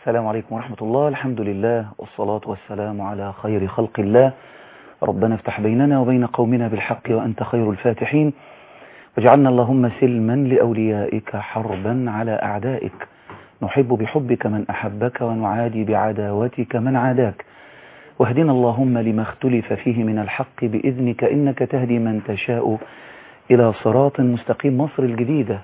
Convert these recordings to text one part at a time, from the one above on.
السلام عليكم ورحمة الله الحمد لله والصلاة والسلام على خير خلق الله ربنا افتح بيننا وبين قومنا بالحق وأنت خير الفاتحين واجعلنا اللهم سلما لأوليائك حربا على أعدائك نحب بحبك من أحبك ونعادي بعداوتك من عاداك واهدنا اللهم لما اختلف فيه من الحق بإذنك إنك تهدي من تشاء إلى صراط مستقيم مصر الجديدة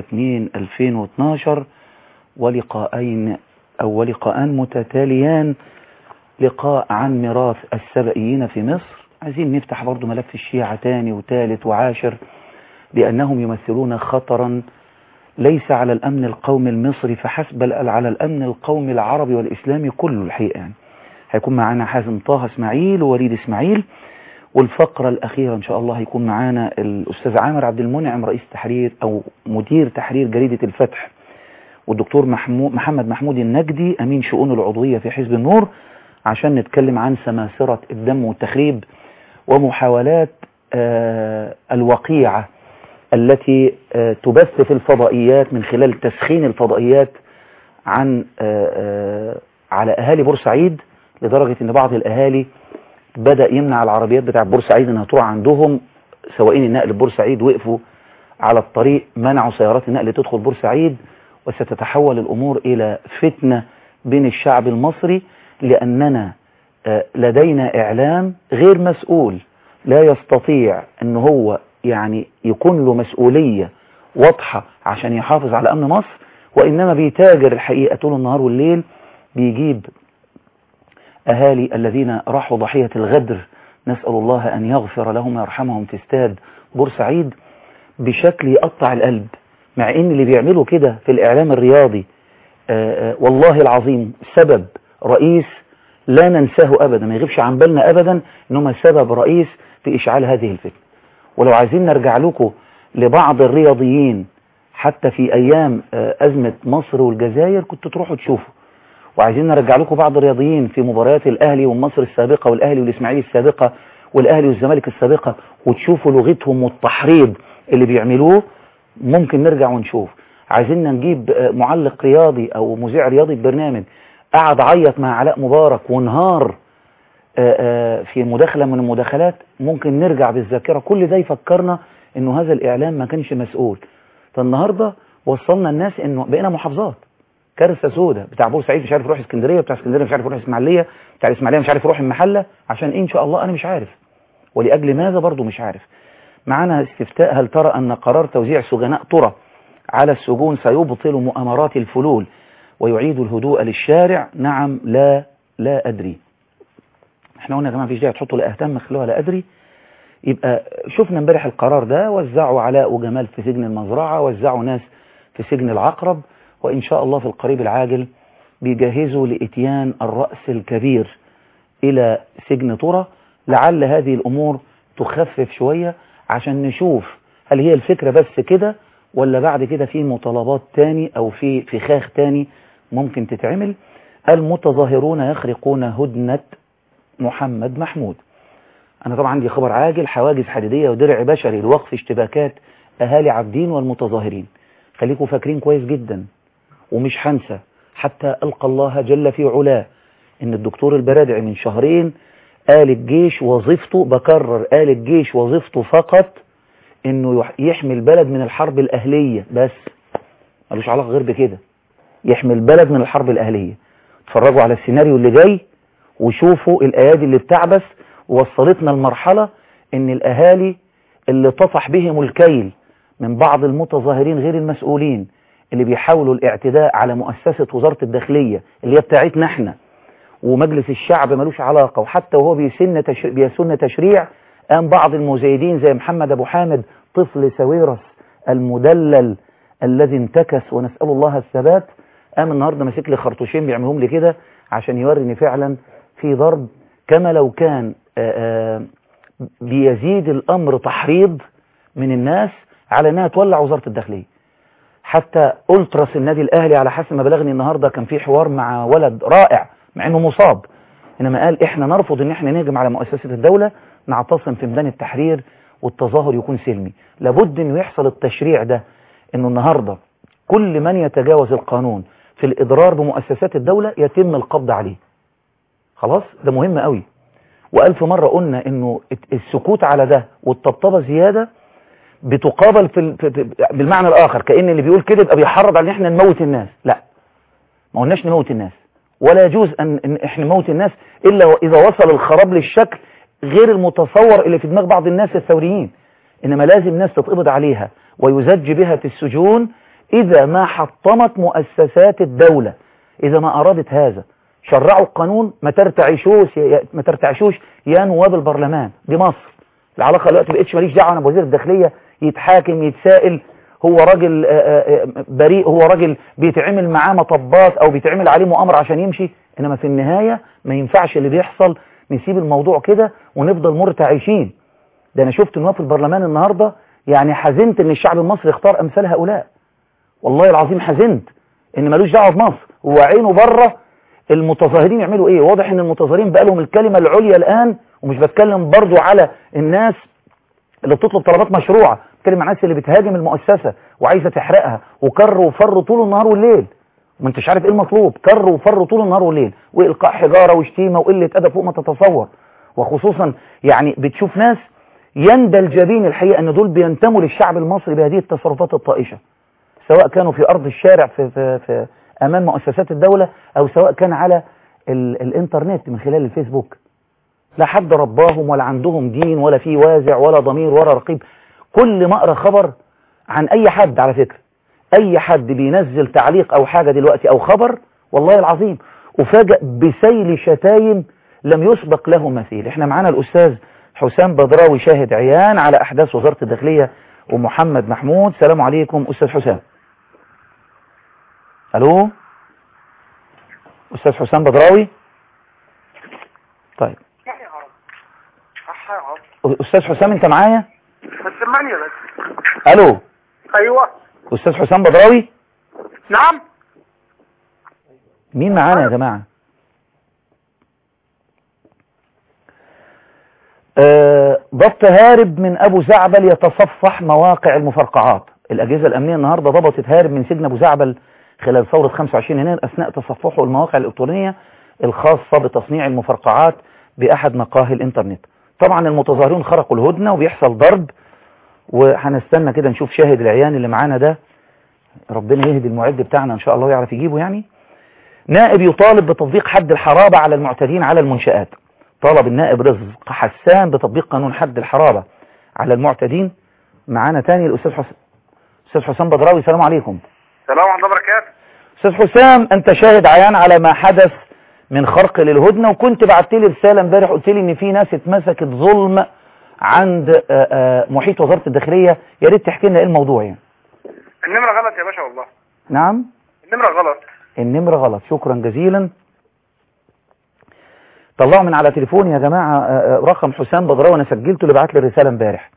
6-2-2012 ولقاءين أو ولقاءان متتاليان لقاء عن ميراث السبئيين في مصر عايزين نفتح برضو ملف الشيعة تاني وتالت وعاشر لأنهم يمثلون خطرا ليس على الأمن القومي المصري فحسب بل على الأمن القومي العربي والإسلامي كله الحقيقة يعني هيكون معانا حازم طه اسماعيل ووليد اسماعيل والفقرة الأخيرة إن شاء الله هيكون معانا الأستاذ عامر عبد المنعم رئيس تحرير أو مدير تحرير جريدة الفتح والدكتور محمود محمد محمود النجدي أمين شؤون العضوية في حزب النور عشان نتكلم عن سماسرة الدم والتخريب ومحاولات آه الوقيعة التي آه تبث في الفضائيات من خلال تسخين الفضائيات عن آه على أهالي بورسعيد لدرجة أن بعض الأهالي بدأ يمنع العربيات بتاع بورسعيد أنها تروح عندهم سواقين النقل بورسعيد وقفوا على الطريق منعوا سيارات النقل تدخل بورسعيد وستتحول الأمور إلى فتنة بين الشعب المصري لأننا لدينا إعلام غير مسؤول لا يستطيع أن هو يعني يكون له مسؤولية واضحة عشان يحافظ على أمن مصر وإنما بيتاجر الحقيقة طول النهار والليل بيجيب أهالي الذين راحوا ضحية الغدر نسأل الله أن يغفر لهم ويرحمهم في استاد بورسعيد بشكل يقطع القلب مع ان اللي بيعملوا كده في الاعلام الرياضي آآ آآ والله العظيم سبب رئيس لا ننساه ابدا ما يغيبش عن بالنا ابدا انهم سبب رئيس في اشعال هذه الفتنه ولو عايزين نرجع لكم لبعض الرياضيين حتى في ايام ازمه مصر والجزائر كنتوا تروحوا تشوفوا وعايزين نرجع لكم بعض الرياضيين في مباريات الاهلي ومصر السابقه والاهلي والاسماعيلي السابقه والاهلي والزمالك السابقه وتشوفوا لغتهم والتحريض اللي بيعملوه ممكن نرجع ونشوف عايزيننا نجيب معلق رياضي او مذيع رياضي ببرنامج قعد عيط مع علاء مبارك ونهار في مداخلة من المداخلات ممكن نرجع بالذاكرة كل ده يفكرنا انه هذا الاعلام ما كانش مسؤول فالنهاردة وصلنا الناس انه بقينا محافظات كارثة سودة بتاع بورسعيد مش عارف يروح اسكندرية بتاع اسكندرية مش عارف يروح اسماعيلية بتاع الاسماعيلية مش عارف يروح المحلة عشان ايه ان شاء الله انا مش عارف ولأجل ماذا برضو مش عارف معنا استفتاء هل ترى أن قرار توزيع سجناء طرى على السجون سيبطل مؤامرات الفلول ويعيد الهدوء للشارع نعم لا لا أدري احنا قلنا يا جماعة مفيش داعي تحطوا لا أهتم خلوها لا أدري يبقى شفنا امبارح القرار ده وزعوا علاء وجمال في سجن المزرعة وزعوا ناس في سجن العقرب وإن شاء الله في القريب العاجل بيجهزوا لإتيان الرأس الكبير إلى سجن طرى لعل هذه الأمور تخفف شوية عشان نشوف هل هي الفكرة بس كده ولا بعد كده في مطالبات تاني او في فخاخ تاني ممكن تتعمل المتظاهرون يخرقون هدنة محمد محمود انا طبعا عندي خبر عاجل حواجز حديدية ودرع بشري لوقف اشتباكات اهالي عابدين والمتظاهرين خليكم فاكرين كويس جدا ومش هنسى حتى القى الله جل في علاه ان الدكتور البرادعي من شهرين قال الجيش وظيفته بكرر قال الجيش وظيفته فقط انه يحمي البلد من الحرب الاهلية بس ملوش علاقة غير بكده يحمي البلد من الحرب الاهلية اتفرجوا على السيناريو اللي جاي وشوفوا الايادي اللي بتعبث وصلتنا المرحلة ان الاهالي اللي طفح بهم الكيل من بعض المتظاهرين غير المسؤولين اللي بيحاولوا الاعتداء على مؤسسة وزارة الداخلية اللي هي بتاعتنا احنا ومجلس الشعب ملوش علاقة وحتى وهو بيسن تشريع, بيسن تشريع قام بعض المزايدين زي محمد أبو حامد طفل سويرس المدلل الذي انتكس ونسأل الله الثبات قام النهاردة ماسك لي خرطوشين بيعملهم لي كده عشان يوريني فعلا في ضرب كما لو كان آآ آآ بيزيد الأمر تحريض من الناس على أنها تولع وزارة الداخلية حتى ألترس النادي الأهلي على حسب ما بلغني النهاردة كان في حوار مع ولد رائع مع أنه مصاب إنما قال إحنا نرفض أن إحنا نهجم على مؤسسة الدولة نعتصم في ميدان التحرير والتظاهر يكون سلمي لابد أنه يحصل التشريع ده أنه النهاردة كل من يتجاوز القانون في الإضرار بمؤسسات الدولة يتم القبض عليه خلاص ده مهم قوي وألف مرة قلنا إنه السكوت على ده والطبطبة زيادة بتقابل في, ال... في... في بالمعنى الآخر كأن اللي بيقول كده يبقى بيحرض على إن إحنا نموت الناس لا ما قلناش نموت الناس ولا يجوز أن, إن إحنا نموت الناس إلا إذا وصل الخراب للشكل غير المتصور اللي في دماغ بعض الناس الثوريين إنما لازم ناس تتقبض عليها ويزج بها في السجون إذا ما حطمت مؤسسات الدولة إذا ما أرادت هذا شرعوا القانون ما ترتعشوش ما ترتعشوش يا نواب البرلمان دي مصر العلاقة دلوقتي بقتش ماليش دعوة أنا بوزير الداخلية يتحاكم يتسائل هو راجل بريء هو راجل بيتعمل معاه مطبات أو بيتعمل عليه مؤامرة عشان يمشي إنما في النهاية ما ينفعش اللي بيحصل نسيب الموضوع كده ونفضل مرتعشين ده أنا شفت نواب في البرلمان النهاردة يعني حزنت إن الشعب المصري اختار أمثال هؤلاء والله العظيم حزنت إن ملوش دعوة بمصر هو عينه بره المتظاهرين يعملوا ايه واضح ان المتظاهرين بقى لهم الكلمة العليا الان ومش بتكلم برضو على الناس اللي بتطلب طلبات مشروعة بتكلم عن الناس اللي بتهاجم المؤسسة وعايزة تحرقها وكر وفر طول النهار والليل ما انتش عارف ايه المطلوب كر وفر طول النهار والليل والقاء حجارة وشتيمة وقلة ادب فوق ما تتصور وخصوصا يعني بتشوف ناس يندى الجبين الحقيقة ان دول بينتموا للشعب المصري بهذه التصرفات الطائشة سواء كانوا في ارض الشارع في, في, في امام مؤسسات الدولة او سواء كان على ال الانترنت من خلال الفيسبوك لا حد رباهم ولا عندهم دين ولا في وازع ولا ضمير ولا رقيب كل ما اقرا خبر عن اي حد على فكرة اي حد بينزل تعليق او حاجة دلوقتي او خبر والله العظيم افاجئ بسيل شتايم لم يسبق له مثيل احنا معانا الاستاذ حسام بدراوي شاهد عيان على احداث وزارة الداخلية ومحمد محمود سلام عليكم استاذ حسام الو استاذ حسام بدراوي طيب استاذ حسام انت معايا سمعني بس الو ايوه استاذ حسام بدراوي نعم مين معانا يا جماعة آه، ضبط هارب من ابو زعبل يتصفح مواقع المفرقعات الاجهزة الامنية النهاردة ضبطت هارب من سجن ابو زعبل خلال ثورة 25 يناير أثناء تصفحه المواقع الإلكترونية الخاصة بتصنيع المفرقعات بأحد مقاهي الإنترنت طبعا المتظاهرون خرقوا الهدنة وبيحصل ضرب وهنستنى كده نشوف شاهد العيان اللي معانا ده ربنا يهدي المعد بتاعنا إن شاء الله ويعرف يجيبه يعني نائب يطالب بتطبيق حد الحرابة على المعتدين على المنشآت طلب النائب رزق حسان بتطبيق قانون حد الحرابة على المعتدين معانا تاني الأستاذ حسام أستاذ حسام بدراوي السلام عليكم السلام ورحمه الله وبركاته استاذ حسام انت شاهد عيان على ما حدث من خرق للهدنة وكنت بعت لي رسالة امبارح قلت لي ان في ناس اتمسكت ظلم عند آآ آآ محيط وزارة الداخلية يا ريت تحكي لنا ايه الموضوع يعني النمره غلط يا باشا والله نعم النمره غلط النمرة غلط شكرا جزيلا طلعوا من على تليفوني يا جماعة آآ رقم حسام بدراوي انا سجلته اللي بعت لي الرسالة امبارح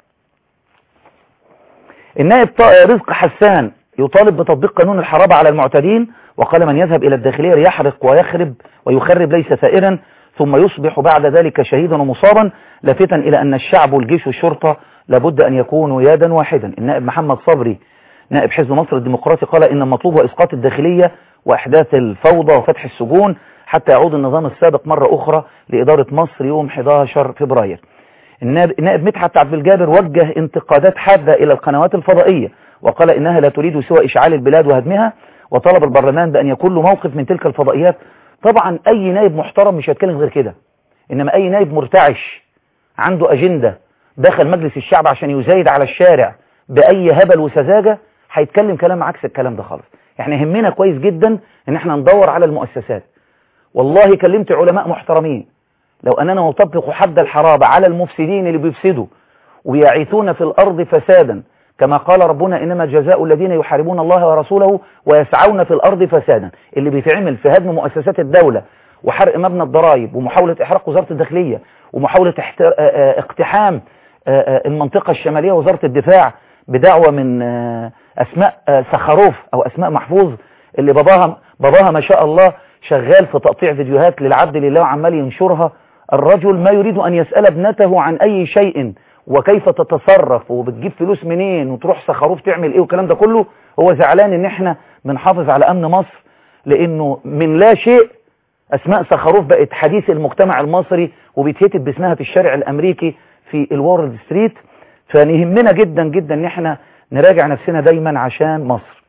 النائب رزق حسان يطالب بتطبيق قانون الحرابة على المعتدين وقال من يذهب إلى الداخلية ليحرق ويخرب ويخرب ليس ثائرا ثم يصبح بعد ذلك شهيدا ومصابا لافتا إلى أن الشعب والجيش والشرطة لابد أن يكونوا يدا واحدا النائب محمد صبري نائب حزب مصر الديمقراطي قال إن المطلوب هو إسقاط الداخلية وإحداث الفوضى وفتح السجون حتى يعود النظام السابق مرة أخرى لإدارة مصر يوم 11 فبراير النائب مدحت عبد الجابر وجه انتقادات حادة إلى القنوات الفضائية وقال إنها لا تريد سوى إشعال البلاد وهدمها وطلب البرلمان بأن يكون له موقف من تلك الفضائيات طبعا أي نائب محترم مش هيتكلم غير كده إنما أي نائب مرتعش عنده أجندة دخل مجلس الشعب عشان يزايد على الشارع بأي هبل وسذاجة هيتكلم كلام عكس الكلام ده خالص احنا يهمنا كويس جدا ان احنا ندور على المؤسسات والله كلمت علماء محترمين لو أننا نطبق حد الحرابة على المفسدين اللي بيفسدوا ويعيثون في الأرض فسادا كما قال ربنا إنما جزاء الذين يحاربون الله ورسوله ويسعون في الأرض فسادا اللي بيتعمل في هدم مؤسسات الدولة وحرق مبنى الضرائب ومحاولة إحراق وزارة الداخلية ومحاولة اقتحام المنطقة الشمالية وزارة الدفاع بدعوة من أسماء سخروف أو أسماء محفوظ اللي باباها, باباها ما شاء الله شغال في تقطيع فيديوهات للعبد لله وعمال ينشرها الرجل ما يريد أن يسأل ابنته عن أي شيء وكيف تتصرف وبتجيب فلوس منين وتروح سخروف تعمل ايه والكلام ده كله هو زعلان ان احنا بنحافظ على امن مصر لانه من لا شيء اسماء سخروف بقت حديث المجتمع المصري وبيتهتف باسمها في الشارع الامريكي في الورلد ستريت فنهمنا جدا جدا ان احنا نراجع نفسنا دايما عشان مصر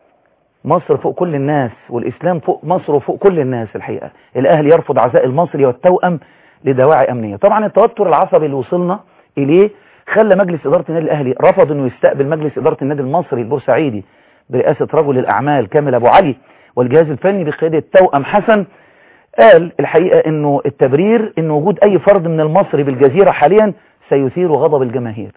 مصر فوق كل الناس والاسلام فوق مصر وفوق كل الناس الحقيقة الاهلي يرفض عزاء المصري والتوأم لدواعي امنية طبعا التوتر العصبي اللي وصلنا اليه خلى مجلس ادارة النادي الاهلي رفض انه يستقبل مجلس ادارة النادي المصري البورسعيدي برئاسة رجل الاعمال كامل ابو علي والجهاز الفني بقيادة توأم حسن قال الحقيقة انه التبرير ان وجود اي فرد من المصري بالجزيرة حاليا سيثير غضب الجماهير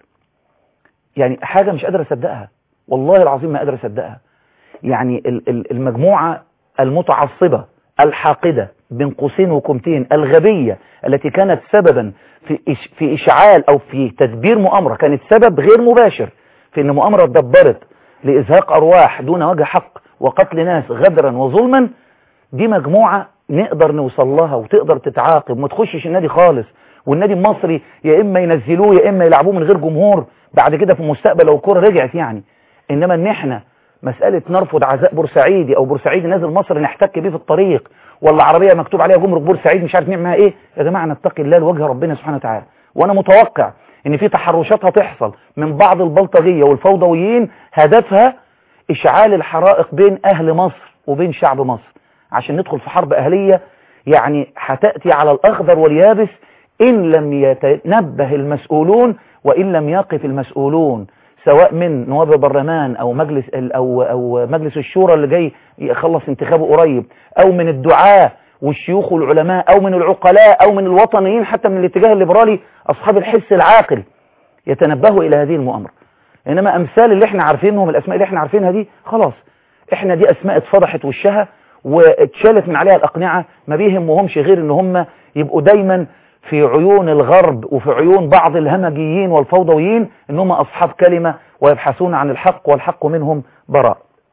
يعني حاجة مش قادر اصدقها والله العظيم ما قادر اصدقها يعني المجموعة المتعصبة الحاقدة بين قوسين وكمتين الغبية التي كانت سببا في في اشعال او في تدبير مؤامرة كانت سبب غير مباشر في ان مؤامرة اتدبرت لازهاق ارواح دون وجه حق وقتل ناس غدرا وظلما دي مجموعة نقدر نوصل لها وتقدر تتعاقب ما تخشش النادي خالص والنادي المصري يا اما ينزلوه يا اما يلعبوه من غير جمهور بعد كده في المستقبل لو الكوره رجعت يعني انما ان احنا مسألة نرفض عزاء بورسعيدي او بورسعيدي نازل مصر نحتك بيه في الطريق ولا عربية مكتوب عليها جمرك بورسعيد مش عارف نعمل ايه يا جماعة نتقي الله لوجه ربنا سبحانه وتعالى وانا متوقع ان في تحرشات هتحصل من بعض البلطجية والفوضويين هدفها اشعال الحرائق بين اهل مصر وبين شعب مصر عشان ندخل في حرب اهلية يعني هتأتي على الاخضر واليابس ان لم يتنبه المسؤولون وان لم يقف المسؤولون سواء من نواب البرلمان او مجلس او او مجلس الشورى اللي جاي يخلص انتخابه قريب او من الدعاة والشيوخ والعلماء او من العقلاء او من الوطنيين حتى من الاتجاه الليبرالي اصحاب الحس العاقل يتنبهوا الى هذه المؤامرة انما امثال اللي احنا عارفينهم الاسماء اللي احنا عارفينها دي خلاص احنا دي اسماء اتفضحت وشها واتشالت من عليها الاقنعة ما بيهمهمش غير ان هم يبقوا دايما في عيون الغرب وفي عيون بعض الهمجيين والفوضويين انهم اصحاب كلمة ويبحثون عن الحق والحق منهم براء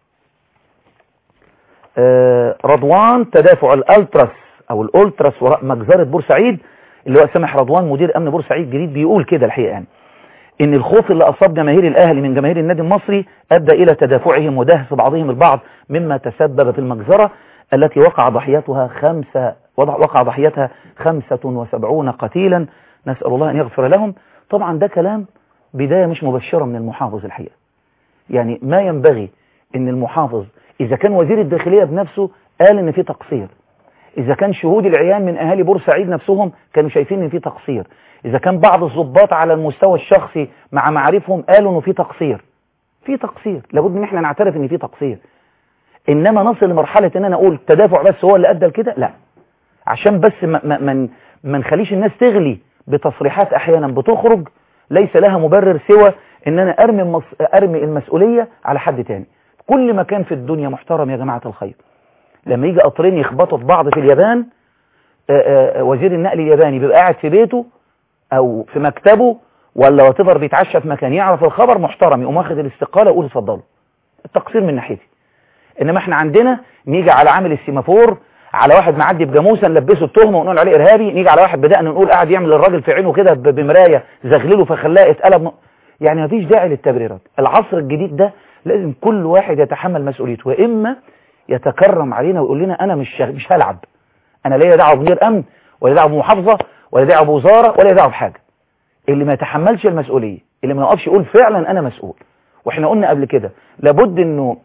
آه رضوان تدافع الالتراس او الالتراس وراء مجزرة بورسعيد اللي هو سامح رضوان مدير امن بورسعيد جديد بيقول كده الحقيقة يعني ان الخوف اللي اصاب جماهير الاهلي من جماهير النادي المصري ادى الى تدافعهم ودهس بعضهم البعض مما تسبب في المجزرة التي وقع ضحيتها خمسة وقع ضحيتها خمسة وسبعون قتيلا نسأل الله أن يغفر لهم طبعا ده كلام بداية مش مبشرة من المحافظ الحقيقة يعني ما ينبغي ان المحافظ إذا كان وزير الداخلية بنفسه قال ان في تقصير إذا كان شهود العيان من أهالي بورسعيد نفسهم كانوا شايفين ان في تقصير إذا كان بعض الضباط على المستوى الشخصي مع معارفهم قالوا انه في تقصير في تقصير لابد ان احنا نعترف ان في تقصير انما نصل لمرحلة ان انا اقول التدافع بس هو اللي ادى لكده لا عشان بس ما, ما, ما, ما نخليش الناس تغلي بتصريحات احيانا بتخرج ليس لها مبرر سوى ان انا ارمي, المس... أرمي المسؤولية على حد تاني كل مكان في الدنيا محترم يا جماعة الخير لما يجي قطرين يخبطوا في بعض في اليابان آآ آآ وزير النقل الياباني بيبقى قاعد في بيته او في مكتبه ولا واتفر بيتعشى في مكان يعرف الخبر محترم يقوم واخد الاستقالة يقول اتفضلوا التقصير من ناحيتي انما احنا عندنا نيجي على عامل السيمافور على واحد معدي بجاموسه نلبسه التهمه ونقول عليه ارهابي نيجي على واحد بدأنا نقول قاعد يعمل الراجل في عينه كده بمرايه زغلله فخلاه اتقلب يعني مفيش داعي للتبريرات العصر الجديد ده لازم كل واحد يتحمل مسؤوليته واما يتكرم علينا ويقول لنا انا مش مش هلعب انا لا دعوه بمدير امن ولا دعوه بمحافظه ولا دعوه بوزاره ولا دعوه بحاجه اللي ما يتحملش المسؤوليه اللي ما يقفش يقول فعلا انا مسؤول واحنا قلنا قبل كده لابد انه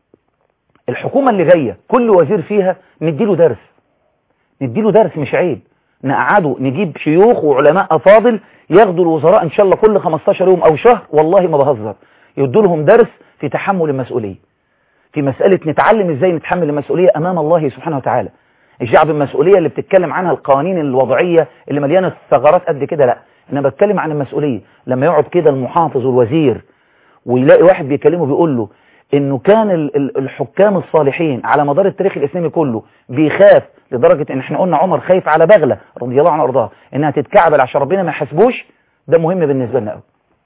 الحكومة اللي جاية كل وزير فيها نديله درس نديله درس مش عيب نقعده نجيب شيوخ وعلماء أفاضل ياخدوا الوزراء إن شاء الله كل 15 يوم أو شهر والله ما بهزر يدوا لهم درس في تحمل المسؤولية في مسألة نتعلم إزاي نتحمل المسؤولية أمام الله سبحانه وتعالى الشعب المسؤولية اللي بتتكلم عنها القوانين الوضعية اللي مليانة ثغرات قد كده لا أنا بتكلم عن المسؤولية لما يقعد كده المحافظ والوزير ويلاقي واحد بيكلمه بيقول له انه كان الحكام الصالحين على مدار التاريخ الاسلامي كله بيخاف لدرجة ان احنا قلنا عمر خايف على بغلة رضي الله عنه وارضاه انها تتكعبل عشان ربنا ما يحاسبوش ده مهم بالنسبة لنا قوي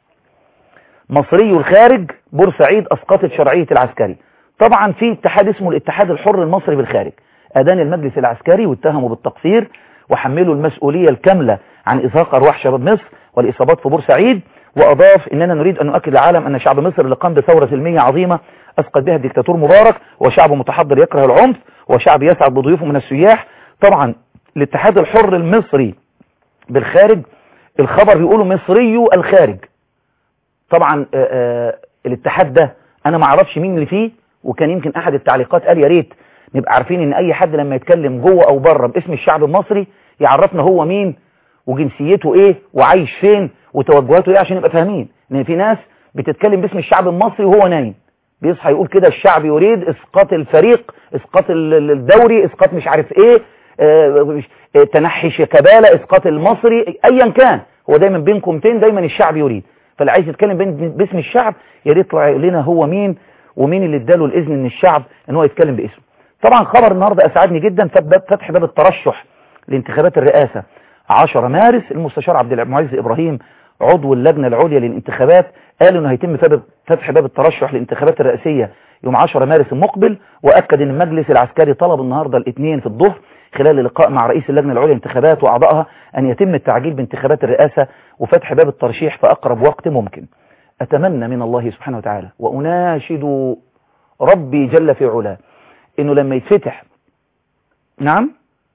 مصري الخارج بورسعيد اسقطت شرعية العسكري طبعا في اتحاد اسمه الاتحاد الحر المصري بالخارج ادان المجلس العسكري واتهموا بالتقصير وحملوا المسؤولية الكاملة عن ازهاق ارواح شباب مصر والاصابات في بورسعيد وأضاف إننا نريد أن نؤكد للعالم أن شعب مصر اللي قام بثورة سلمية عظيمة أسقط بها الدكتاتور مبارك وشعب متحضر يكره العنف وشعب يسعد بضيوفه من السياح طبعا الاتحاد الحر المصري بالخارج الخبر بيقولوا مصري الخارج طبعا آآ آآ الاتحاد ده انا ما اعرفش مين اللي فيه وكان يمكن احد التعليقات قال يا ريت نبقى عارفين ان اي حد لما يتكلم جوه او بره باسم الشعب المصري يعرفنا هو مين وجنسيته ايه وعايش فين وتوجهاته ايه عشان نبقى فاهمين ان في ناس بتتكلم باسم الشعب المصري وهو نايم بيصحى يقول كده الشعب يريد اسقاط الفريق اسقاط الدوري اسقاط مش عارف ايه اه اه تنحي شيكابالا اسقاط المصري ايا كان هو دايما بين كومتين دايما الشعب يريد فاللي عايز يتكلم باسم الشعب يا ريت يطلع لنا هو مين ومين اللي اداله الاذن من الشعب ان هو يتكلم باسمه طبعا خبر النهارده اسعدني جدا فتح باب الترشح لانتخابات الرئاسه 10 مارس المستشار عبد المعز ابراهيم عضو اللجنه العليا للانتخابات قال انه هيتم فتح باب الترشح للانتخابات الرئاسيه يوم 10 مارس المقبل واكد ان المجلس العسكري طلب النهارده الاثنين في الظهر خلال لقاء مع رئيس اللجنه العليا للانتخابات واعضائها ان يتم التعجيل بانتخابات الرئاسه وفتح باب الترشيح في اقرب وقت ممكن اتمنى من الله سبحانه وتعالى واناشد ربي جل في علاه انه لما يتفتح نعم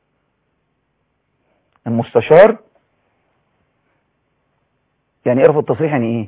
المستشار يعني ايه رفض التصريح يعني ايه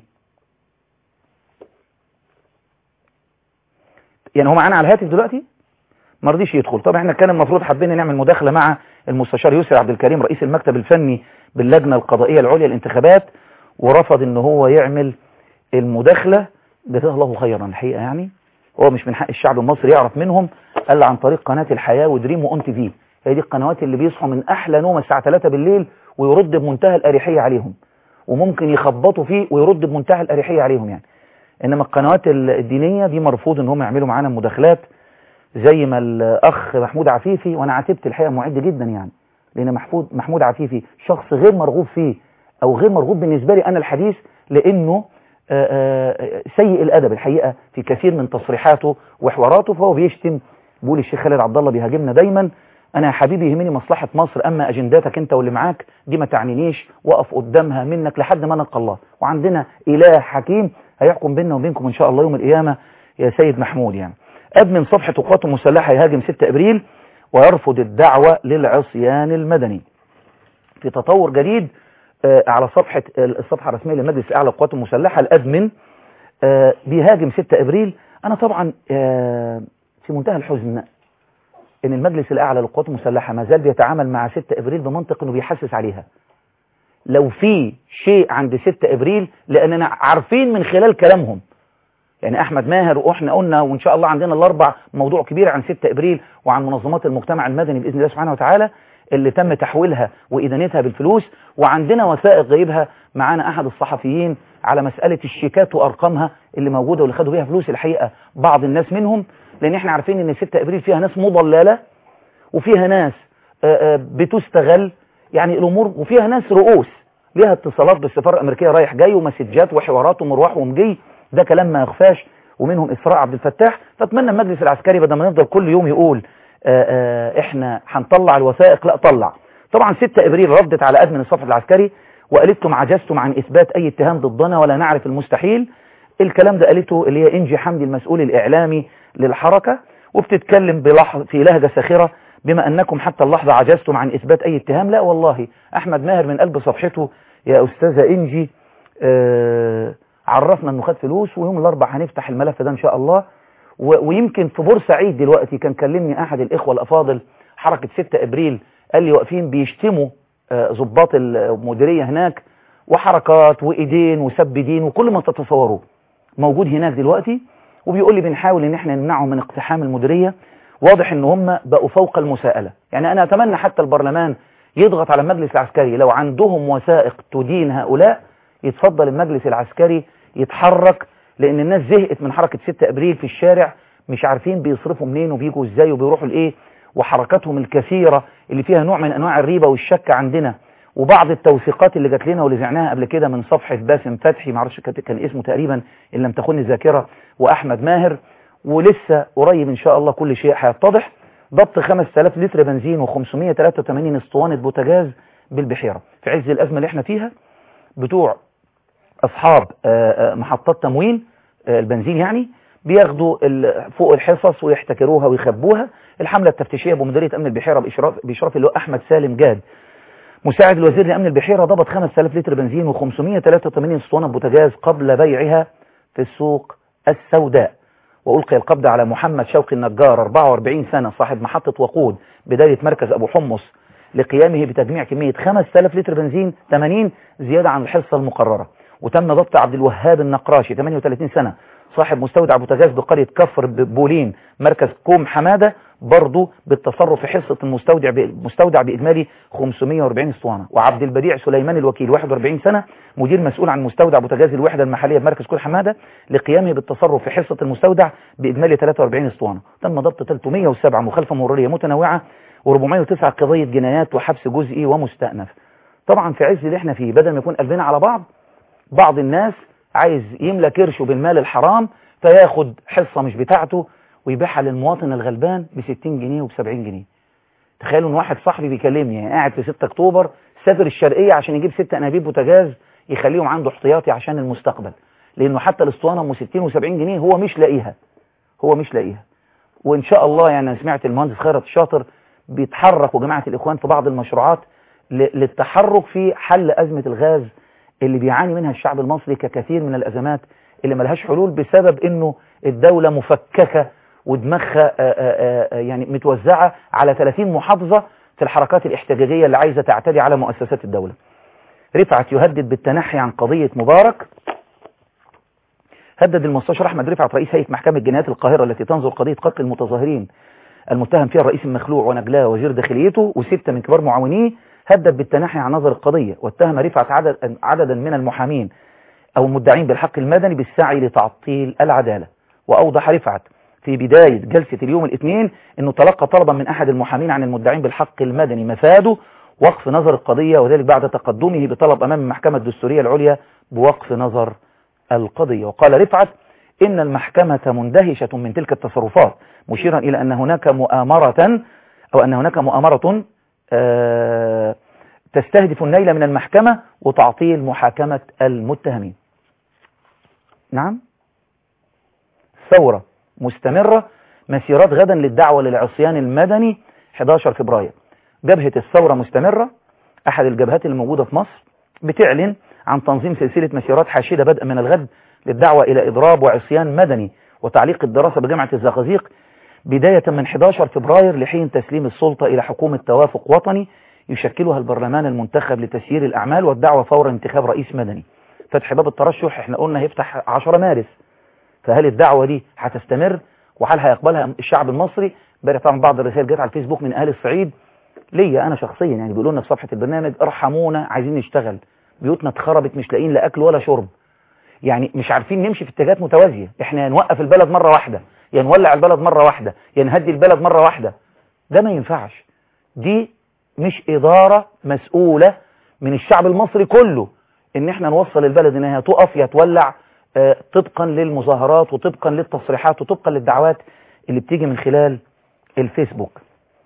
يعني هو معانا على الهاتف دلوقتي ما رضيش يدخل طبعا احنا كان المفروض حابين نعمل مداخله مع المستشار يسر عبد الكريم رئيس المكتب الفني باللجنه القضائيه العليا للانتخابات ورفض ان هو يعمل المداخله جزاه الله خيرا الحقيقه يعني هو مش من حق الشعب المصري يعرف منهم الا عن طريق قناه الحياه ودريم وام تي في هي دي القنوات اللي بيصحوا من احلى نوم الساعه 3 بالليل ويرد بمنتهى الاريحيه عليهم وممكن يخبطوا فيه ويرد بمنتهى الاريحيه عليهم يعني انما القنوات الدينيه دي مرفوض ان هم يعملوا معانا مداخلات زي ما الاخ محمود عفيفي وانا عاتبت الحقيقه معد جدا يعني لان محمود محمود عفيفي شخص غير مرغوب فيه او غير مرغوب بالنسبه لي انا الحديث لانه آآ آآ سيء الادب الحقيقه في كثير من تصريحاته وحواراته فهو بيشتم بيقول الشيخ خالد عبد الله بيهاجمنا دايما انا يا حبيبي يهمني مصلحه مصر اما اجنداتك انت واللي معاك دي ما تعنينيش وقف قدامها منك لحد ما نلقى الله وعندنا اله حكيم هيحكم بيننا وبينكم ان شاء الله يوم القيامه يا سيد محمود يعني ادمن صفحه قوات المسلحه يهاجم 6 ابريل ويرفض الدعوه للعصيان المدني في تطور جديد آه على صفحه الصفحه الرسميه لمجلس الاعلى للقوات المسلحه الادمن آه بيهاجم 6 ابريل انا طبعا آه في منتهى الحزن ان المجلس الاعلى للقوات المسلحه ما زال بيتعامل مع 6 ابريل بمنطق انه بيحسس عليها لو في شيء عند 6 ابريل لاننا عارفين من خلال كلامهم يعني احمد ماهر واحنا قلنا وان شاء الله عندنا الاربع موضوع كبير عن 6 ابريل وعن منظمات المجتمع المدني باذن الله سبحانه وتعالى اللي تم تحويلها وادانتها بالفلوس وعندنا وثائق جايبها معانا احد الصحفيين على مساله الشيكات وارقامها اللي موجوده واللي خدوا بيها فلوس الحقيقه بعض الناس منهم لان احنا عارفين ان 6 ابريل فيها ناس مضلله وفيها ناس بتستغل يعني الامور وفيها ناس رؤوس ليها اتصالات بالسفاره الامريكيه رايح جاي ومسجات وحوارات ومروح ومجي ده كلام ما يخفاش ومنهم اسراء عبد الفتاح فاتمنى المجلس العسكري بدل ما نفضل كل يوم يقول آآ آآ احنا هنطلع الوثائق لا طلع طبعا 6 ابريل ردت على ادمن الصف العسكري وقالتم عجزتم عن اثبات اي اتهام ضدنا ولا نعرف المستحيل الكلام ده قالته اللي هي انجي حمدي المسؤول الاعلامي للحركه وبتتكلم بلحظ في لهجه ساخره بما انكم حتى اللحظه عجزتم عن اثبات اي اتهام لا والله احمد ماهر من قلب صفحته يا استاذه انجي آه عرفنا انه خد فلوس ويوم الاربع هنفتح الملف ده ان شاء الله ويمكن في بورسعيد دلوقتي كان كلمني احد الاخوه الافاضل حركه 6 ابريل قال لي واقفين بيشتموا ضباط المديريه هناك وحركات وايدين وسب دين وكل ما تتصوروه موجود هناك دلوقتي وبيقول لي بنحاول ان احنا نمنعهم من اقتحام المديريه واضح ان هم بقوا فوق المساءله يعني انا اتمنى حتى البرلمان يضغط على المجلس العسكري لو عندهم وثائق تدين هؤلاء يتفضل المجلس العسكري يتحرك لان الناس زهقت من حركة 6 ابريل في الشارع مش عارفين بيصرفوا منين وبيجوا ازاي وبيروحوا لايه وحركاتهم الكثيرة اللي فيها نوع من انواع الريبة والشك عندنا وبعض التوثيقات اللي جات لنا واللي زعناها قبل كده من صفحة باسم فتحي معرفش كان اسمه تقريبا ان لم تخن الذاكرة واحمد ماهر ولسه قريب ان شاء الله كل شيء هيتضح ضبط 5000 لتر بنزين و583 اسطوانة بوتاجاز بالبحيرة في عز الازمة اللي احنا فيها بتوع اصحاب محطات تموين البنزين يعني بياخدوا ال- فوق الحصص ويحتكروها ويخبوها الحملة التفتيشية بمديرية أمن البحيرة بإشراف, بإشراف اللي هو أحمد سالم جاد مساعد الوزير لأمن البحيرة ضبط 5000 لتر بنزين و583 اسطوانة بوتاجاز قبل بيعها في السوق السوداء وألقي القبض على محمد شوقي النجار 44 سنة صاحب محطة وقود بداية مركز أبو حمص لقيامه بتجميع كمية 5000 لتر بنزين 80 زيادة عن الحصة المقررة وتم ضبط عبد الوهاب النقراشي 38 سنة صاحب مستودع بوتاجاز بقرية كفر بولين مركز كوم حمادة برضه بالتصرف في حصة المستودع مستودع بإجمالي 540 اسطوانة وعبد البديع سليمان الوكيل 41 سنة مدير مسؤول عن مستودع بوتاجاز الوحدة المحلية بمركز كوم حمادة لقيامه بالتصرف في حصة المستودع بإجمالي 43 اسطوانة تم ضبط 307 مخالفة مرورية متنوعة و409 قضية جنايات وحبس جزئي ومستأنف طبعا في عز اللي احنا فيه بدل ما يكون قلبنا على بعض بعض الناس عايز يملى كرشه بالمال الحرام فياخد حصة مش بتاعته ويبيعها للمواطن الغلبان ب 60 جنيه وب 70 جنيه تخيلوا ان واحد صاحبي بيكلمني يعني قاعد في 6 اكتوبر سافر الشرقية عشان يجيب 6 انابيب بوتاجاز يخليهم عنده احتياطي عشان المستقبل لانه حتى الاسطوانه ام 60 و70 جنيه هو مش لاقيها هو مش لاقيها وان شاء الله يعني انا سمعت المهندس خيرت الشاطر بيتحركوا جماعه الاخوان في بعض المشروعات ل- للتحرك في حل ازمه الغاز اللي بيعاني منها الشعب المصري ككثير من الازمات اللي ملهاش حلول بسبب انه الدوله مفككه ودماغها آه، آه، آه، يعني متوزعه على 30 محافظه في الحركات الاحتجاجيه اللي عايزه تعتدي على مؤسسات الدوله. رفعت يهدد بالتنحي عن قضيه مبارك هدد المستشار احمد رفعت رئيس هيئه محكمه جنايات القاهره التي تنظر قضيه قتل المتظاهرين المتهم فيها الرئيس المخلوع ونجلاه وزير داخليته وسته من كبار معاونيه هدد بالتنحي عن نظر القضيه واتهم رفعت عدد عددا من المحامين او المدعين بالحق المدني بالسعي لتعطيل العداله واوضح رفعت في بدايه جلسه اليوم الاثنين انه تلقى طلبا من احد المحامين عن المدعين بالحق المدني مفاده وقف نظر القضيه وذلك بعد تقدمه بطلب امام المحكمه الدستوريه العليا بوقف نظر القضية وقال رفعت إن المحكمة مندهشة من تلك التصرفات مشيرا إلى أن هناك مؤامرة أو أن هناك مؤامرة آه، تستهدف النيل من المحكمة وتعطيل محاكمة المتهمين نعم ثورة مستمرة مسيرات غدا للدعوة للعصيان المدني 11 فبراير جبهة الثورة مستمرة أحد الجبهات الموجودة في مصر بتعلن عن تنظيم سلسلة مسيرات حاشدة بدءا من الغد للدعوة إلى إضراب وعصيان مدني وتعليق الدراسة بجامعة الزقازيق بداية من 11 فبراير لحين تسليم السلطة إلى حكومة توافق وطني يشكلها البرلمان المنتخب لتسيير الأعمال والدعوة فور انتخاب رئيس مدني فتح باب الترشح احنا قلنا هيفتح 10 مارس فهل الدعوة دي هتستمر وهل هيقبلها الشعب المصري امبارح طبعا بعض الرسائل جت على الفيسبوك من اهل الصعيد ليا انا شخصيا يعني بيقولوا لنا في صفحه البرنامج ارحمونا عايزين نشتغل بيوتنا اتخربت مش لاقيين لا اكل ولا شرب يعني مش عارفين نمشي في اتجاهات متوازيه احنا يا نوقف البلد مره واحده يا نولع البلد مره واحده يا نهدي البلد مره واحده ده ما ينفعش دي مش اداره مسؤوله من الشعب المصري كله ان احنا نوصل البلد انها تقف يا تولع آه، طبقا للمظاهرات وطبقا للتصريحات وطبقا للدعوات اللي بتيجي من خلال الفيسبوك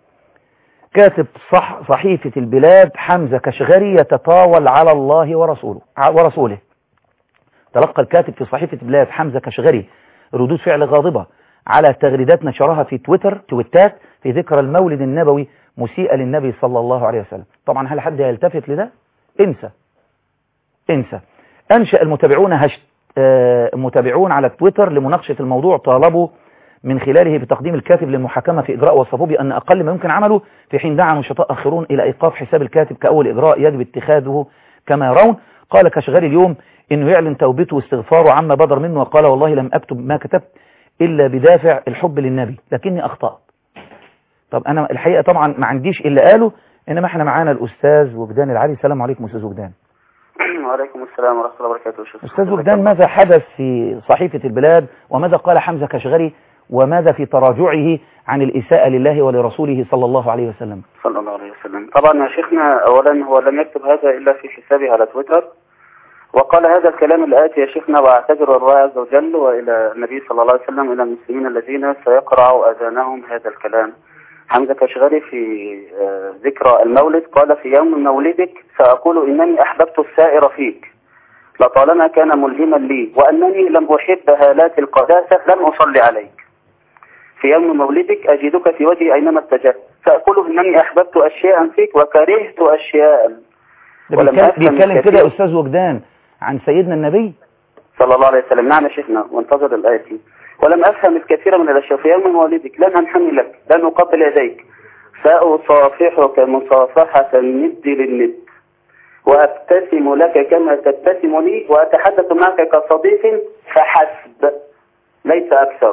كاتب صح صحيفة البلاد حمزة كشغري يتطاول على الله ورسوله ورسوله تلقى الكاتب في صحيفة البلاد حمزة كشغري ردود فعل غاضبة على تغريدات نشرها في تويتر تويتات في ذكرى المولد النبوي مسيئة للنبي صلى الله عليه وسلم طبعا هل حد يلتفت لده انسى انسى انشأ المتابعون هش... آه، متابعون على تويتر لمناقشة الموضوع طالبوا من خلاله بتقديم الكاتب للمحاكمة في إجراء وصفوه بأن أقل ما يمكن عمله في حين دعا نشطاء آخرون إلى إيقاف حساب الكاتب كأول إجراء يجب اتخاذه كما يرون قال كشغال اليوم إنه يعلن توبته واستغفاره عما بدر منه وقال والله لم أكتب ما كتبت إلا بدافع الحب للنبي لكني أخطأت طب أنا الحقيقة طبعا ما عنديش إلا قاله إنما إحنا معانا الأستاذ وجدان العلي السلام عليكم أستاذ وجدان وعليكم السلام ورحمة الله وبركاته شيخ أستاذ وجدان ماذا حدث في صحيفة البلاد وماذا قال حمزة كشغري وماذا في تراجعه عن الإساءة لله ولرسوله صلى الله عليه وسلم صلى الله عليه وسلم طبعا يا شيخنا أولا هو لم يكتب هذا إلا في حسابه على تويتر وقال هذا الكلام الآتي يا شيخنا وأعتذر الله عز وجل وإلى النبي صلى الله عليه وسلم إلى المسلمين الذين سيقرع أذانهم هذا الكلام حمزة كشغري في آه، ذكرى المولد قال في يوم مولدك سأقول إنني أحببت السائر فيك لطالما كان ملهما لي وأنني لم أحب هالات القداسة لم أصلي عليك في يوم مولدك أجدك في وجهي أينما اتجهت فأقول إنني أحببت أشياء فيك وكرهت أشياء ده ولم بيتكلم, أفهم بيتكلم كده الكثير. يا أستاذ وجدان عن سيدنا النبي صلى الله عليه وسلم نعم يا شيخنا وانتظر الآية دي. ولم أفهم الكثير من الأشياء في يوم مولدك لن أنحني لك لن أقبل يديك سأصافحك مصافحة الند للند وأبتسم لك كما تبتسم لي وأتحدث معك كصديق فحسب ليس أكثر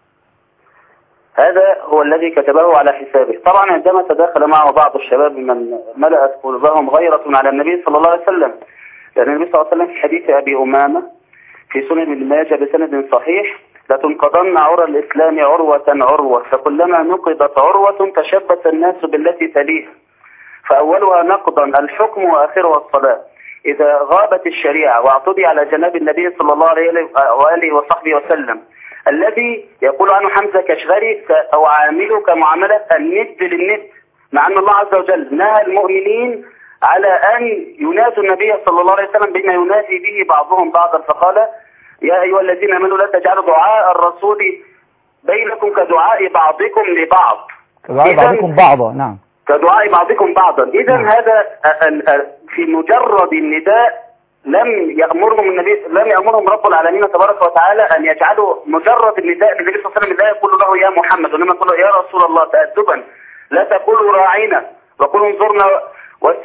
هذا هو الذي كتبه على حسابه طبعا عندما تداخل معه بعض الشباب من ملأت قلوبهم غيرة على النبي صلى الله عليه وسلم لأن النبي صلى الله عليه وسلم في حديث أبي أمامة في سنن ابن ماجه بسند صحيح لتنقضن عرى الإسلام عروة عروة فكلما نقضت عروة تشبث الناس بالتي تليها فأولها نقضا الحكم وآخرها الصلاة إذا غابت الشريعة واعتدي على جناب النبي صلى الله عليه وآله وصحبه وسلم الذي يقول عنه حمزة كشغري سأعاملك معاملة الند للند مع أن الله عز وجل نهى المؤمنين على أن ينادوا النبي صلى الله عليه وسلم بما ينادي به بعضهم بعضا فقال يا أيها الذين آمنوا لا تجعلوا دعاء الرسول بينكم كدعاء بعضكم لبعض كدعاء إذن- بعضكم بعضا نعم كدعاء بعضكم بعضا إذا هذا ال- ال- في مجرد النداء لم يأمرهم النبي لم يأمرهم رب العالمين تبارك وتعالى أن يجعلوا مجرد النداء للنبي صلى الله عليه وسلم لا يقول له يا محمد وإنما يقول له يا رسول الله تأدبا لا تقولوا راعينا وقولوا انظرنا وس-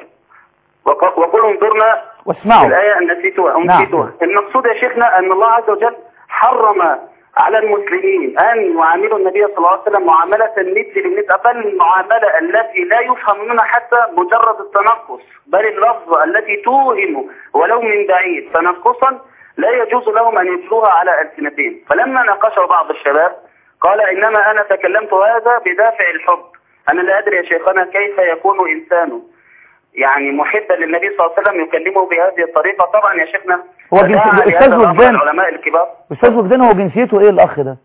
وق- وقولوا انظرنا واسمعوا الآية أن نسيتها أو نعم. نسيتها المقصود يا شيخنا أن الله عز وجل حرم على المسلمين أن يعاملوا النبي صلى الله عليه وسلم معاملة الند للند بل المعاملة التي لا يفهم منها حتى مجرد التنقص بل اللفظ التي توهم ولو من بعيد تنقصا لا يجوز لهم أن يتلوها على ألسنتهم فلما ناقشه بعض الشباب قال إنما أنا تكلمت هذا بدافع الحب أنا لا أدري يا شيخنا كيف يكون إنسان يعني محبا للنبي صلى الله عليه وسلم يكلمه بهذه الطريقة طبعا يا شيخنا هو جنس- فدعا أستاذ لهذا الأمر وجدان. العلماء الكبار أستاذ وجدان هو جنسيته إيه الأخ ده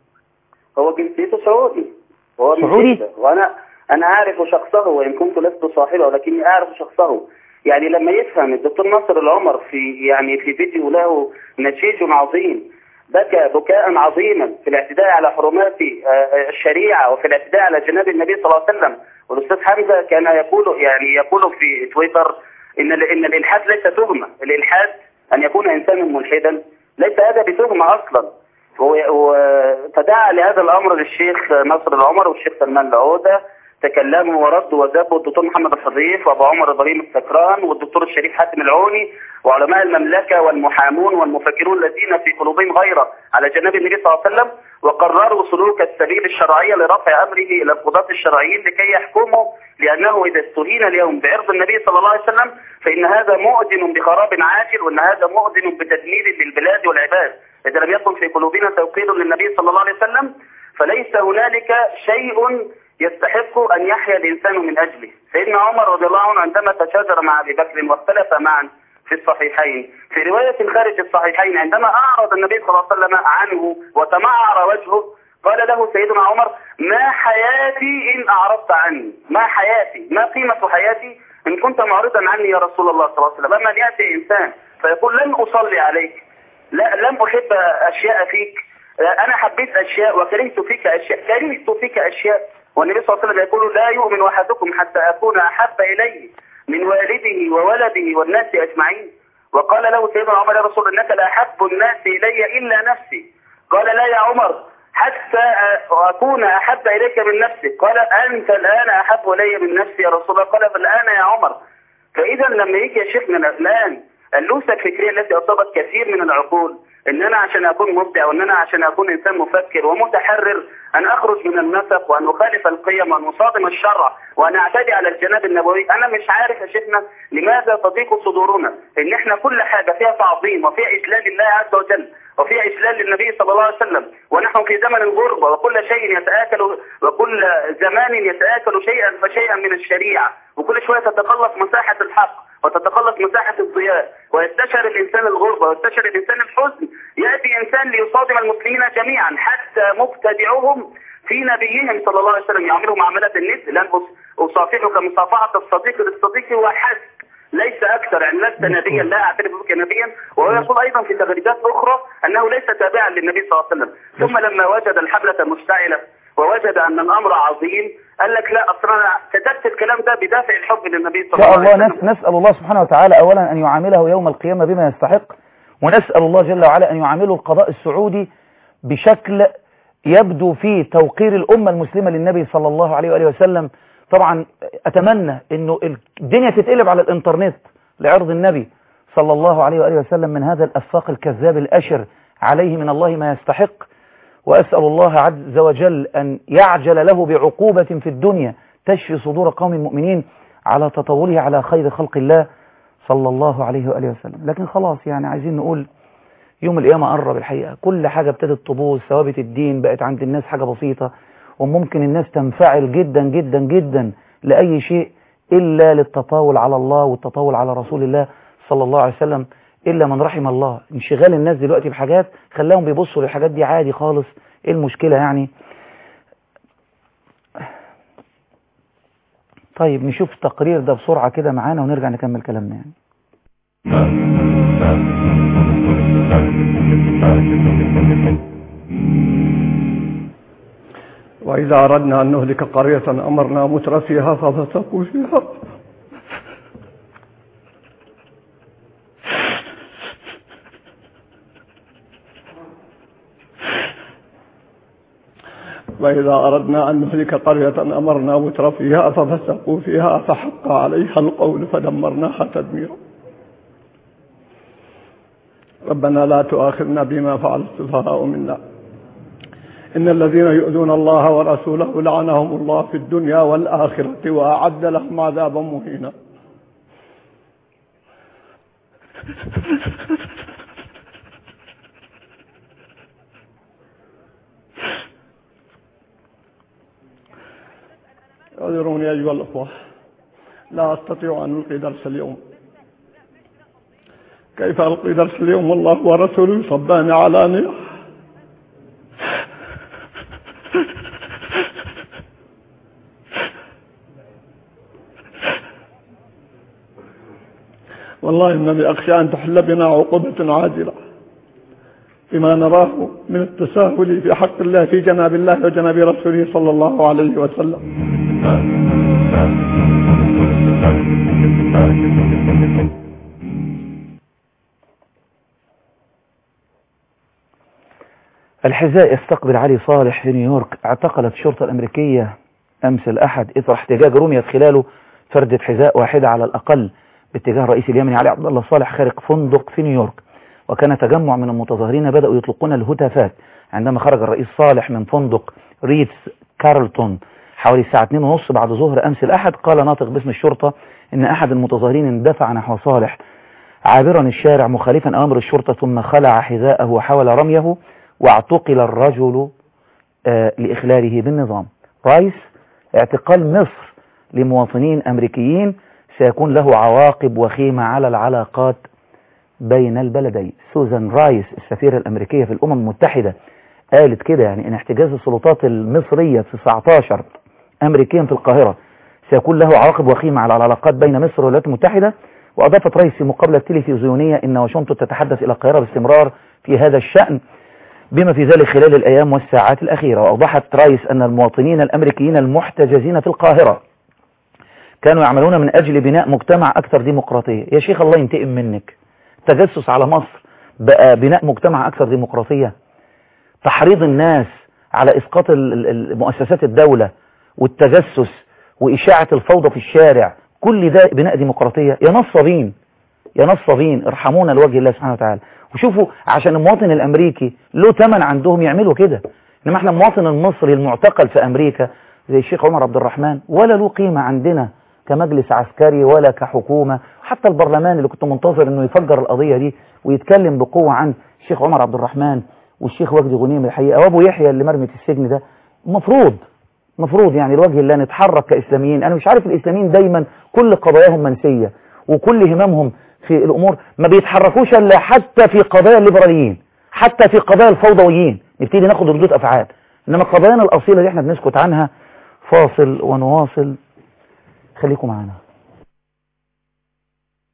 هو جنسيته سعودي هو من سعودي؟ جدة. وانا انا اعرف شخصه وان كنت لست صاحبه ولكني اعرف شخصه يعني لما يفهم الدكتور ناصر العمر في يعني في فيديو له نشيج عظيم بكى بكاء عظيما في الاعتداء على حرمات آه، آه، الشريعه وفي الاعتداء على جناب النبي صلى الله عليه وسلم والاستاذ حمزه كان يقول يعني يقول في تويتر ان ال- ان الالحاد ليس تهمه الالحاد ان يكون انسانا ملحدا ليس هذا بتهمه اصلا و- و- فدعا لهذا الامر للشيخ نصر العمر والشيخ سلمان العوده تكلموا وردوا وذابوا الدكتور محمد الحضيف وابو عمر ابراهيم السكران والدكتور الشريف حاتم العوني وعلماء المملكه والمحامون والمفكرون الذين في قلوبهم غيره على جناب النبي صلى الله عليه وسلم وقرروا سلوك السبيل الشرعيه لرفع امره الى القضاة الشرعيين لكي يحكموا لانه اذا استهين اليوم بعرض النبي صلى الله عليه وسلم فان هذا مؤذن بخراب عاجل وان هذا مؤذن بتدمير للبلاد والعباد اذا لم يكن في قلوبنا توقير للنبي صلى الله عليه وسلم فليس هنالك شيء يستحق أن يحيا الإنسان من أجله سيدنا عمر رضي الله عنه عندما تشاجر مع أبي بكر واختلف معا في الصحيحين في رواية خارج الصحيحين عندما أعرض النبي صلى الله عليه وسلم عنه وتمعر وجهه قال له سيدنا عمر ما حياتي إن أعرضت عني ما حياتي ما قيمة حياتي إن كنت معرضا عني يا رسول الله صلى الله عليه وسلم أما أن يأتي إنسان فيقول لن أصلي عليك لا لم أحب أشياء فيك أنا حبيت أشياء وكرهت فيك أشياء كرهت فيك أشياء والنبي صلى الله عليه وسلم يقول لا يؤمن أحدكم حتى أكون أحب إليه من والده وولده والناس أجمعين وقال له سيدنا عمر يا رسول إنك لأحب الناس إلي إلا نفسي قال لا يا عمر حتى أكون أحب إليك من نفسك قال أنت الآن أحب إلي من نفسي يا رسول الله قال فالآن يا عمر فإذا لما يجي يا شيخنا الآن اللوسة الفكرية التي أصابت كثير من العقول ان انا عشان اكون مبدع وان انا عشان اكون انسان مفكر ومتحرر ان اخرج من النسق وان اخالف القيم وان اصادم الشرع وان اعتدي على الجناب النبوي انا مش عارف يا شيخنا لماذا تضيق صدورنا ان احنا كل حاجه فيها تعظيم وفيها اجلال لله عز وجل وفيها اجلال للنبي صلى الله عليه وسلم ونحن في زمن الغربه وكل شيء يتاكل وكل زمان يتاكل شيئا فشيئا من الشريعه وكل شويه تتقلص مساحه الحق وتتقلص مساحة الضياء ويستشعر الإنسان الغربة ويستشعر الإنسان الحزن يأتي إنسان ليصادم المسلمين جميعا حتى مبتدعوهم في نبيهم صلى الله عليه وسلم يعملوا معاملة الند لن أصافحك مصافحة الصديق للصديق وحسب ليس اكثر يعني لست نبيا لا اعترف بك نبيا وهو يقول ايضا في تغريدات اخرى انه ليس تابعا للنبي صلى الله عليه وسلم ثم لما وجد الحبلة مشتعلة ووجد ان الامر عظيم قال لك لا اصلا انا كتبت الكلام ده بدافع الحب للنبي إن صلى شاء الله عليه الله وسلم نس نسأل الله سبحانه وتعالى أولا أن يعامله يوم القيامة بما يستحق ونسأل الله جل وعلا أن يعامله القضاء السعودي بشكل يبدو فيه توقير الأمة المسلمة للنبي صلى الله عليه وآله وسلم طبعا أتمنى أنه الدنيا تتقلب على الإنترنت لعرض النبي صلى الله عليه وآله وسلم من هذا الأفاق الكذاب الأشر عليه من الله ما يستحق وأسأل الله عز وجل أن يعجل له بعقوبة في الدنيا تشفي صدور قوم مؤمنين على تطوله على خير خلق الله صلى الله عليه وآله وسلم لكن خلاص يعني عايزين نقول يوم القيامة قرب الحقيقة كل حاجة ابتدت تبوظ ثوابت الدين بقت عند الناس حاجة بسيطة وممكن الناس تنفعل جدا جدا جدا لأي شيء إلا للتطاول على الله والتطاول على رسول الله صلى الله عليه وسلم إلا من رحم الله انشغال الناس دلوقتي بحاجات خلاهم بيبصوا للحاجات دي عادي خالص إيه المشكلة يعني طيب نشوف التقرير ده بسرعة كده معانا ونرجع نكمل كلامنا يعني وإذا أردنا أن نهلك قرية أمرنا متر فيها ففسقوا فيها وإذا أردنا أن نهلك قرية أمرنا متر فيها ففسقوا فيها فحق عليها القول فدمرناها تدميرا ربنا لا تؤاخذنا بما فعل السفهاء منا إن الذين يؤذون الله ورسوله لعنهم الله في الدنيا والآخرة وأعد لهم عذابا مهينا اعذروني أيها الأخوة لا أستطيع أن ألقي درس اليوم كيف ألقي درس اليوم والله ورسوله يصبان علانية والله إنني أخشى أن تحل بنا عقوبة عاجلة بما نراه من التساهل في حق الله في جناب الله وجناب رسوله صلى الله عليه وسلم الحذاء يستقبل علي صالح في نيويورك اعتقلت الشرطة الأمريكية أمس الأحد إثر احتجاج رميت خلاله فردة حذاء واحدة على الأقل باتجاه الرئيس اليمني علي عبد الله صالح خارج فندق في نيويورك وكان تجمع من المتظاهرين بدأوا يطلقون الهتافات عندما خرج الرئيس صالح من فندق ريتس كارلتون حوالي الساعة 2:30 بعد ظهر أمس الأحد قال ناطق باسم الشرطة إن أحد المتظاهرين اندفع نحو صالح عابرا الشارع مخالفا أمر الشرطة ثم خلع حذاءه وحاول رميه واعتقل الرجل آه لإخلاله بالنظام رايس اعتقال مصر لمواطنين أمريكيين سيكون له عواقب وخيمة على العلاقات بين البلدين سوزان رايس السفيرة الأمريكية في الأمم المتحدة قالت كده يعني ان احتجاز السلطات المصرية في 19 أمريكيا في القاهرة سيكون له عواقب وخيمة على العلاقات بين مصر والولايات المتحدة وأضافت رئيس في مقابلة تلفزيونية إن واشنطن تتحدث إلى القاهرة باستمرار في هذا الشأن بما في ذلك خلال الأيام والساعات الأخيرة وأوضحت رايس أن المواطنين الأمريكيين المحتجزين في القاهرة كانوا يعملون من أجل بناء مجتمع أكثر ديمقراطية يا شيخ الله ينتقم منك تجسس على مصر بقى بناء مجتمع أكثر ديمقراطية تحريض الناس على إسقاط مؤسسات الدولة والتجسس وإشاعة الفوضى في الشارع كل ده بناء ديمقراطية يا نصابين يا نصابين ارحمونا لوجه الله سبحانه وتعالى وشوفوا عشان المواطن الأمريكي له ثمن عندهم يعملوا كده إنما احنا المواطن المصري المعتقل في أمريكا زي الشيخ عمر عبد الرحمن ولا له قيمة عندنا كمجلس عسكري ولا كحكومة حتى البرلمان اللي كنت منتظر انه يفجر القضية دي ويتكلم بقوة عن الشيخ عمر عبد الرحمن والشيخ وجدي غنيم الحقيقة وابو يحيى اللي مرمي في السجن ده مفروض مفروض يعني الوجه الله نتحرك كإسلاميين انا مش عارف الإسلاميين دايما كل قضاياهم منسية وكل هممهم في الأمور ما بيتحركوش الا حتى في قضايا الليبراليين حتى في قضايا الفوضويين نبتدي ناخد ردود أفعال إنما قضايانا الأصيلة اللي احنا بنسكت عنها فاصل ونواصل خليكم معنا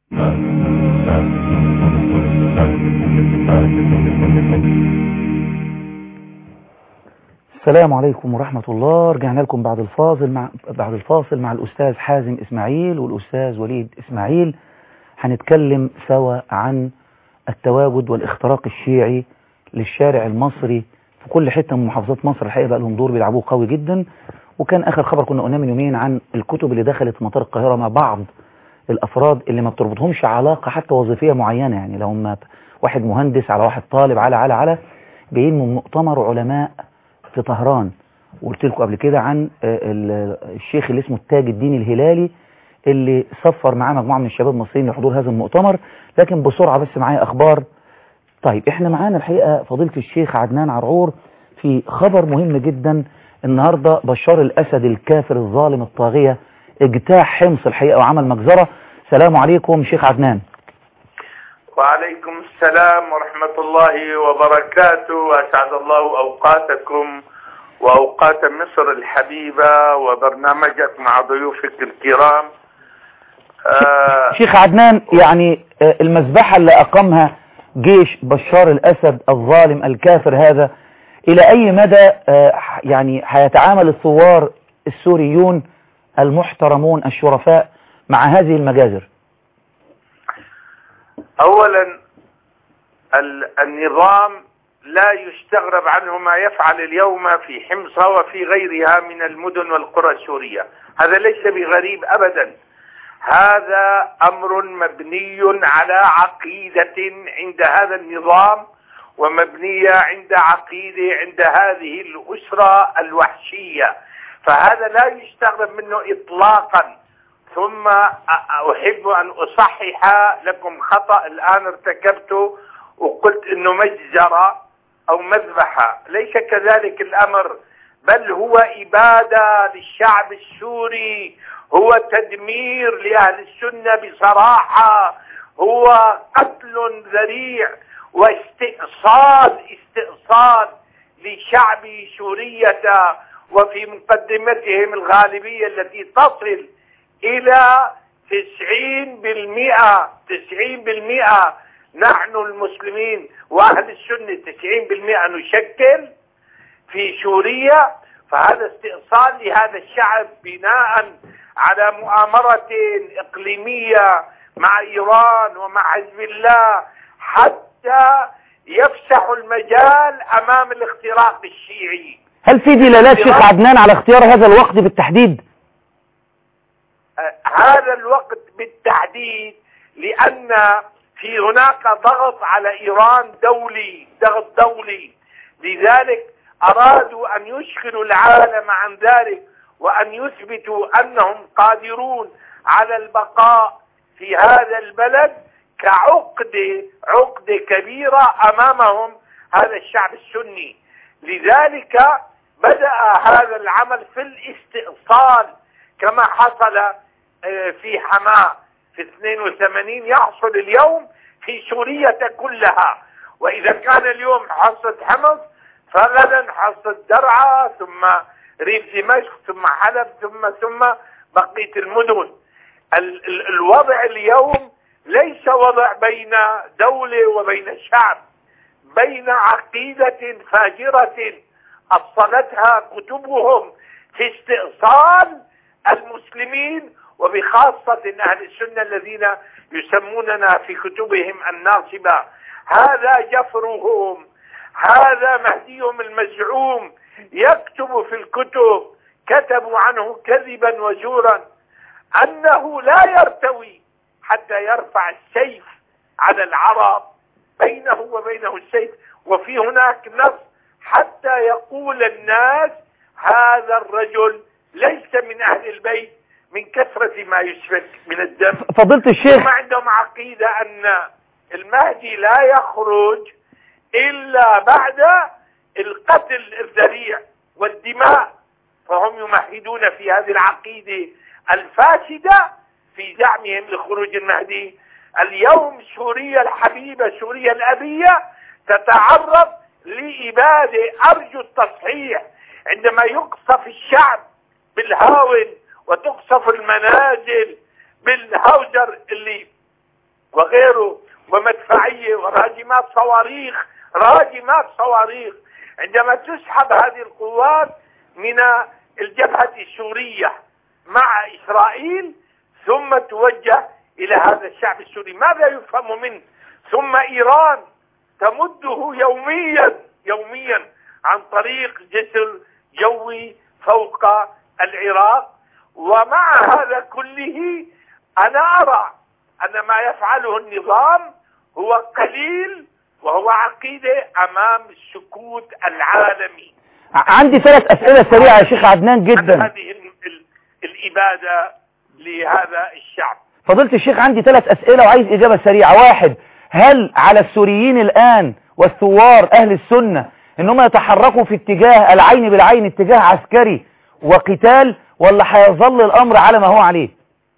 السلام عليكم ورحمة الله رجعنا لكم بعد الفاصل مع بعد الفاصل مع الأستاذ حازم إسماعيل والأستاذ وليد إسماعيل هنتكلم سوا عن التواجد والاختراق الشيعي للشارع المصري في كل حتة من محافظات مصر الحقيقة بقى لهم دور بيلعبوه قوي جدا وكان آخر خبر كنا قلناه من يومين عن الكتب اللي دخلت مطار القاهرة مع بعض الأفراد اللي ما بتربطهمش علاقة حتى وظيفية معينة يعني لو ما واحد مهندس على واحد طالب على على على جايين من مؤتمر علماء في طهران وقلت لكم قبل كده عن الشيخ اللي اسمه التاج الدين الهلالي اللي سفر معاه مجموعة من الشباب المصريين لحضور هذا المؤتمر لكن بسرعة بس معايا أخبار طيب احنا معانا الحقيقة فضيلة الشيخ عدنان عرعور في خبر مهم جدا النهاردة بشار الأسد الكافر الظالم الطاغية اجتاح حمص الحقيقة وعمل مجزرة سلام عليكم شيخ عدنان وعليكم السلام ورحمة الله وبركاته وأسعد الله أوقاتكم وأوقات مصر الحبيبة وبرنامجك مع ضيوفك الكرام آه شيخ عدنان يعني المذبحة اللي أقامها جيش بشار الأسد الظالم الكافر هذا إلى أي مدى يعني هيتعامل الثوار السوريون المحترمون الشرفاء مع هذه المجازر أولا النظام لا يستغرب عنه ما يفعل اليوم في حمص وفي غيرها من المدن والقرى السورية هذا ليس بغريب أبدا هذا أمر مبني على عقيدة عند هذا النظام ومبنية عند عقيدة عند هذه الأسرة الوحشية فهذا لا يستغرب منه إطلاقا ثم أحب أن أصحح لكم خطأ الآن ارتكبته وقلت أنه مجزرة أو مذبحة ليس كذلك الأمر بل هو إبادة للشعب السوري هو تدمير لأهل السنة بصراحة هو قتل ذريع واستئصال استئصال لشعب سورية وفي مقدمتهم الغالبية التي تصل إلى تسعين بالمئة تسعين بالمئة نحن المسلمين وأهل السنة تسعين بالمئة نشكل في سوريا فهذا استئصال لهذا الشعب بناء على مؤامرة إقليمية مع إيران ومع حزب الله حتى يفسح المجال أمام الاختراق الشيعي هل في دلالات شيخ عدنان على اختيار هذا الوقت بالتحديد هذا الوقت بالتحديد لأن في هناك ضغط على إيران دولي ضغط دولي لذلك أرادوا أن يشغلوا العالم عن ذلك وأن يثبتوا أنهم قادرون على البقاء في هذا البلد كعقدة عقدة كبيرة أمامهم هذا الشعب السني لذلك بدأ هذا العمل في الاستئصال كما حصل في حماة في 82 يحصل اليوم في سوريا كلها وإذا كان اليوم حصة حمص فغدا حصة درعا ثم ريف دمشق ثم حلب ثم ثم بقية المدن ال ال الوضع اليوم ليس وضع بين دولة وبين شعب بين عقيدة فاجرة أصلتها كتبهم في استئصال المسلمين وبخاصة أهل السنة الذين يسموننا في كتبهم الناصبة هذا جفرهم هذا مهديهم المزعوم يكتب في الكتب كتبوا عنه كذبا وزورا أنه لا يرتوي حتى يرفع السيف على العرب بينه وبينه السيف وفي هناك نص حتى يقول الناس هذا الرجل ليس من أهل البيت من كثرة ما يسفك من الدم فضلت الشيخ هم عندهم عقيدة أن المهدي لا يخرج إلا بعد القتل الذريع والدماء فهم يمهدون في هذه العقيدة الفاسدة في زعمهم لخروج المهدي اليوم سوريا الحبيبة سوريا الأبية تتعرض لإبادة أرجو التصحيح عندما يقصف الشعب بالهاون وتقصف المنازل بالهوجر اللي وغيره ومدفعية وراجمات صواريخ راجمات صواريخ عندما تسحب هذه القوات من الجبهة السورية مع إسرائيل ثم توجه إلى هذا الشعب السوري ماذا يفهم منه ثم إيران تمده يوميا يوميا عن طريق جسر جوي فوق العراق ومع هذا كله أنا أرى أن ما يفعله النظام هو قليل وهو عقيدة أمام السكوت العالمي ع- عندي ثلاث أسئلة سريعة يا شيخ عدنان عن جدا هذه ال- ال- الإبادة لهذا الشعب فضيلة الشيخ عندي ثلاث أسئلة وعايز إجابة سريعة واحد هل على السوريين الآن والثوار أهل السنة إنهم يتحركوا في اتجاه العين بالعين اتجاه عسكري وقتال ولا هيظل الأمر على ما هو عليه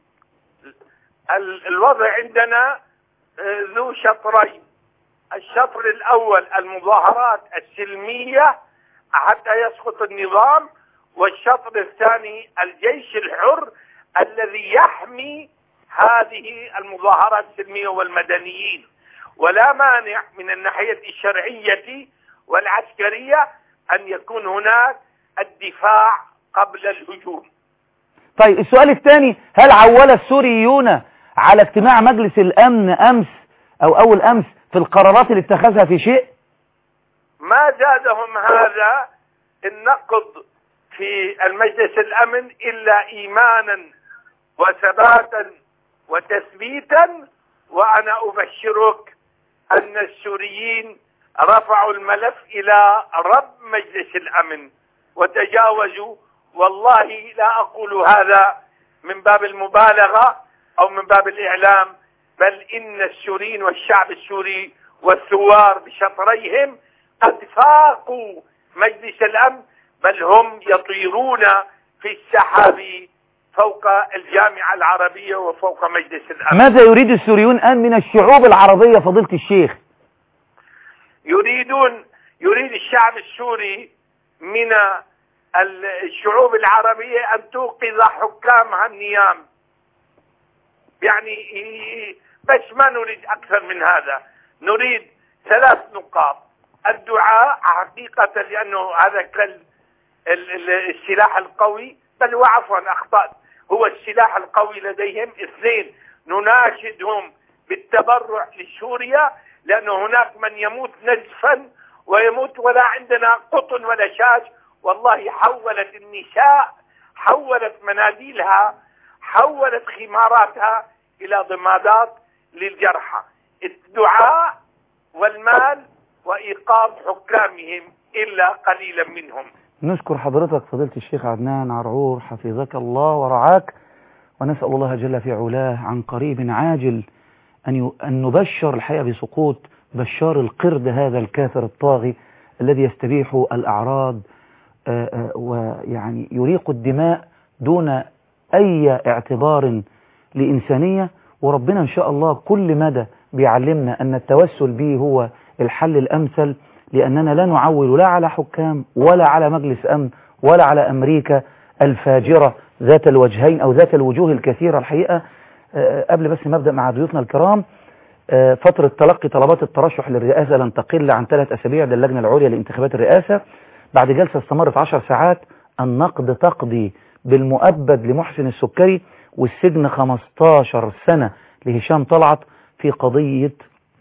ال- الوضع عندنا آه، ذو شطرين الشطر الأول المظاهرات السلمية حتى يسقط النظام والشطر الثاني الجيش الحر الذي يحمي هذه المظاهرات السلمية والمدنيين ولا مانع من الناحية الشرعية والعسكرية أن يكون هناك الدفاع قبل الهجوم طيب السؤال الثاني هل عول السوريون على اجتماع مجلس الأمن أمس أو أول أمس في القرارات اللي اتخذها في شيء ما زادهم هذا النقض في المجلس الأمن إلا إيمانا وثباتا وتثبيتا وأنا أبشرك أن السوريين رفعوا الملف إلى رب مجلس الأمن وتجاوزوا والله لا أقول هذا من باب المبالغة أو من باب الإعلام بل إن السوريين والشعب السوري والثوار بشطريهم قد فاقوا مجلس الأمن بل هم يطيرون في السحاب فوق الجامعة العربية وفوق مجلس الأمن ماذا يريد السوريون الآن من الشعوب العربية فضيلة الشيخ يريدون يريد الشعب السوري من ال- الشعوب العربية أن توقظ حكامها النيام يعني ي- بس ما نريد أكثر من هذا نريد ثلاث نقاط الدعاء حقيقة لأنه هذا كال ال- ال- السلاح القوي بل وعفوا أخطأت هو السلاح القوي لديهم اثنين نناشدهم بالتبرع لسوريا لأنه هناك من يموت نزفا ويموت ولا عندنا قطن ولا شاش والله حولت النساء حولت مناديلها حولت خماراتها إلى ضمادات للجرحى الدعاء والمال وإيقاظ حكامهم إلا قليلا منهم نشكر حضرتك فضيلة الشيخ عدنان عرعور حفظك الله ورعاك ونسأل الله جل في علاه عن قريب عاجل أن, ي... أن نبشر الحقيقة بسقوط بشار القرد هذا الكافر الطاغي الذي يستبيح الأعراض آه، آه، ويعني يريق الدماء دون أي اعتبار لإنسانية وربنا إن شاء الله كل مدى بيعلمنا أن التوسل به هو الحل الأمثل لأننا لا نعول لا على حكام ولا على مجلس أمن ولا على أمريكا الفاجرة ذات الوجهين أو ذات الوجوه الكثيرة الحقيقة آه، قبل بس ما أبدأ مع ضيوفنا الكرام آه، فترة تلقي طلبات الترشح للرئاسة لن تقل عن ثلاث أسابيع للجنة العليا لانتخابات الرئاسة بعد جلسة استمرت عشر ساعات النقد تقضي بالمؤبد لمحسن السكري والسجن 15 سنة لهشام طلعت في قضية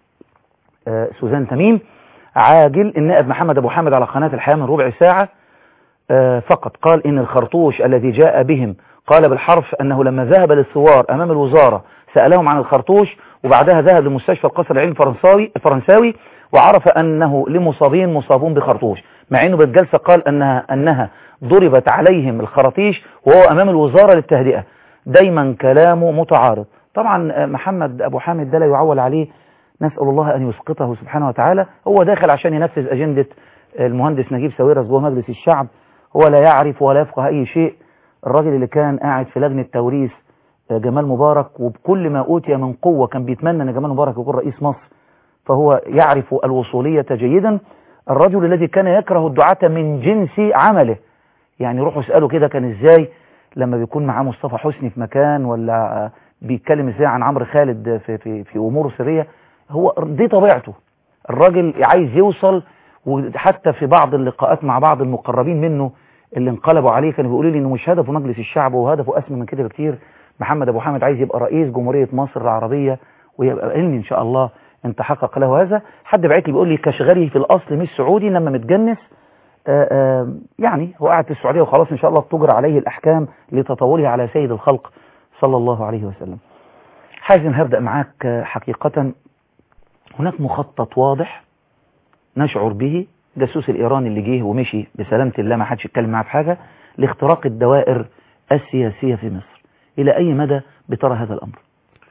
آه، سوزان تميم عاجل النائب محمد أبو حامد على قناة الحياة من ربع ساعة آه، فقط قال إن الخرطوش الذي جاء بهم قال بالحرف أنه لما ذهب للثوار أمام الوزارة سألهم عن الخرطوش وبعدها ذهب لمستشفى القصر العيني الفرنساوي الفرنساوي وعرف أنه لمصابين مصابون بخرطوش مع أنه بالجلسة قال أنها, أنها ضربت عليهم الخراطيش وهو أمام الوزارة للتهدئة دايما كلامه متعارض طبعا آه، محمد أبو حامد ده لا يعول عليه نسأل الله أن يسقطه سبحانه وتعالى هو داخل عشان ينفذ أجندة المهندس نجيب ساويرس جوه مجلس الشعب هو لا يعرف ولا يفقه أي شيء الراجل اللي كان قاعد في لجنة توريث آه، جمال مبارك وبكل ما أوتي من قوة كان بيتمنى أن جمال مبارك يكون رئيس مصر فهو يعرف الوصولية جيدا الرجل الذي كان يكره الدعاة من جنس عمله يعني روحوا اسألوا كده كان ازاي لما بيكون معاه مصطفى حسني في مكان ولا آه، بيتكلم ازاي عن عمرو خالد في في في اموره السريه هو دي طبيعته الراجل عايز يوصل وحتى في بعض اللقاءات مع بعض المقربين منه اللي انقلبوا عليه كانوا بيقولوا لي انه مش هدفه مجلس الشعب وهدفه اسمى من كده بكتير محمد ابو حامد عايز يبقى رئيس جمهوريه مصر العربيه ويبقى علمي ان شاء الله ان تحقق له هذا حد بعت لي بيقول لي كشغلي في الاصل مش سعودي لما متجنس آآ آآ يعني هو قاعد في السعوديه وخلاص ان شاء الله تجرى عليه الاحكام لتطوله على سيد الخلق صلى الله عليه وسلم حازم هبدا معاك حقيقه هناك مخطط واضح نشعر به جاسوس الايراني اللي جه ومشي بسلامه الله ما حدش يتكلم معاه في حاجه لاختراق الدوائر السياسيه في مصر الى اي مدى بترى هذا الامر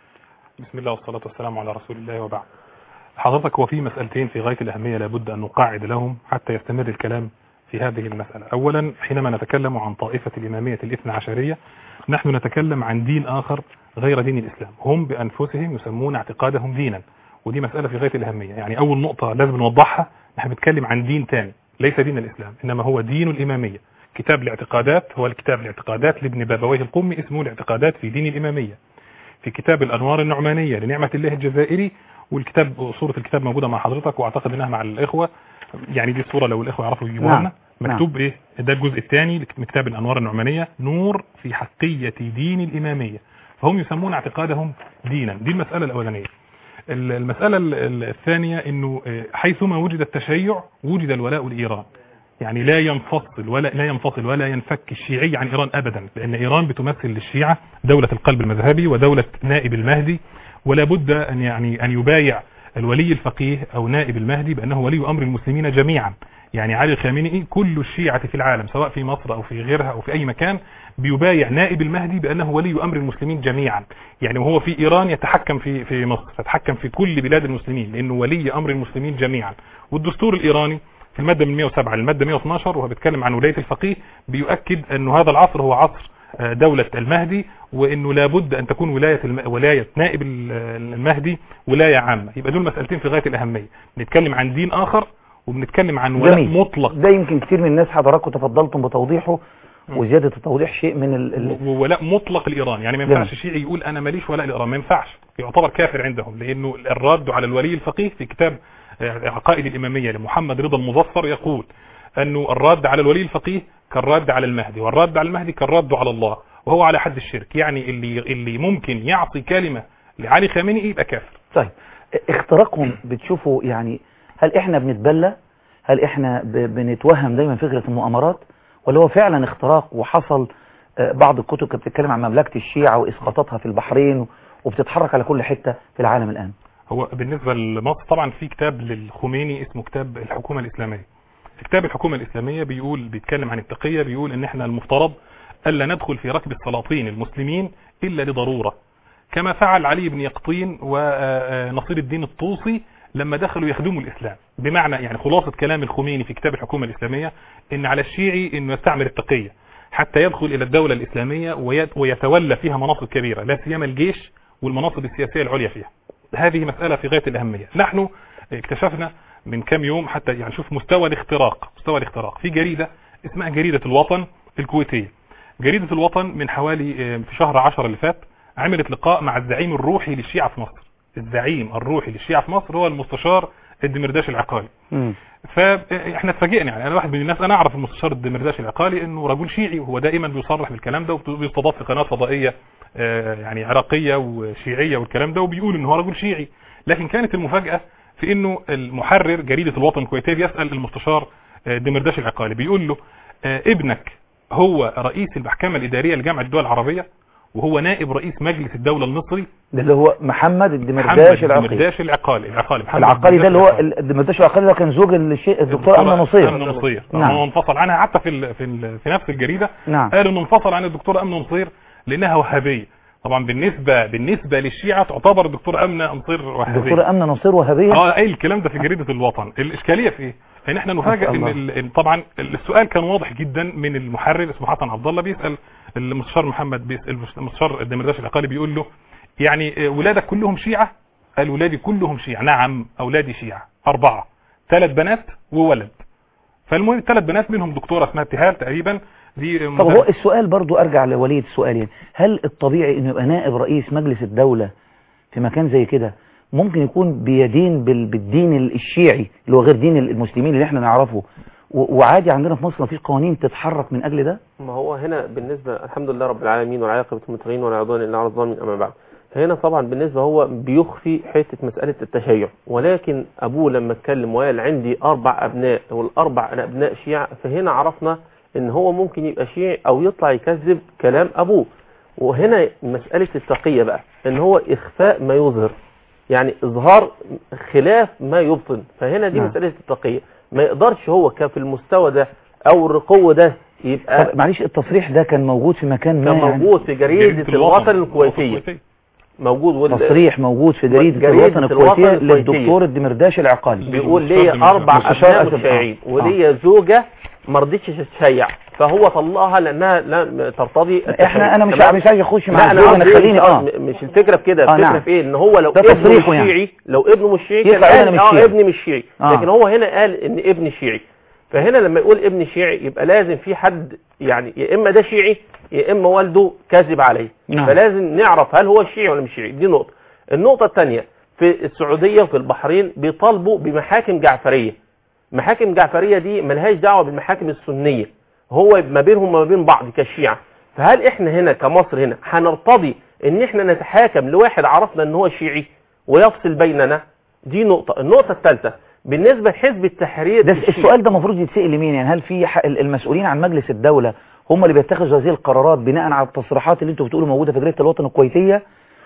بسم الله والصلاة والسلام على رسول الله وبعد حضرتك هو في مسألتين في غاية الأهمية لابد أن نقاعد لهم حتى يستمر الكلام في هذه المسألة أولا حينما نتكلم عن طائفة الإمامية الاثنى عشرية نحن نتكلم عن دين آخر غير دين الإسلام هم بأنفسهم يسمون اعتقادهم دينا ودي مسألة في غاية الأهمية يعني أول نقطة لازم نوضحها نحن بنتكلم عن دين تاني ليس دين الإسلام إنما هو دين الإمامية كتاب الاعتقادات هو الكتاب الاعتقادات لابن بابويه القمي اسمه الاعتقادات في دين الإمامية في كتاب الأنوار النعمانية لنعمة الله الجزائري والكتاب صورة الكتاب موجودة مع حضرتك واعتقد انها مع الإخوة يعني دي الصورة لو الإخوة يعرفوا يجيبوها نعم. لنا مكتوب ايه ده الجزء الثاني من كتاب الأنوار النعمانية نور في حقية دين الإمامية فهم يسمون اعتقادهم دينا دي المسألة الأولانية ال- المسألة ال- ال- الثانية انه آه، حيثما وجد التشيع وجد الولاء لإيران يعني لا ينفصل ولا لا ينفصل ولا ينفك الشيعي عن ايران ابدا لان ايران بتمثل للشيعة دولة القلب المذهبي ودولة نائب المهدي ولا بد ان يعني ان يبايع الولي الفقيه او نائب المهدي بانه ولي امر المسلمين جميعا يعني علي الخامنئي كل الشيعة في العالم سواء في مصر او في غيرها او في اي مكان بيبايع نائب المهدي بانه ولي امر المسلمين جميعا يعني وهو في ايران يتحكم في في مصر يتحكم في كل بلاد المسلمين لانه ولي امر المسلمين جميعا والدستور الايراني في المادة من 107 للمادة 112 وهو بيتكلم عن ولاية الفقيه بيؤكد انه هذا العصر هو عصر آه، دولة المهدي وانه لابد ان تكون ولاية الم... ولاية نائب ال- المهدي ولاية عامة يبقى دول مسألتين في غاية الاهمية بنتكلم عن دين اخر وبنتكلم عن ولاء جميل مطلق ده يمكن كتير من الناس حضراتكم تفضلتم بتوضيحه وزيادة التوضيح شيء من ال... ال... وولاء مطلق لايران يعني ما جميل. ينفعش شيعي يقول انا ماليش ولاء لايران ما ينفعش يعتبر كافر عندهم لانه الرد على الولي الفقيه في كتاب آه، عقائد الاماميه لمحمد رضا المظفر يقول انه الرد على الولي الفقيه كالرد على المهدي والرد على المهدي كالرد على الله وهو على حد الشرك يعني اللي اللي ممكن يعطي كلمه لعلي خامنئي يبقى كافر طيب اختراقهم بتشوفوا يعني هل احنا بنتبلى هل احنا ب... بنتوهم دايما فكرة المؤامرات ولا هو فعلا اختراق وحصل آه، بعض الكتب كانت بتتكلم عن مملكة الشيعة واسقاطاتها في البحرين وبتتحرك على كل حتة في العالم الآن هو بالنسبة لمصر طبعا في كتاب للخميني اسمه كتاب الحكومة الإسلامية في كتاب الحكومة الإسلامية بيقول بيتكلم عن التقية بيقول ان احنا المفترض ألا ندخل في ركب السلاطين المسلمين إلا لضرورة كما فعل علي بن يقطين ونصير الدين الطوسي لما دخلوا يخدموا الإسلام بمعنى يعني خلاصة كلام الخميني في كتاب الحكومة الإسلامية ان على الشيعي انه يستعمل التقية حتى يدخل إلى الدولة الإسلامية ويت- ويتولى فيها مناصب كبيرة لا سيما الجيش والمناصب السياسية العليا فيها هذه مسألة في غاية الأهمية نحن اكتشفنا من كم يوم حتى يعني شوف مستوى الاختراق مستوى الاختراق في جريدة اسمها جريدة الوطن الكويتية جريدة الوطن من حوالي اه، في شهر عشر اللي فات عملت لقاء مع الزعيم الروحي للشيعة في مصر الزعيم الروحي للشيعة في مصر هو المستشار الدمرداش العقالي مم. فاحنا اتفاجئنا يعني انا واحد من الناس انا اعرف المستشار الدمرداش العقالي انه رجل شيعي وهو دائما بيصرح بالكلام ده وبيستضاف في قناه فضائيه آه، يعني عراقيه وشيعيه والكلام ده وبيقول ان هو رجل شيعي لكن كانت المفاجاه في انه المحرر جريده الوطن الكويتيه بيسال المستشار آه، دمرداش العقالي بيقول له آه، ابنك هو رئيس المحكمه الاداريه لجامعه الدول العربيه وهو نائب رئيس مجلس الدوله المصري ده اللي هو محمد محمد الدمرداش العقيل الدمرداش العقالي العقالي محمد العقالي ده اللي هو العقالي. الدمرداش العقالي ده كان زوج الشيء الدكتور أمنة نصير أمن نصير نعم. هو انفصل عنها حتى في ال في, ال في نفس الجريدة نعم قالوا انه انفصل عن الدكتور أمن نصير لأنها وهابية طبعا بالنسبة بالنسبة للشيعة تعتبر الدكتور أمن نصير وهابية الدكتور أمنة نصير وهابية اه اي الكلام ده في جريدة الوطن الإشكالية في ايه ان احنا نفاجئ ما ان شاء ال- ال- طبعا السؤال كان واضح جدا من المحرر اسمه حسن عبد الله بيسأل المستشار محمد بيسأل المستشار الدمرداش العقالي بيقول له يعني آه، ولادك كلهم شيعة قال ولادي كلهم شيعة نعم اولادي شيعة اربعة ثلاث بنات وولد فالمهم الثلاث بنات منهم دكتورة اسمها ابتهال تقريبا دي طب هو السؤال برضو ارجع لوليد السؤال يعني هل الطبيعي انه يبقى نائب رئيس مجلس الدولة في مكان زي كده ممكن يكون بيدين بال- بالدين الشيعي اللي هو غير دين المسلمين اللي احنا نعرفه و- وعادي عندنا في مصر مفيش قوانين تتحرك من اجل ده ما هو هنا بالنسبة الحمد لله رب العالمين والعاقبة للمتقين ولا عدوان إلا على الظالمين أما بعد هنا طبعا بالنسبة هو بيخفي حتة مسألة التشيع ولكن أبوه لما اتكلم وقال عندي أربع أبناء والأربع أبناء شيعة فهنا عرفنا إن هو ممكن يبقى شيعي أو يطلع يكذب كلام أبوه وهنا مسألة التقية بقى إن هو إخفاء ما يظهر يعني إظهار خلاف ما يبطن فهنا دي نعم. مسألة التقية ما يقدرش هو كفي المستوى ده أو الرقوة ده يبقى طب معلش التصريح ده كان موجود في مكان ما كان يعني موجود في جريدة الوطن الكويتية موجود وال- تصريح موجود في جريدة جريدة الوطن الوطن الكويتية الكويتية. للدكتور الدمرداش العقالي بيقول ليا اربع مستشار ابناء أسف. مشيعين آه. وليا زوجة ما رضتش تشيع فهو طلقها لانها لا ترتضي احنا انا مش تمام؟ مش عايز اخش مع لا انا الزوج انا قصدي خليني اه م- مش الفكره في كده آه، الفكره نعم. في ايه ان هو لو ده ابنه مش تصريحه يعني. شيعي لو ابنه مش شيعي يطلع كان يقول أنا قال مش اه شيعي. ابني مش شيعي آه. لكن هو هنا قال ان ابني شيعي فهنا لما يقول ابني شيعي يبقى لازم في حد يعني يا اما ده شيعي يا اما والده كاذب عليه نعم. فلازم نعرف هل هو شيعي ولا مش شيعي دي نقطه النقطه الثانيه في السعوديه وفي البحرين بيطالبوا بمحاكم جعفريه محاكم جعفريه دي ملهاش دعوه بالمحاكم السنيه هو ما بينهم وما بين بعض كالشيعة فهل احنا هنا كمصر هنا هنرتضي ان احنا نتحاكم لواحد عرفنا ان هو شيعي ويفصل بيننا دي نقطة النقطة الثالثة بالنسبة لحزب التحرير ده الشيعي- السؤال ده المفروض يتسأل لمين يعني هل في ح- المسؤولين عن مجلس الدولة هم اللي بيتخذوا هذه القرارات بناء على التصريحات اللي انتوا بتقولوا موجودة في جريدة الوطن الكويتية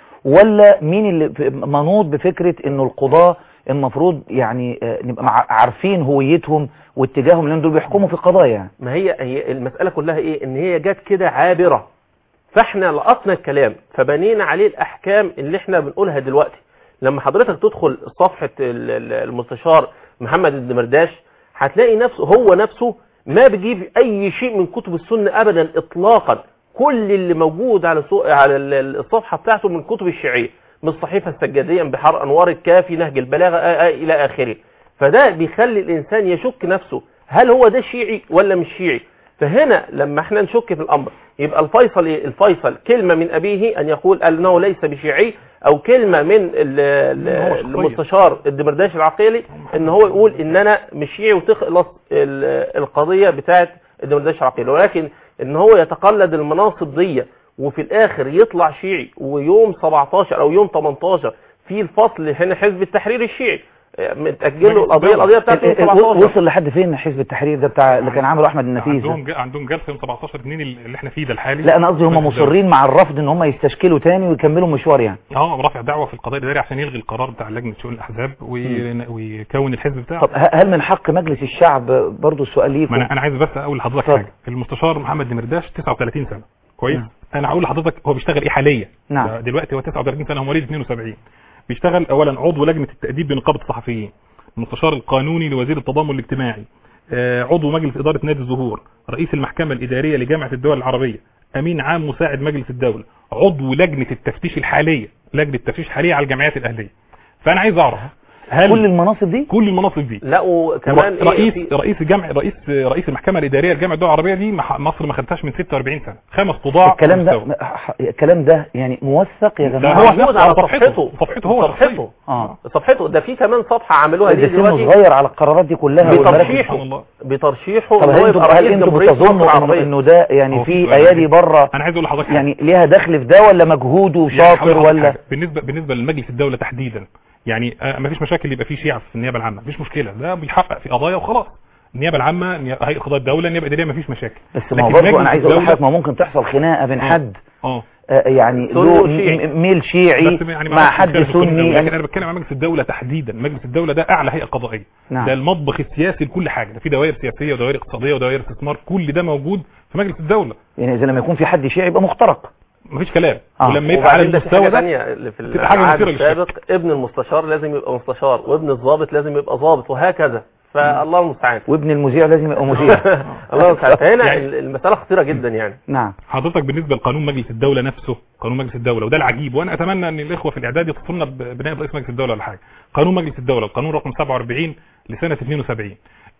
ولا مين اللي في- منوط بفكرة انه القضاة المفروض يعني آه، نبقى مع- عارفين هويتهم واتجاههم لان دول بيحكموا في قضايا يعني ما هي هي المسألة كلها ايه ان هي جت كده عابرة فاحنا لقطنا الكلام فبنينا عليه الاحكام اللي احنا بنقولها دلوقتي لما حضرتك تدخل صفحة ال- ال- المستشار محمد الدمرداش هتلاقي نفسه هو نفسه ما بيجيب اي شيء من كتب السنة ابدا اطلاقا كل اللي موجود على سو... على ال- ال- الصفحة بتاعته من كتب الشيعية من الصحيفة السجادية من بحار انوار الكافي نهج البلاغة آه آه الى اخره فده بيخلي الانسان يشك نفسه هل هو ده شيعي ولا مش شيعي فهنا لما احنا نشك في الامر يبقى الفيصل ايه الفيصل كلمة من ابيه ان يقول انه ليس بشيعي او كلمة من ال- ال- هو شخصية. المستشار الدمرداش العقيلي ان هو يقول ان انا مش شيعي وتخلص ال- القضية بتاعت الدمرداش العقيلي ولكن ان هو يتقلد المناصب دي وفي الاخر يطلع شيعي ويوم 17 او يوم 18 في الفصل هنا حزب التحرير الشيعي اه، متأجل له القضية القضية بتاعته يوم ال- ال- 17 وصل لحد فين حزب التحرير ده بتاع اللي كان عامله احمد النفيس ده؟ عندهم ج- عندهم جلسه يوم 17 2 اللي احنا فيه ده الحالي لا انا قصدي هم مجلس الدولة. مصرين مع الرفض ان هم يستشكلوا تاني ويكملوا مشوار يعني اه رافع دعوه في القضاء الاداري عشان يلغي القرار بتاع لجنه شؤون الاحزاب وي- ويكون الحزب بتاعه طب ه- هل من حق مجلس الشعب برضو السؤال ما ليكم انا انا عايز بس اقول لحضرتك اتفضل. حاجه المستشار محمد دمرداش 39 سنه كويس نعم. انا هقول لحضرتك هو بيشتغل ايه حاليا نعم. دلوقتي هو 39 سنه هو مواليد 72 بيشتغل اولا عضو لجنه التاديب بنقابه الصحفيين المستشار القانوني لوزير التضامن الاجتماعي آه، عضو مجلس اداره نادي الزهور رئيس المحكمه الاداريه لجامعه الدول العربيه امين عام مساعد مجلس الدوله عضو لجنه التفتيش الحاليه لجنه التفتيش الحاليه على الجمعيات الاهليه فانا عايز اعرف هل كل المناصب دي كل المناصب دي لا وكمان ايه رئيس في- رئيس جمع رئيس رئيس المحكمه الاداريه لجامعه الدول العربيه دي مح- مصر ما خدتهاش من 46 سنه خمس قضاع الكلام ده مستوى. ح- الكلام ده يعني موثق يا ده جماعه هو موجود نفسه على على صفحته صفحته صفحته هو صفحته شخصيا. اه صفحته ده في كمان صفحة عملوها ده دي سنه دلوقتي صغير على القرارات دي كلها والمراكز بترشيحه سبحان الله. بترشيحه طب ان هل هو انتوا يبقى هل رئيس انتوا جمهورية مصر بتظنوا إنه- العربية انه ده يعني هو في سؤال ايادي يعني. بره انا عايز اقول لحضرتك حاجة. يعني ليها دخل في ده ولا مجهود يعني وشاطر هقول لحضرتك ولا حاجة. بالنسبه بالنسبه لمجلس الدوله تحديدا يعني آه ما فيش مشاكل يبقى فيه شيعة في النيابه العامه مفيش مشكله ده بيحقق في قضايا وخلاص النيابه العامه نيا- هيئه قضاء الدوله النيابه الاداريه مفيش مشاكل بس ما هو لكن برضه مجلس انا عايز اقول الدولة- لحضرتك ما ممكن تحصل خناقه بين آه. حد اه آه، يعني سني له وشيعي. م- ميل شيعي بس يعني ما مع أعرفش حد مشكلة في القانون سني الدولي، لكن يعني انا بتكلم عن مجلس الدوله تحديدا مجلس الدوله ده اعلى هيئه قضائيه نعم. ده المطبخ السياسي لكل حاجه ده في دوائر سياسيه ودوائر اقتصاديه ودوائر استثمار كل ده موجود في مجلس الدوله يعني اذا لما يكون في حد شيعي يبقى مخترق مفيش كلام آه. ولما يبقى على وبعدين ده في المستوى حاجة ده تانية اللي في تبقى حاجة العهد مثيرة للشك. السابق ابن المستشار لازم يبقى مستشار وابن الضابط لازم يبقى ضابط وهكذا فالله المستعان وابن المذيع لازم يبقى مذيع الله المستعان فهنا يعني- المسألة خطيرة جدا يعني نعم حضرتك بالنسبه لقانون مجلس الدوله نفسه قانون مجلس الدوله وده العجيب وانا اتمنى ان الاخوه في الاعداد يتصلنا بنائب رئيس مجلس الدوله ولا حاجه قانون مجلس الدوله القانون رقم 47 لسنه 72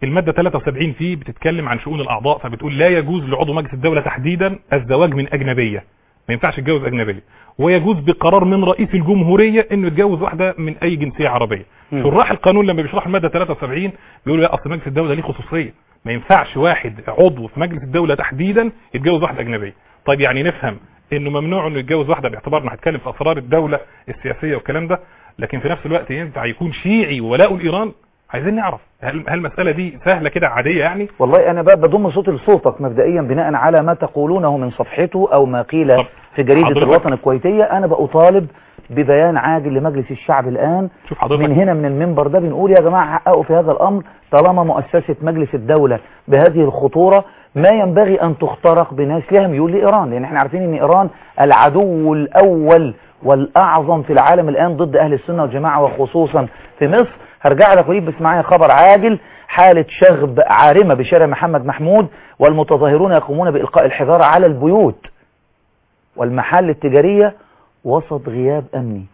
المادة 73 فيه بتتكلم عن شؤون الأعضاء فبتقول لا يجوز لعضو مجلس الدولة تحديدا الزواج من أجنبية ما ينفعش يتجوز أجنبية ويجوز بقرار من رئيس الجمهورية انه يتجوز واحدة من اي جنسية عربية مم. شراح القانون لما بيشرحوا المادة 73 بيقولوا لا اصل مجلس الدولة ليه خصوصية ما ينفعش واحد عضو في مجلس الدولة تحديدا يتجوز واحدة أجنبية طيب يعني نفهم انه ممنوع انه يتجوز واحدة باعتبار انه هيتكلم في اسرار الدولة السياسية والكلام ده لكن في نفس الوقت ينفع يكون شيعي ولاء لايران عايزين نعرف هل هل المسألة دي سهلة كده عادية يعني والله انا بقى بضم صوتي لصوتك مبدئيا بناء على ما تقولونه من صفحته او ما قيل طب في جريدة حضرتك- الوطن الكويتية انا بأطالب ببيان عاجل لمجلس الشعب الان شوف حضرتك من هنا من المنبر ده بنقول يا جماعة حققوا في هذا الامر طالما مؤسسة مجلس الدولة بهذه الخطورة ما ينبغي ان تخترق بناس لها ميول لايران لان احنا عارفين ان ايران العدو الاول والاعظم في العالم الان ضد اهل السنة والجماعة وخصوصا في مصر هرجع لك وليد بس معايا خبر عاجل حالة شغب عارمة بشارع محمد محمود والمتظاهرون يقومون بإلقاء الحجارة على البيوت والمحال التجارية وسط غياب أمني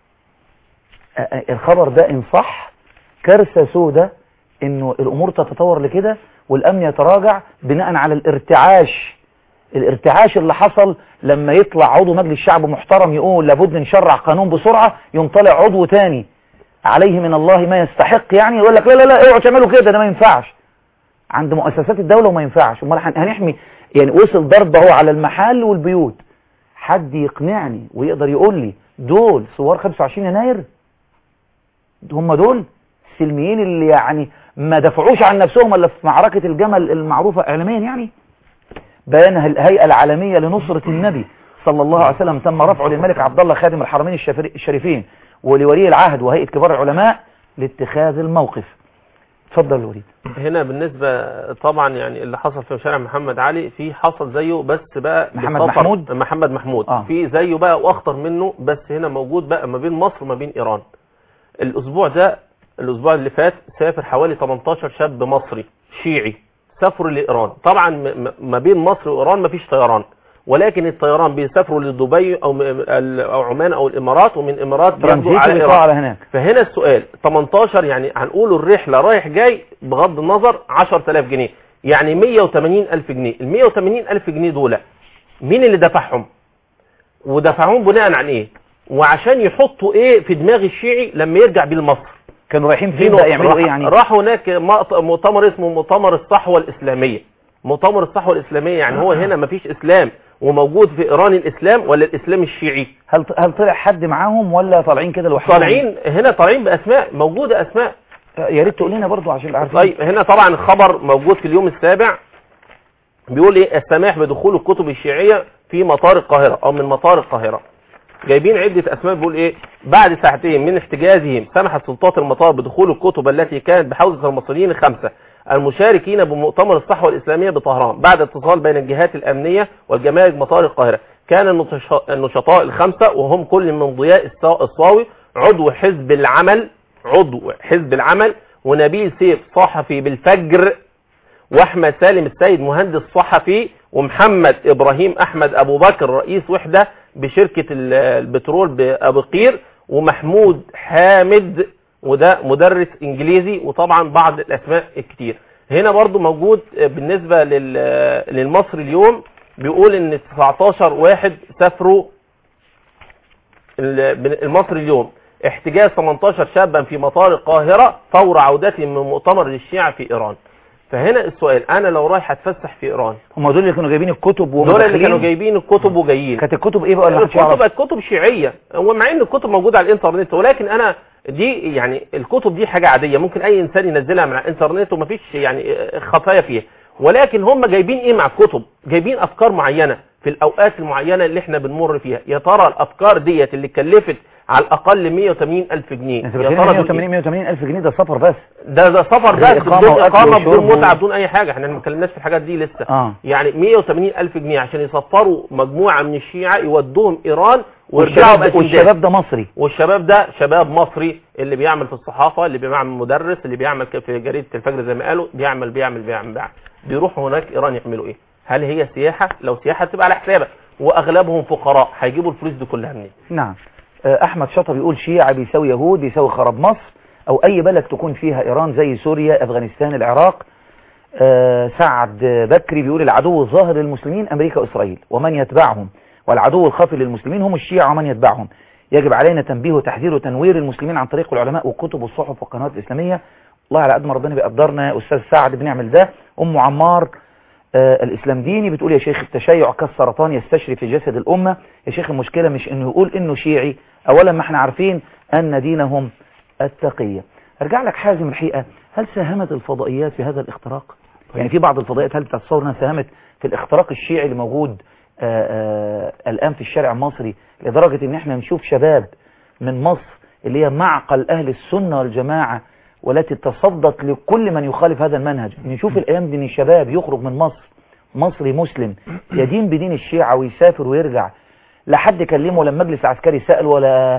أ- أ- الخبر ده إن صح كارثة سودة إنه الأمور تتطور لكده والأمن يتراجع بناء على الارتعاش الارتعاش اللي حصل لما يطلع عضو مجلس شعب محترم يقول لابد نشرع قانون بسرعة يوم طالع عضو تاني عليه من الله ما يستحق يعني يقول لك لا لا لا اوعوا تعملوا كده ده ما ينفعش عند مؤسسات الدولة وما ينفعش امال هن- هنحمي يعني وصل ضرب اهو على المحل والبيوت حد يقنعني ويقدر يقول لي دول ثوار 25 يناير هم دول السلميين اللي يعني ما دفعوش عن نفسهم الا في معركة الجمل المعروفة اعلاميا يعني بيان الهيئة العالمية لنصرة النبي صلى الله عليه وسلم تم رفعه للملك عبد الله خادم الحرمين الشفر- الشريفين ولولي العهد وهيئة كبار العلماء لاتخاذ الموقف اتفضل يا وليد هنا بالنسبة طبعا يعني اللي حصل في شارع محمد علي في حصل زيه بس بقى محمد بالسفر- محمود؟ محمد محمود آه. في زيه بقى واخطر منه بس هنا موجود بقى ما بين مصر وما بين ايران الاسبوع ده الاسبوع اللي فات سافر حوالي 18 شاب مصري شيعي سافروا لايران طبعا م- م- ما بين مصر وايران ما فيش طيران ولكن الطيران بيسافروا لدبي او م- ال- او عمان او الامارات ومن الامارات بياخدوا ترانزيت على ويطلعوا ايران على هناك فهنا السؤال 18 يعني هنقول الرحلة رايح جاي بغض النظر 10000 جنيه يعني 180 ألف جنيه ال 180 ألف جنيه دول مين اللي دفعهم ودفعهم بناء عن ايه وعشان يحطوا ايه في دماغ الشيعي لما يرجع بيه لمصر كانوا رايحين في فين نقطة. بقى يعملوا راح- ايه يعني راح هناك مؤت- مؤتمر اسمه مؤتمر الصحوة الإسلامية مؤتمر الصحوة الإسلامية يعني هو هنا مفيش إسلام وموجود في إيران الإسلام ولا الإسلام الشيعي هل هل طلع حد معاهم ولا طالعين كده لوحدهم طالعين هنا طالعين بأسماء موجودة أسماء يا ريت تقول لنا برضو عشان نبقى عارفين طيب هنا طبعا الخبر موجود في اليوم السابع بيقول ايه السماح بدخول الكتب الشيعية في مطار القاهرة او من مطار القاهرة جايبين عدة اسماء بيقول ايه بعد ساعتين من احتجازهم سمحت سلطات المطار بدخول الكتب التي كانت بحوزة المصريين الخمسة المشاركين بمؤتمر الصحوة الإسلامية بطهران بعد اتصال بين الجهات الأمنية والجمارك مطار القاهرة كان النطش- النشطاء الخمسة وهم كل من ضياء الصا- الصاوي عضو حزب العمل عضو حزب العمل ونبيل سيف صحفي بالفجر واحمد سالم السيد مهندس صحفي ومحمد ابراهيم احمد ابو بكر رئيس وحده بشركه ال- البترول بابو قير ومحمود حامد وده مدرس انجليزي وطبعا بعض الاسماء الكتير هنا برضو موجود بالنسبه لل- للمصري اليوم بيقول ان 19 واحد سافروا ال- المصري اليوم احتجاز 18 شابا في مطار القاهرة فور عودتهم من مؤتمر للشيعة في إيران فهنا السؤال أنا لو رايح أتفسح في إيران هم دول اللي كانوا جايبين الكتب وهم دول اللي كانوا داخلين جايبين الكتب وجايين كانت الكتب ايه بقى اللي محدش يعرف الكتب الكتب شيعية ومع ان الكتب موجودة على الانترنت ولكن انا دي يعني الكتب دي حاجة عادية ممكن اي انسان ينزلها من على الانترنت ومفيش يعني خفايا فيها ولكن هم جايبين ايه مع الكتب جايبين افكار معينة في الاوقات المعينة اللي احنا بنمر فيها يا ترى الافكار ديت اللي كلفت على الاقل 180 الف جنيه انت يا بتتكلم ترى دول 180 180 الف جنيه ده سفر بس ده ده سفر غير بس إقامة بدون وأكل اقامه وشرب بدون متعه و- بدون اي حاجه احنا ما اتكلمناش في الحاجات دي لسه اه يعني 180 الف جنيه عشان يسفروا مجموعه من الشيعه يودوهم ايران ويرجعوا والشباب بأجندات. والشباب ده مصري والشباب ده شباب مصري اللي بيعمل في الصحافه اللي بيعمل مدرس اللي بيعمل ك- في جريده الفجر زي ما قالوا بيعمل بيعمل بيعمل, بيعمل. بيروحوا هناك ايران يعملوا ايه هل هي سياحه لو سياحه تبقى على حسابك واغلبهم فقراء هيجيبوا الفلوس دي كلها منين نعم آه، احمد شطه بيقول شيعة بيساوي يهود بيساوي خراب مصر او اي بلد تكون فيها ايران زي سوريا افغانستان العراق آه، سعد بكري بيقول العدو الظاهر للمسلمين امريكا واسرائيل ومن يتبعهم والعدو الخفي للمسلمين هم الشيعة ومن يتبعهم يجب علينا تنبيه وتحذير وتنوير المسلمين عن طريق العلماء والكتب والصحف والقنوات الإسلامية الله على قد ما ربنا بيقدرنا يا أستاذ سعد بنعمل ده أم عمار آه الإسلام ديني بتقول يا شيخ التشيع كالسرطان يستشري في جسد الأمة يا شيخ المشكلة مش إنه يقول إنه شيعي أولا ما احنا عارفين أن دينهم التقية أرجع لك حازم الحقيقة هل ساهمت الفضائيات في هذا الاختراق؟ يعني في بعض الفضائيات هل تتصور انها ساهمت في الاختراق الشيعي اللي موجود آآ آآ الآن في الشارع المصري لدرجة ان احنا نشوف شباب من مصر اللي هي معقل أهل السنة والجماعة والتي تصدت لكل من يخالف هذا المنهج نشوف الأيام دي ان الشباب يخرج من مصر مصري مسلم يدين بدين الشيعة ويسافر ويرجع لا حد كلمه ولا المجلس العسكري سأل ولا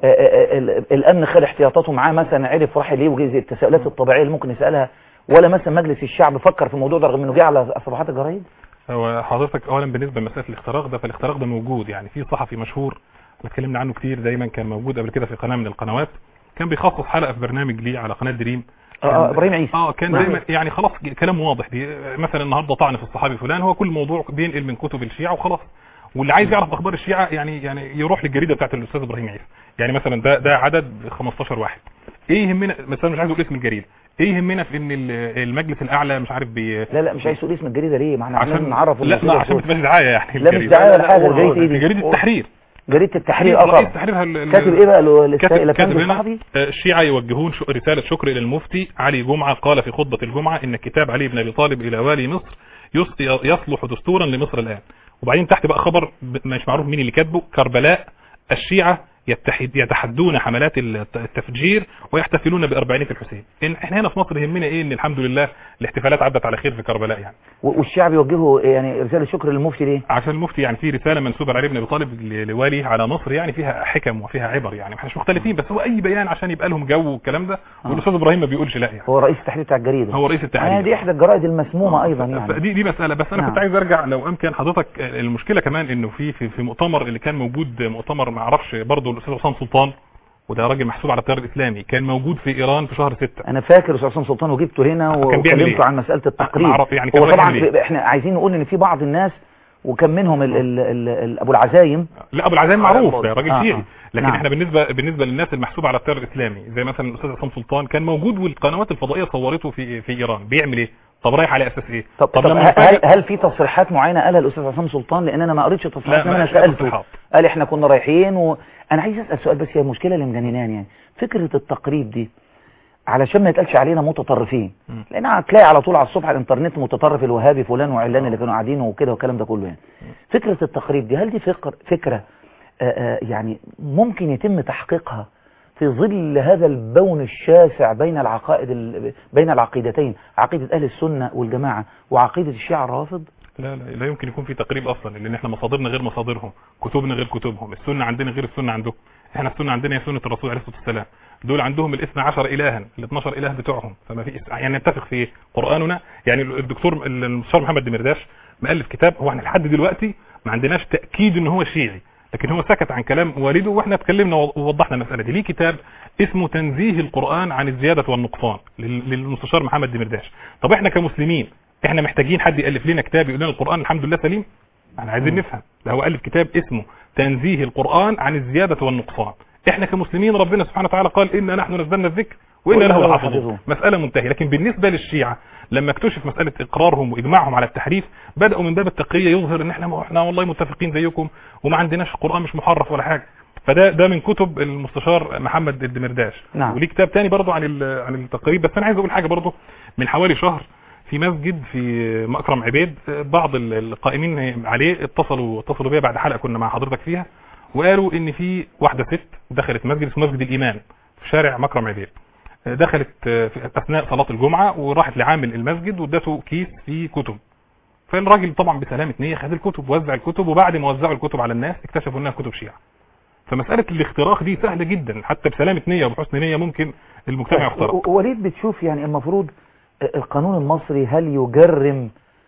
الأمن خد احتياطاته معاه مثلا عرف راح ليه وجه التساؤلات الطبيعية اللي ممكن يسألها ولا مثلا مجلس الشعب فكر في الموضوع ده رغم انه جه على صفحات الجرايد هو حضرتك اولا بالنسبه لمساله الاختراق ده فالاختراق ده موجود يعني في صحفي مشهور اتكلمنا عنه كتير دايما كان موجود قبل كده في قناه من القنوات كان بيخصص حلقه في برنامج ليه على قناه دريم اه ابراهيم عيسى اه كان دايما يعني خلاص كلام واضح دي مثلا النهارده طعن في الصحابي فلان هو كل موضوع بينقل من كتب الشيعه وخلاص واللي عايز يعرف اخبار الشيعه يعني يعني يروح للجريده بتاعت الاستاذ ابراهيم عيسى يعني مثلا ده ده عدد 15 واحد ايه يهمنا مثلا مش عايز اقول اسم الجريده ايه يهمنا في ان المجلس الاعلى مش عارف بي لا لا مش عايز تقول اسم الجريده ليه ما احنا عشان نعرف لا لا عشان ما تبقاش دعايه يعني لا مش دعايه ولا حاجه جريده ايه دي جريده التحرير جريده التحرير اه رئيس تحريرها ال- كاتب ايه بقى ال- كاتب الفندم كاتب هنا الصحفي آه، الشيعة يوجهون ش- رسالة شكر إلى المفتي علي جمعة قال في خطبة الجمعة إن كتاب علي بن أبي طالب إلى والي مصر يص- يصلح دستورا لمصر الآن وبعدين تحت بقى خبر ب- مش معروف مين اللي كاتبه كربلاء الشيعة يتحد يتحدون حملات الت- التفجير ويحتفلون بأربعينية الحسين إن احنا هنا في مصر يهمنا ايه ان الحمد لله الاحتفالات عدت على خير في كربلاء يعني و- والشعب يوجهه يعني رساله شكر للمفتي ليه عشان المفتي يعني في رسالة منسوبة لعلي بن ابي طالب ل- لوالي على مصر يعني فيها حكم وفيها عبر يعني احنا مش مختلفين بس هو اي بيان عشان يبقى لهم جو والكلام ده والاستاذ ابراهيم ما بيقولش لا يعني هو رئيس التحرير بتاع الجريده هو رئيس آه التحرير دي احدى الجرائد المسمومه ايضا يعني فدي دي مسألة بس انا نعم. كنت عايز ارجع لو امكن حضرتك المشكلة كمان انه في في, في مؤتمر اللي كان موجود مؤتمر ما اعرفش برضه الاستاذ حسام سلطان وده راجل محسوب على التيار الاسلامي كان موجود في ايران في شهر 6 انا فاكر استاذ حسام سلطان وجبته هنا كان بيعمل وكلمته إيه؟ عن مساله التقريب معرف- يعني كان هو طبعا بيعمل إيه؟ احنا عايزين نقول ان في بعض الناس وكان منهم ال ال ال ال ابو العزايم لا ابو العزام معروف ده راجل آه، شيعي آه. لكن نعم. احنا بالنسبه بالنسبه للناس المحسوبه على التيار الاسلامي زي مثلا الاستاذ حسام سلطان كان موجود والقنوات الفضائيه صورته في في ايران بيعمل ايه طب رايح على اساس ايه طب, طب, لما هل, نفاجئ- هل في تصريحات معينه قالها الاستاذ حسام سلطان لان انا ما قريتش لا، تصريحات ما انا قالش لا سالته تصريحات. قال احنا كنا رايحين وانا عايز اسال سؤال بس هي المشكله اللي مجنناني يعني فكره التقريب دي علشان ما يتقالش علينا متطرفين مم. لان هتلاقي على طول على الصبح على الانترنت متطرف الوهابي فلان وعلان اللي كانوا قاعدين وكده والكلام ده كله يعني فكره التقريب دي هل دي فكر فكره آه، آه، يعني ممكن يتم تحقيقها في ظل هذا البون الشاسع بين العقائد ال- بين العقيدتين عقيده اهل السنه والجماعه وعقيده الشيعه الرافض لا لا لا يمكن يكون في تقريب اصلا لان احنا مصادرنا غير مصادرهم كتبنا غير كتبهم السنه عندنا غير السنه عندهم احنا السنه عندنا هي سنه الرسول عليه الصلاه والسلام دول عندهم الاثنى عشر الها ال 12 اله بتوعهم فما في يعني نتفق في إيه؟ قراننا يعني الدكتور المستشار محمد دمرداش مؤلف كتاب هو احنا لحد دلوقتي ما عندناش تاكيد ان هو شيعي لكن هو سكت عن كلام والده واحنا اتكلمنا ووضحنا المساله دي ليه كتاب اسمه تنزيه القران عن الزياده والنقصان لل- للمستشار محمد دمرداش طب احنا كمسلمين احنا محتاجين حد يالف لنا كتاب يقول لنا القران الحمد لله سليم احنا عايزين نفهم ده هو الف كتاب اسمه تنزيه القران عن الزياده والنقصان احنا كمسلمين ربنا سبحانه وتعالى قال انا نحن نزلنا الذكر وانا وإنا له له لحافظون حافظون. مساله منتهيه لكن بالنسبه للشيعه لما اكتشف مساله اقرارهم واجماعهم على التحريف بداوا من باب التقيه يظهر ان احنا احنا والله متفقين زيكم وما عندناش قران مش محرف ولا حاجه فده ده من كتب المستشار محمد الدمرداش نعم. وليه كتاب تاني برضه عن ال- عن التقريب بس انا عايز اقول حاجه برضه من حوالي شهر في مسجد في مكرم عبيد بعض ال- القائمين عليه اتصلوا اتصلوا بيا بعد حلقه كنا مع حضرتك فيها وقالوا ان في واحده ست دخلت مسجد اسمه مسجد الايمان في شارع مكرم عبيد دخلت في اثناء صلاه الجمعه وراحت لعامل المسجد وادته كيس فيه كتب فالراجل طبعا بسلامه نيه خد الكتب وزع الكتب وبعد ما وزعوا الكتب على الناس اكتشفوا انها كتب شيعه فمساله الاختراق دي سهله جدا حتى بسلامه نيه وبحسن نيه ممكن المجتمع يخترق و- وليد بتشوف يعني المفروض القانون المصري هل يجرم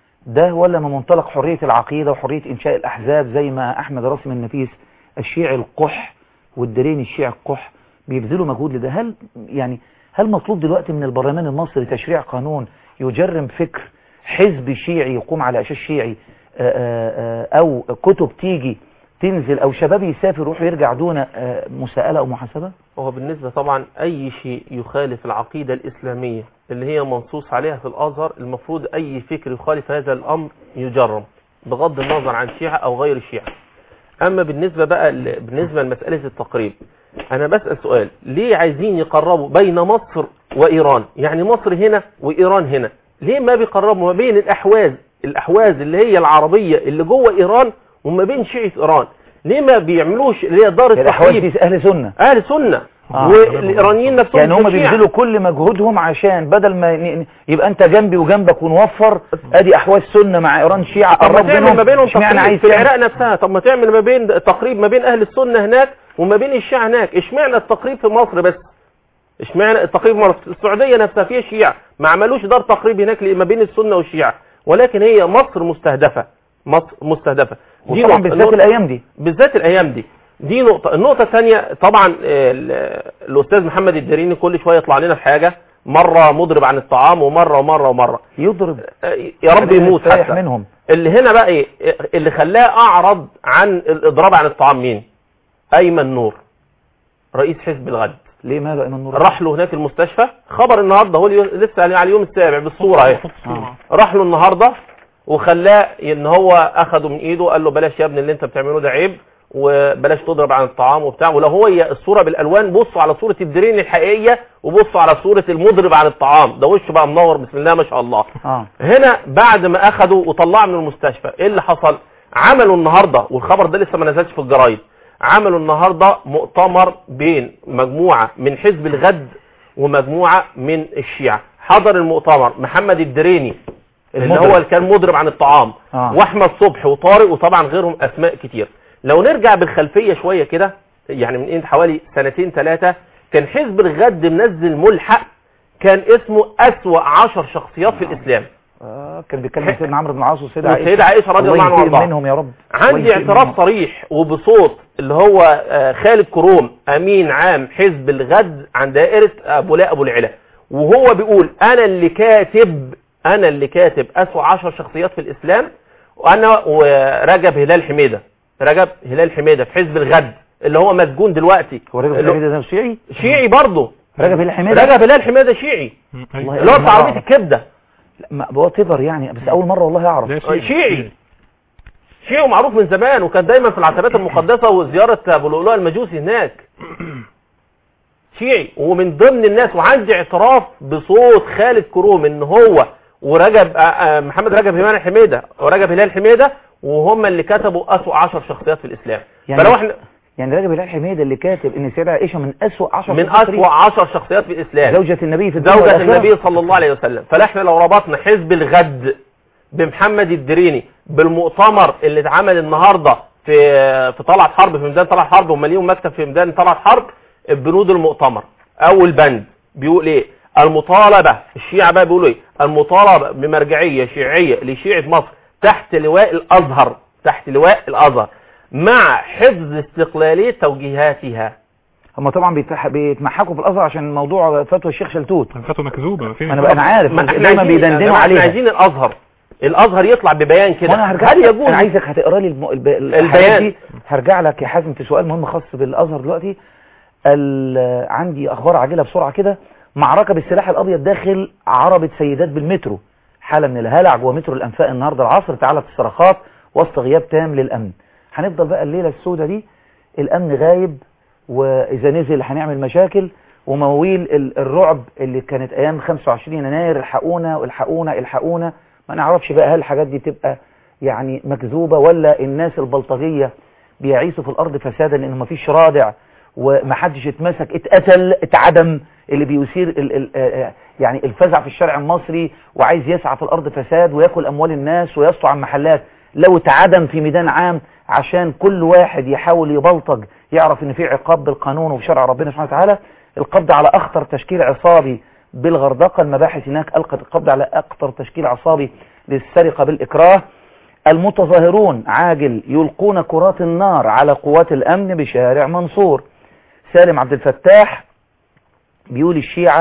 ده ولا من منطلق حرية العقيدة وحرية إنشاء الأحزاب زي ما أحمد راسم النفيس الشيعي القح والدرين الشيعي القح بيبذلوا مجهود لده هل يعني هل مطلوب دلوقتي من البرلمان المصري تشريع قانون يجرم فكر حزب شيعي يقوم على أساس شيعي آه، آه، آه، أو كتب تيجي تنزل أو شباب يسافر يروح ويرجع دون آه، مساءلة أو محاسبة هو بالنسبة طبعا أي شيء يخالف العقيدة الإسلامية اللي هي منصوص عليها في الأزهر المفروض أي فكر يخالف هذا الأمر يجرم بغض النظر عن شيعة أو غير شيعة أما بالنسبة بقى ل- بالنسبة لمسألة التقريب أنا بسأل سؤال ليه عايزين يقربوا بين مصر وإيران يعني مصر هنا وإيران هنا ليه ما بيقربوا ما بين الأحواز الأحواز اللي هي العربية اللي جوه إيران وما بين شيعة إيران ليه ما بيعملوش اللي هي دار الأحواز التحريب دي أهل سنة اهل سنه آه. والايرانيين نفسهم يعني هم في الشيعة. بيبذلوا كل مجهودهم عشان بدل ما ن- ن- يبقى انت جنبي وجنبك ونوفر ادي احواز سنة مع ايران شيعة طب ما قرب تعمل ما بينهم اشمعنى تقريب عايز في تعمل؟ العراق نفسها طب ما تعمل ما بين تقريب ما بين اهل السنه هناك وما بين الشيعة هناك اشمعنى التقريب في مصر بس اشمعنى التقريب في مصر السعوديه نفسها فيها شيعة ما عملوش دار تقريب هناك ما بين السنه والشيعة ولكن هي مصر مستهدفه مصر مستهدفه دي وطبعا نقطة. بالذات النقطة- الايام دي بالذات الايام دي دي نقطة النقطة الثانية طبعا آه، ال- الأستاذ محمد الدريني كل شوية يطلع لنا في حاجة مرة مضرب عن الطعام ومرة ومرة ومرة يضرب آه، يا رب يموت يستريح حتى منهم اللي هنا بقى ايه اللي خلاه اعرض عن الاضراب عن الطعام مين ايمن نور رئيس حزب الغد ليه ماله ايمن نور راح له هناك المستشفى خبر النهارده هو اليو- لسه على اليوم السابع بالصوره اهي آه. راح له النهارده وخلاه ان هو اخده من ايده قال له بلاش يا ابني اللي انت بتعمله ده عيب وبلاش تضرب عن الطعام وبتاع ولو هو هي الصوره بالالوان بصوا على صوره الدرين الحقيقيه وبصوا على صوره المضرب عن الطعام ده وشه بقى منور بسم الله ما شاء الله اه هنا بعد ما اخدوا وطلعوا من المستشفى ايه اللي حصل عملوا النهارده والخبر ده لسه ما نزلش في الجرايد عملوا النهارده مؤتمر بين مجموعه من حزب الغد ومجموعه من الشيعة حضر المؤتمر محمد الدريني اللي المضرب. هو اللي كان مضرب عن الطعام آه. واحمد صبحي وطارق وطبعا غيرهم اسماء كتير لو نرجع بالخلفيه شويه كده يعني من إيه حوالي سنتين ثلاثه كان حزب الغد منزل ملحق كان اسمه اسوا عشر شخصيات في الاسلام آه، كان بيتكلم سيدنا عمرو بن العاص وسيدة والسيدة عائشة رضي الله عنها ينتقم وارضاها. منهم يا رب عندي وينتقم اعتراف منهم. صريح وبصوت اللي هو آه، خالد كروم امين عام حزب الغد عن دائرة ابو لا ابو العلا وهو بيقول انا اللي كاتب انا اللي كاتب اسوأ عشر شخصيات في الاسلام وانا ورجب هلال حميدة رجب هلال حميدة في حزب الغد اللي هو مسجون دلوقتي هو راجل اللي- الحميدة ده شيعي شيعي برضه راجل الحميدة رجب هلال حميدة شيعي والله اللي هو أول بتاع مرة عربية أعرف. الكبدة لا هو تبر يعني بس اول مرة والله اعرف ده شيعي شيعي معروف من زمان وكان دايما في العتبات المقدسة وزيارة ابو لؤلؤ المجوسي هناك شيعي ومن ضمن الناس وعندي اعتراف بصوت خالد كروم ان هو ورجب آه، آه، محمد رجب هلال حميدة ورجب هلال حميدة وهم اللي كتبوا اسوأ عشر شخصيات في الاسلام يعني فلو احنا يعني راجل هلال حميدة اللي كاتب ان سيدة عائشة من اسوأ عشر من شخصيات اسوأ عشر شخصيات في الاسلام زوجة النبي في الدنيا زوجة والآخرة. النبي صلى الله عليه وسلم فاحنا لو ربطنا حزب الغد بمحمد الدريني بالمؤتمر اللي اتعمل النهارده في في طلعت حرب في ميدان طلعت حرب هم ليهم مكتب في ميدان طلعت حرب بنود المؤتمر اول بند بيقول ايه المطالبة الشيعة بقى بيقولوا ايه المطالبة بمرجعية شيعية لشيعة مصر تحت لواء الازهر تحت لواء الازهر مع حفظ استقلالية توجيهاتها هم طبعا بيتح- بيتمحكوا في الازهر عشان موضوع فتوى الشيخ شلتوت فتوى مكذوبة فين انا بقى انا عارف ما احنا دايما عايزين يا بيدندنوا جماعة احنا عليها عايزين الازهر الازهر يطلع ببيان كده وانا هرجع هل يجوز انا عايزك هتقرا لي الم... الب... الحاجات البيان. دي هرجع لك يا حازم في سؤال مهم خاص بالازهر دلوقتي ال... عندي اخبار عاجله بسرعه كده معركه بالسلاح الابيض داخل عربه سيدات بالمترو حاله من الهلع جوه مترو الانفاق النهارده العصر تعالت الصرخات وسط غياب تام للامن هنفضل بقى الليله السوداء دي الامن غايب واذا نزل هنعمل مشاكل ومواويل ال- الرعب اللي كانت ايام 25 يناير الحقونا والحقونا الحقونا ما نعرفش بقى هل الحاجات دي تبقى يعني مكذوبة ولا الناس البلطجية بيعيشوا في الارض فسادا لانه مفيش رادع ومحدش اتمسك اتقتل اتعدم اللي بيثير ال ال آه، يعني الفزع في الشارع المصري وعايز يسعى في الارض فساد وياكل اموال الناس ويسطو عن محلات لو اتعدم في ميدان عام عشان كل واحد يحاول يبلطج يعرف ان في عقاب بالقانون وفي شرع ربنا سبحانه وتعالى القبض على اخطر تشكيل عصابي بالغردقة المباحث هناك القت القبض على اخطر تشكيل عصابي للسرقة بالاكراه المتظاهرون عاجل يلقون كرات النار على قوات الامن بشارع منصور سالم عبد الفتاح بيقول الشيعة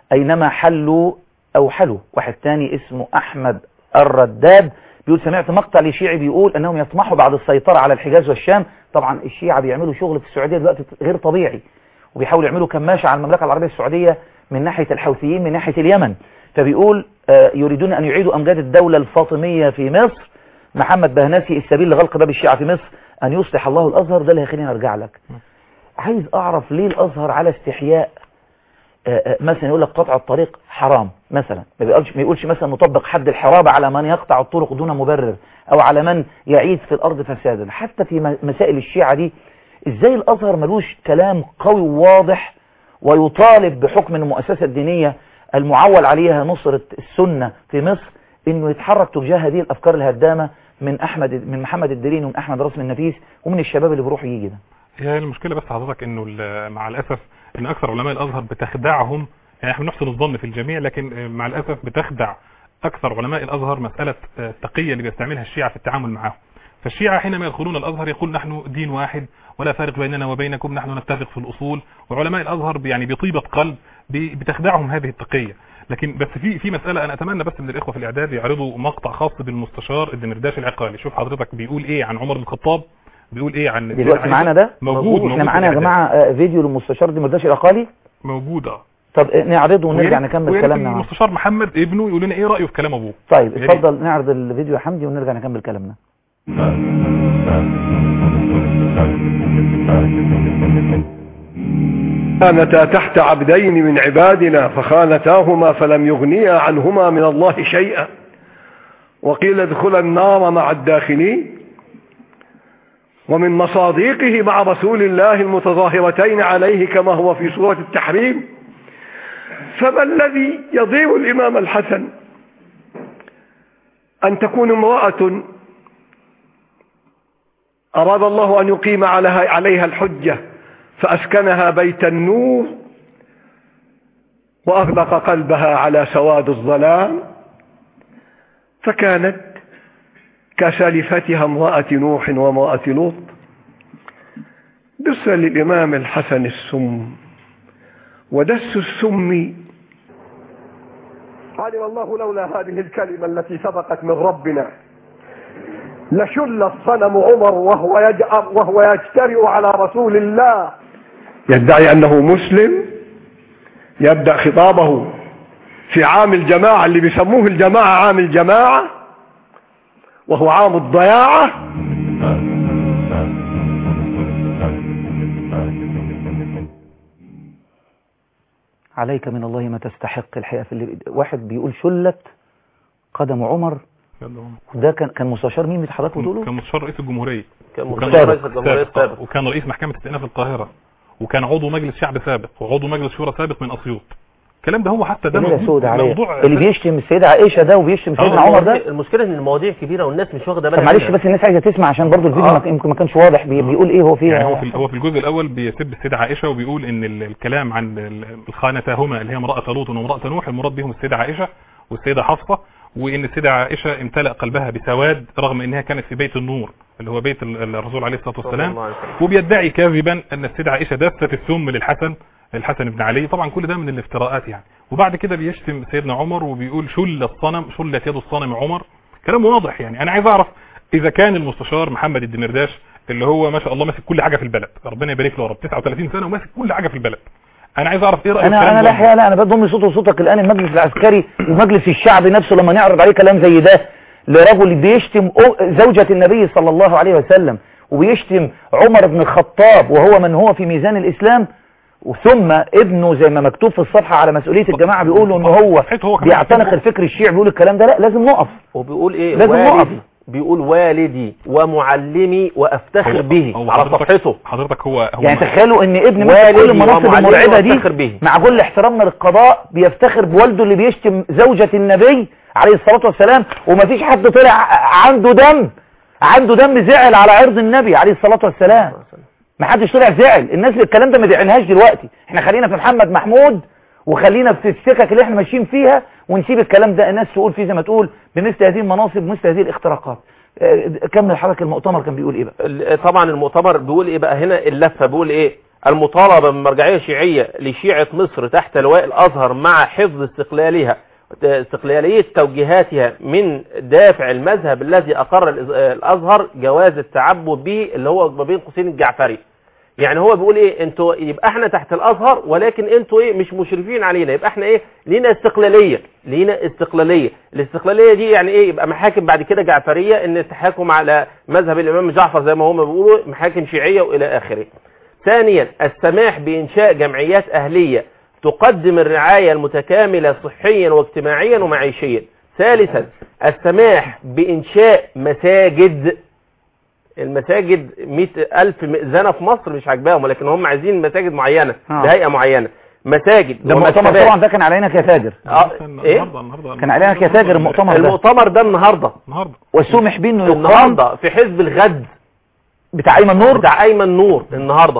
أينما حلوا أو حلوا واحد تاني اسمه أحمد الرداد بيقول سمعت مقطع لشيعي بيقول أنهم يطمحوا بعد السيطرة على الحجاز والشام طبعا الشيعة بيعملوا شغل في السعودية دلوقتي غير طبيعي وبيحاولوا يعملوا كماشة على المملكة العربية السعودية من ناحية الحوثيين من ناحية اليمن فبيقول آه، يريدون أن يعيدوا أمجاد الدولة الفاطمية في مصر محمد بهناسي السبيل لغلق باب الشيعة في مصر أن يصلح الله الأزهر ده اللي هيخليني أرجع لك عايز أعرف ليه الأزهر على استحياء آه، آه، مثلا يقول لك قطع الطريق حرام مثلا ما بيقولش ما يقولش مثلا نطبق حد الحرابة على من يقطع الطرق دون مبرر او على من يعيث في الارض فسادا حتى في م- مسائل الشيعة دي ازاي الازهر ملوش كلام قوي وواضح ويطالب بحكم المؤسسة الدينية المعول عليها نصرة السنة في مصر انه يتحرك تجاه هذه الافكار الهدامة من احمد من محمد الدليل ومن احمد رسم النفيس ومن الشباب اللي بيروح يجي ده هي المشكله بس حضرتك انه ال- مع الاسف ان اكثر علماء الازهر بتخدعهم يعني احنا بنحسن الظن في الجميع لكن مع الاسف بتخدع اكثر علماء الازهر مساله التقيه اللي بيستعملها الشيعه في التعامل معهم فالشيعة حينما يدخلون الأزهر يقول نحن دين واحد ولا فارق بيننا وبينكم نحن نتفق في الأصول وعلماء الأزهر يعني بطيبة قلب بي- بتخدعهم هذه التقية لكن بس في في مسألة أنا أتمنى بس من الإخوة في الإعداد يعرضوا مقطع خاص بالمستشار الدمرداش العقالي شوف حضرتك بيقول إيه عن عمر بن الخطاب بيقول إيه عن دلوقتي معانا ده موجود موجود احنا في معانا يا الإعداد. جماعة آه، فيديو للمستشار دمرداش العقالي موجود اه طب آه، نعرضه ونرجع ويا ريت- نكمل ويا ريت كلامنا معاه. المستشار محمد ابنه يقول لنا ايه رايه في كلام ابوه طيب يا ريت. اتفضل نعرض الفيديو يا حمدي ونرجع نكمل كلامنا كانتا تحت عبدين من عبادنا فخانتاهما فلم يغنيا عنهما من الله شيئا وقيل ادخلا النار مع الداخلين ومن مصاديقه مع رسول الله المتظاهرتين عليه كما هو في سورة التحريم فما الذي يضير الإمام الحسن أن تكون امرأة أراد الله أن يقيم عليها عليها الحجة فأسكنها بيت النور وأغلق قلبها على سواد الظلام فكانت كسالفتها امرأة نوح وامرأة لوط دس للإمام الحسن السم ودس السم علم الله لولا هذه الكلمة التي سبقت من ربنا لشل الصنم عمر وهو يجأر وهو يجترئ على رسول الله يدعي أنه مسلم يبدأ خطابه في عام الجماعة اللي بيسموه الجماعة عام الجماعة وهو عام الضياعة عليك من الله ما تستحق الحقيقة في اللي واحد بيقول شلت قدم عمر ده كان كان مستشار مين بيتحرك بتقوله كان مستشار رئيس الجمهورية كان وكان مستشار رئيس رئيس الجمهورية السابق. وكان رئيس محكمة استئناف القاهرة وكان عضو مجلس شعب سابق وعضو مجلس شورى سابق من أسيوط الكلام ده هو حتى ده ليلة موجود سودة عليه موضوع اللي بيشتم السيدة عائشة ده وبيشتم سيدنا عمر ده المشكلة ان المواضيع كبيرة والناس مش واخدة طب بالها معلش منها. بس الناس عايزة تسمع عشان برضو الفيديو آه. ما- يمكن ما كانش واضح بي- بيقول ايه هو فيه يعني هو في هو في الجزء الاول بيسب السيده عائشه وبيقول ان ال- الكلام عن ال- الخانتاهما اللي هي امراه لوط وامراه نوح المراد بهم السيده عائشه والسيده حفصه وان السيده عائشه امتلأ قلبها بسواد رغم انها كانت في بيت النور اللي هو بيت ال- الرسول عليه الصلاه صلى والسلام الله عليه وسلم. وبيدعي كاذبا ان السيده عائشه دست السم للحسن الحسن بن علي طبعا كل ده من الافتراءات يعني وبعد كده بيشتم سيدنا عمر وبيقول شل الصنم شلت يد الصنم عمر كلام واضح يعني انا عايز اعرف اذا كان المستشار محمد الدمرداش اللي هو ما شاء الله ماسك كل حاجه في البلد ربنا يبارك له يا رب 39 سنه وماسك كل حاجه في البلد انا عايز اعرف ايه رايك انا انا لا الحقيقه لا انا بضم صوت وصوتك الان المجلس العسكري ومجلس الشعب نفسه لما نعرض عليه كلام زي ده لرجل بيشتم أو- زوجة النبي صلى الله عليه وسلم وبيشتم عمر بن الخطاب وهو من هو في ميزان الاسلام ثم ابنه زي ما مكتوب في الصفحة على مسؤولية الجماعة بيقولوا ان هو صحيح هو كمان بيعتنق بيحبه. الفكر الشيعي بيقول الكلام ده لا لازم نقف وبيقول ايه لازم نقف. والدي بيقول والدي ومعلمي وافتخر هو- به هو على حضرتك- صفحته حضرتك هو هو يعني تخيلوا ان ابن والدي ماسك كل المناصب ومعلمي المرعبة دي وافتخر به. مع كل احترامنا للقضاء بيفتخر بوالده اللي بيشتم زوجة النبي عليه الصلاة والسلام ومفيش حد طلع ع- عنده دم عنده دم زعل على عرض النبي عليه الصلاة والسلام ما حدش طلع زعل الناس الكلام ده ما بيعنيهاش دلوقتي احنا خلينا في محمد محمود وخلينا في السكك اللي احنا ماشيين فيها ونسيب الكلام ده الناس تقول فيه زي ما تقول بمثل هذه المناصب ومثل هذه الاختراقات اه، كمل حضرتك المؤتمر كان بيقول ايه بقى ال- طبعا المؤتمر بيقول ايه بقى هنا اللفة بيقول ايه المطالبة بمرجعية شيعية لشيعة مصر تحت لواء الأزهر مع حفظ استقلالها استقلالية توجيهاتها من دافع المذهب الذي أقر الإز- الأزهر جواز التعبد به اللي هو ما بين قوسين الجعفري يعني هو بيقول ايه انتوا يبقى احنا تحت الازهر ولكن انتوا ايه مش مشرفين علينا يبقى احنا ايه لينا استقلاليه لينا استقلاليه الاستقلاليه دي يعني ايه يبقى محاكم بعد كده جعفريه ان التحاكم على مذهب الامام جعفر زي ما هم بيقولوا محاكم شيعيه والى اخره ثانيا السماح بانشاء جمعيات اهليه تقدم الرعايه المتكامله صحيا واجتماعيا ومعيشيا ثالثا السماح بانشاء مساجد المساجد مئة ألف مئذنة في مصر مش عاجباهم ولكن هم عايزين مساجد معينة آه. بهيئة معينة مساجد ده المؤتمر ومكتبات. طبعا ده كان علينا يا تاجر آه، ايه النهارده النهارده كان علينا يا تاجر المؤتمر ده المؤتمر ده النهارده النهارده وسمح بيه انه يقام النهارده في حزب الغد بتاع ايمن نور بتاع ايمن نور النهارده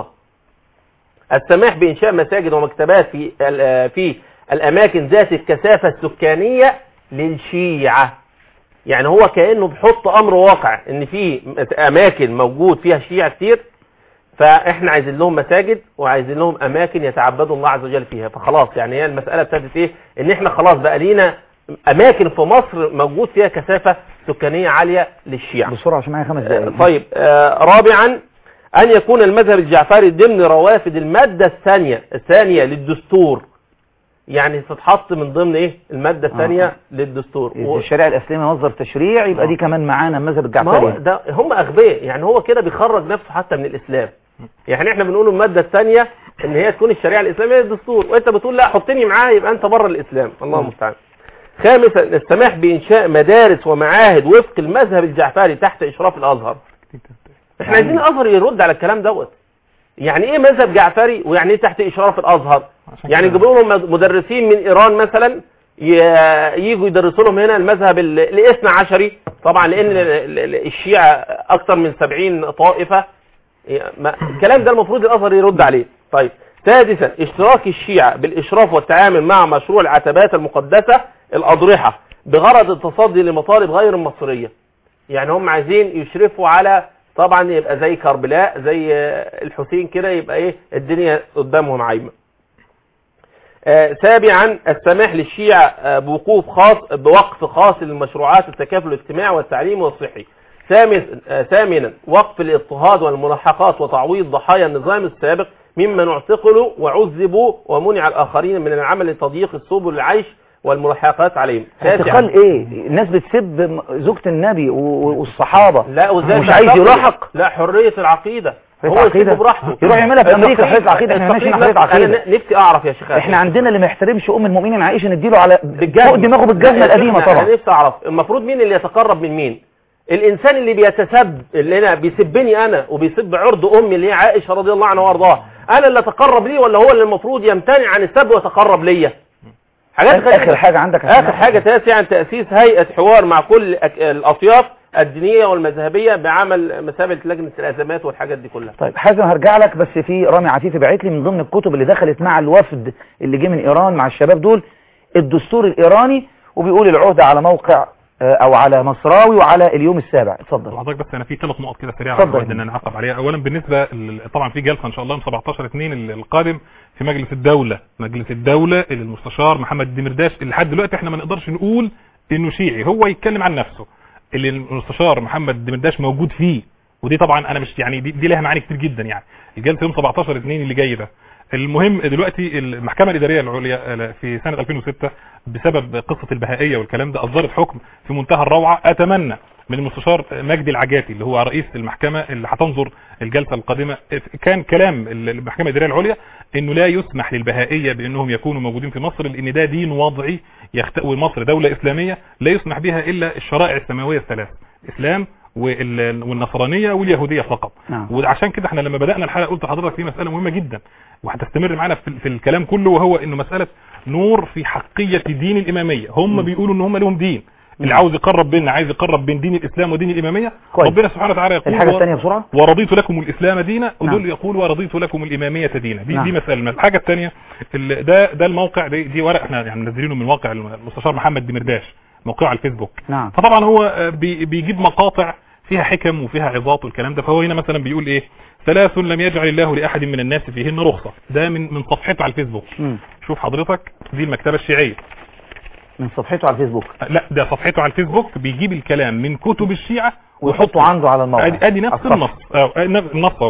السماح بانشاء مساجد ومكتبات في ال- في الاماكن ذات الكثافه السكانيه للشيعه يعني هو كانه بيحط امر واقع ان في اماكن موجود فيها شيعه كتير فاحنا عايزين لهم مساجد وعايزين لهم اماكن يتعبدوا الله عز وجل فيها فخلاص يعني هي المساله ابتدت ايه ان احنا خلاص بقى لينا اماكن في مصر موجود فيها كثافه سكانيه عاليه للشيعه بسرعه عشان معايا خمس دقائق طيب آه، رابعا أن يكون المذهب الجعفري ضمن روافد المادة الثانية الثانية للدستور يعني تتحط من ضمن ايه المادة الثانية آه. للدستور إذا و- الشريعه الاسلاميه مصدر تشريع يبقى آه. دي كمان معانا المذهب ما هو الجعفري ده هم اغبياء يعني هو كده بيخرج نفسه حتى من الاسلام يعني احنا بنقول الماده الثانيه ان هي تكون الشريعه الاسلاميه الدستور وانت بتقول لا حطني معاها يبقى انت بره الاسلام الله المستعان خامسا السماح بانشاء مدارس ومعاهد وفق المذهب الجعفري تحت اشراف الازهر احنا عايزين الازهر يرد على الكلام دوت يعني ايه مذهب جعفري ويعني ايه تحت اشراف الازهر عشان يعني كده- يجيبوا لهم مدرسين من ايران مثلا ي- يجوا يدرسوا لهم هنا المذهب ال- الاثنى عشري طبعا لان ال- ال- ال- الشيعة اكثر من سبعين طائفة ما- الكلام ده المفروض الازهر يرد عليه طيب سادسا اشتراك الشيعة بالاشراف والتعامل مع مشروع العتبات المقدسة الاضرحة بغرض التصدي لمطالب غير المصرية يعني هم عايزين يشرفوا على طبعا يبقى زي كربلاء زي آه، الحسين كده يبقى ايه الدنيا قدامهم عايمه آه، سابعا السماح للشيعة آه، بوقوف خاص بوقف خاص للمشروعات التكافل الاجتماعي والتعليمي والصحي ثامن- آه، ثامنا وقف الاضطهاد والملاحقات وتعويض ضحايا النظام السابق ممن اعتقلوا وعذبوا ومنع الآخرين من العمل لتضييق السبل العيش والملاحقات عليهم اعتقال تاسعا ايه الناس بتسب م- زوجة النبي و- و- والصحابة لا وازاي مش عايز تعتقل؟ يلاحق لا حرية العقيدة حرية هو العقيدة؟ يسيبه براحته يروح يعملها في أمريكا، التقليد- حرية العقيدة، إحنا ماشيين التقليد حرية نفسه. عقيدة. انا نفسي اعرف يا شيخ احنا عندنا اللي ما يحترمش ام المؤمنين عائشة نديله على بالجزمة. فوق دماغه بالجزمة القديمة انا طبعا نفسي اعرف المفروض مين اللي يتقرب من مين الانسان اللي بيتسب اللي انا بيسبني انا وبيسب عرض امي اللي هي عائشه رضي الله عنها وارضاها انا اللي اتقرب ليه ولا هو اللي المفروض يمتنع عن السب ويتقرب ليا حاجات اخر غريبة. حاجة عندك يا اخر سيدنا. حاجه تاسعا تاسيس هيئه حوار مع كل أك- الاطياف الدينيه والمذهبيه بعمل مثابه لجنه الازمات والحاجات دي كلها طيب حازم هرجع لك بس في رامي عفيفي باعت لي من ضمن الكتب اللي دخلت مع الوفد اللي جه من ايران مع الشباب دول الدستور الايراني وبيقول العهدة على موقع آه، او على مصراوي وعلى اليوم السابع اتفضل حضرتك بس انا في ثلاث نقط كده سريعه اتفضل. أود ان انا اعقب عليها اولا بالنسبه ل- طبعا في جلسه ان شاء الله يوم 17 2 ال- القادم في مجلس الدوله مجلس الدوله اللي المستشار محمد الدمرداش اللي لحد دلوقتي احنا ما نقدرش نقول انه شيعي هو يتكلم عن نفسه اللي المستشار محمد الدمرداش موجود فيه ودي طبعا انا مش يعني دي, دي لها معاني كتير جدا يعني الجلسه يوم 17 2 اللي جاي ده المهم دلوقتي المحكمة الإدارية العليا في سنة 2006 بسبب قصة البهائية والكلام ده أصدرت حكم في منتهى الروعة أتمنى من المستشار مجدي العجاتي اللي هو رئيس المحكمة اللي هتنظر الجلسة القادمة كان كلام المحكمة الإدارية العليا انه لا يسمح للبهائية بانهم يكونوا موجودين في مصر لان ده دين وضعي يختوي مصر دولة اسلامية لا يسمح بها الا الشرائع السماوية الثلاث اسلام وال- والنصرانية واليهودية فقط نعم. وعشان كده احنا لما بدأنا الحلقة قلت لحضرتك في مسألة مهمة جدا وهتستمر معانا في, في الكلام كله وهو انه مسألة نور في حقية دين الامامية هم بيقولوا ان هم لهم دين اللي عاوز يقرب بيننا عايز يقرب بين دين الاسلام ودين الامامية كويس. ربنا سبحانه وتعالى يقول الحاجة و- الثانية بسرعة ورضيت لكم الاسلام دينا نعم. ودول يقول ورضيت لكم الاماميه دينا دي نعم. دي مساله الحاجه الثانيه ده ده الموقع دي, دي ورق احنا يعني منزلينه من موقع المستشار محمد دمرداش موقعه على الفيسبوك نعم فطبعا هو آه، بي- بيجيب مقاطع فيها حكم وفيها عظات والكلام ده فهو هنا مثلا بيقول ايه ثلاث لم يجعل الله لاحد من الناس فيهن رخصه ده من من صفحته على الفيسبوك مم. شوف حضرتك دي المكتبه الشيعيه من صفحته على الفيسبوك لا ده صفحته على الفيسبوك بيجيب الكلام من كتب الشيعة ويحطه عنده على الموقع ادي ادي نفس الصفحة. النص اه ادي نفس النص اهو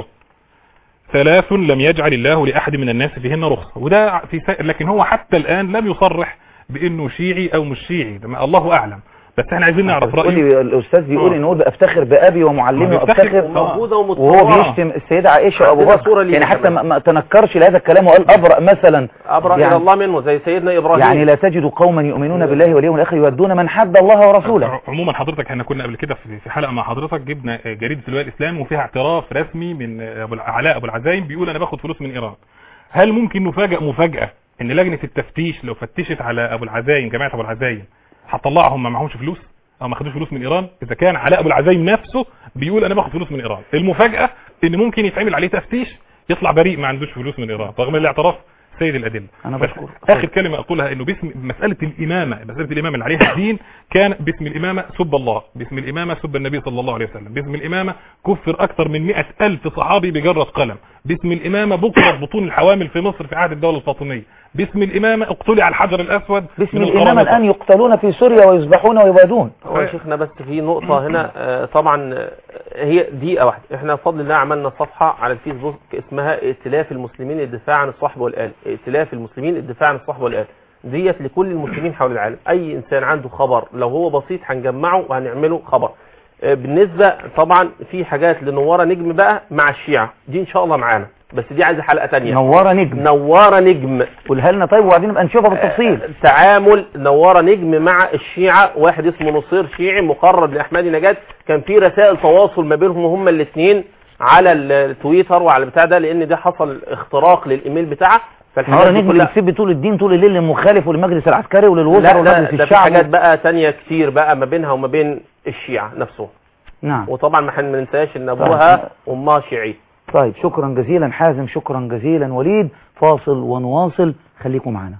ثلاث لم يجعل الله لأحد من الناس فيهن رخصة وده في س... لكن هو حتى الآن لم يصرح بانه شيعي او مش شيعي ده ما الله اعلم بس احنا عايزين نعرف بتقول رأيه لي الاستاذ بيقول آه. ان هو بفتخر بابي ومعلمي ما بيفتخر- وابتخر موجودة وهو ومتصورة بيشتم السيده عائشه وابو عندنا بكر صورة ليه يعني حتى كمان. ما ما تنكرش لهذا الكلام وقال ابرا مثلا أبرأ يعني- إلى الله منه زي سيدنا إبراهيم يعني لا تجد قوما يؤمنون بالله واليوم الاخر يودون من حد الله ورسوله عموما حضرتك احنا كنا قبل كده في في حلقه مع حضرتك جبنا جريده الولاء الاسلام وفيها اعتراف رسمي من ابو علاء ابو العزايم بيقول انا باخد فلوس من ايران هل ممكن نفاجئ مفاجاه ان لجنه التفتيش لو فتشت على ابو العزايم جماعه ابو العزايم هتطلعهم ما معهمش فلوس او ما خدوش فلوس من ايران اذا كان علاء ابو العزايم نفسه بيقول انا باخد فلوس من ايران المفاجاه ان ممكن يتعمل عليه تفتيش يطلع بريء ما عندوش فلوس من ايران رغم الاعتراف سيد الادله أنا بس بشكر. اخر كلمه اقولها انه باسم مساله الامامه مساله الامامه اللي عليها الدين كان باسم الامامه سب الله باسم الامامه سب النبي صلى الله عليه وسلم باسم الامامه كفر اكثر من مئة الف صحابي بجره قلم باسم الامامه بكرت بطون الحوامل في مصر في عهد الدوله الفاطميه باسم الامامه اقتلع الحجر الاسود باسم من الامام القرامطة. الان يقتلون في سوريا ويذبحون ويبادون هو يا شيخنا بس في نقطة هنا آه، طبعا آه، هي دقيقة واحدة احنا بفضل الله عملنا صفحة على الفيسبوك اسمها ائتلاف المسلمين للدفاع عن الصحب والآل ائتلاف المسلمين للدفاع عن الصحب والآل ديت لكل المسلمين حول العالم اي انسان عنده خبر لو هو بسيط هنجمعه وهنعمله خبر آه، بالنسبة طبعا في حاجات لنوارة نجم بقى مع الشيعة دي ان شاء الله معانا بس دي عايزة حلقة تانية نواره نجم نوارة نجم قولها لنا طيب وبعدين نبقى نشوفها بالتفصيل تعامل نوارة نجم مع الشيعة واحد اسمه نصير شيعي مقرب لأحمدي نجاد كان في رسائل تواصل ما بينهم هما الاثنين على التويتر وعلى البتاع ده لان ده حصل اختراق للايميل بتاعه فالحاجات نواره دي نجم كلها- اللي بتسب طول الدين طول الليل للمخالف وللمجلس العسكري لا وللوزراء لا ولمجلس ده في حاجات الشعب بقى تانية كتير بقى ما بينها وما بين الشيعة نفسهم نعم وطبعا ما حن- ما ننساش ان ابوها امها شيعي طيب شكرا جزيلا حازم شكرا جزيلا وليد فاصل ونواصل خليكم معنا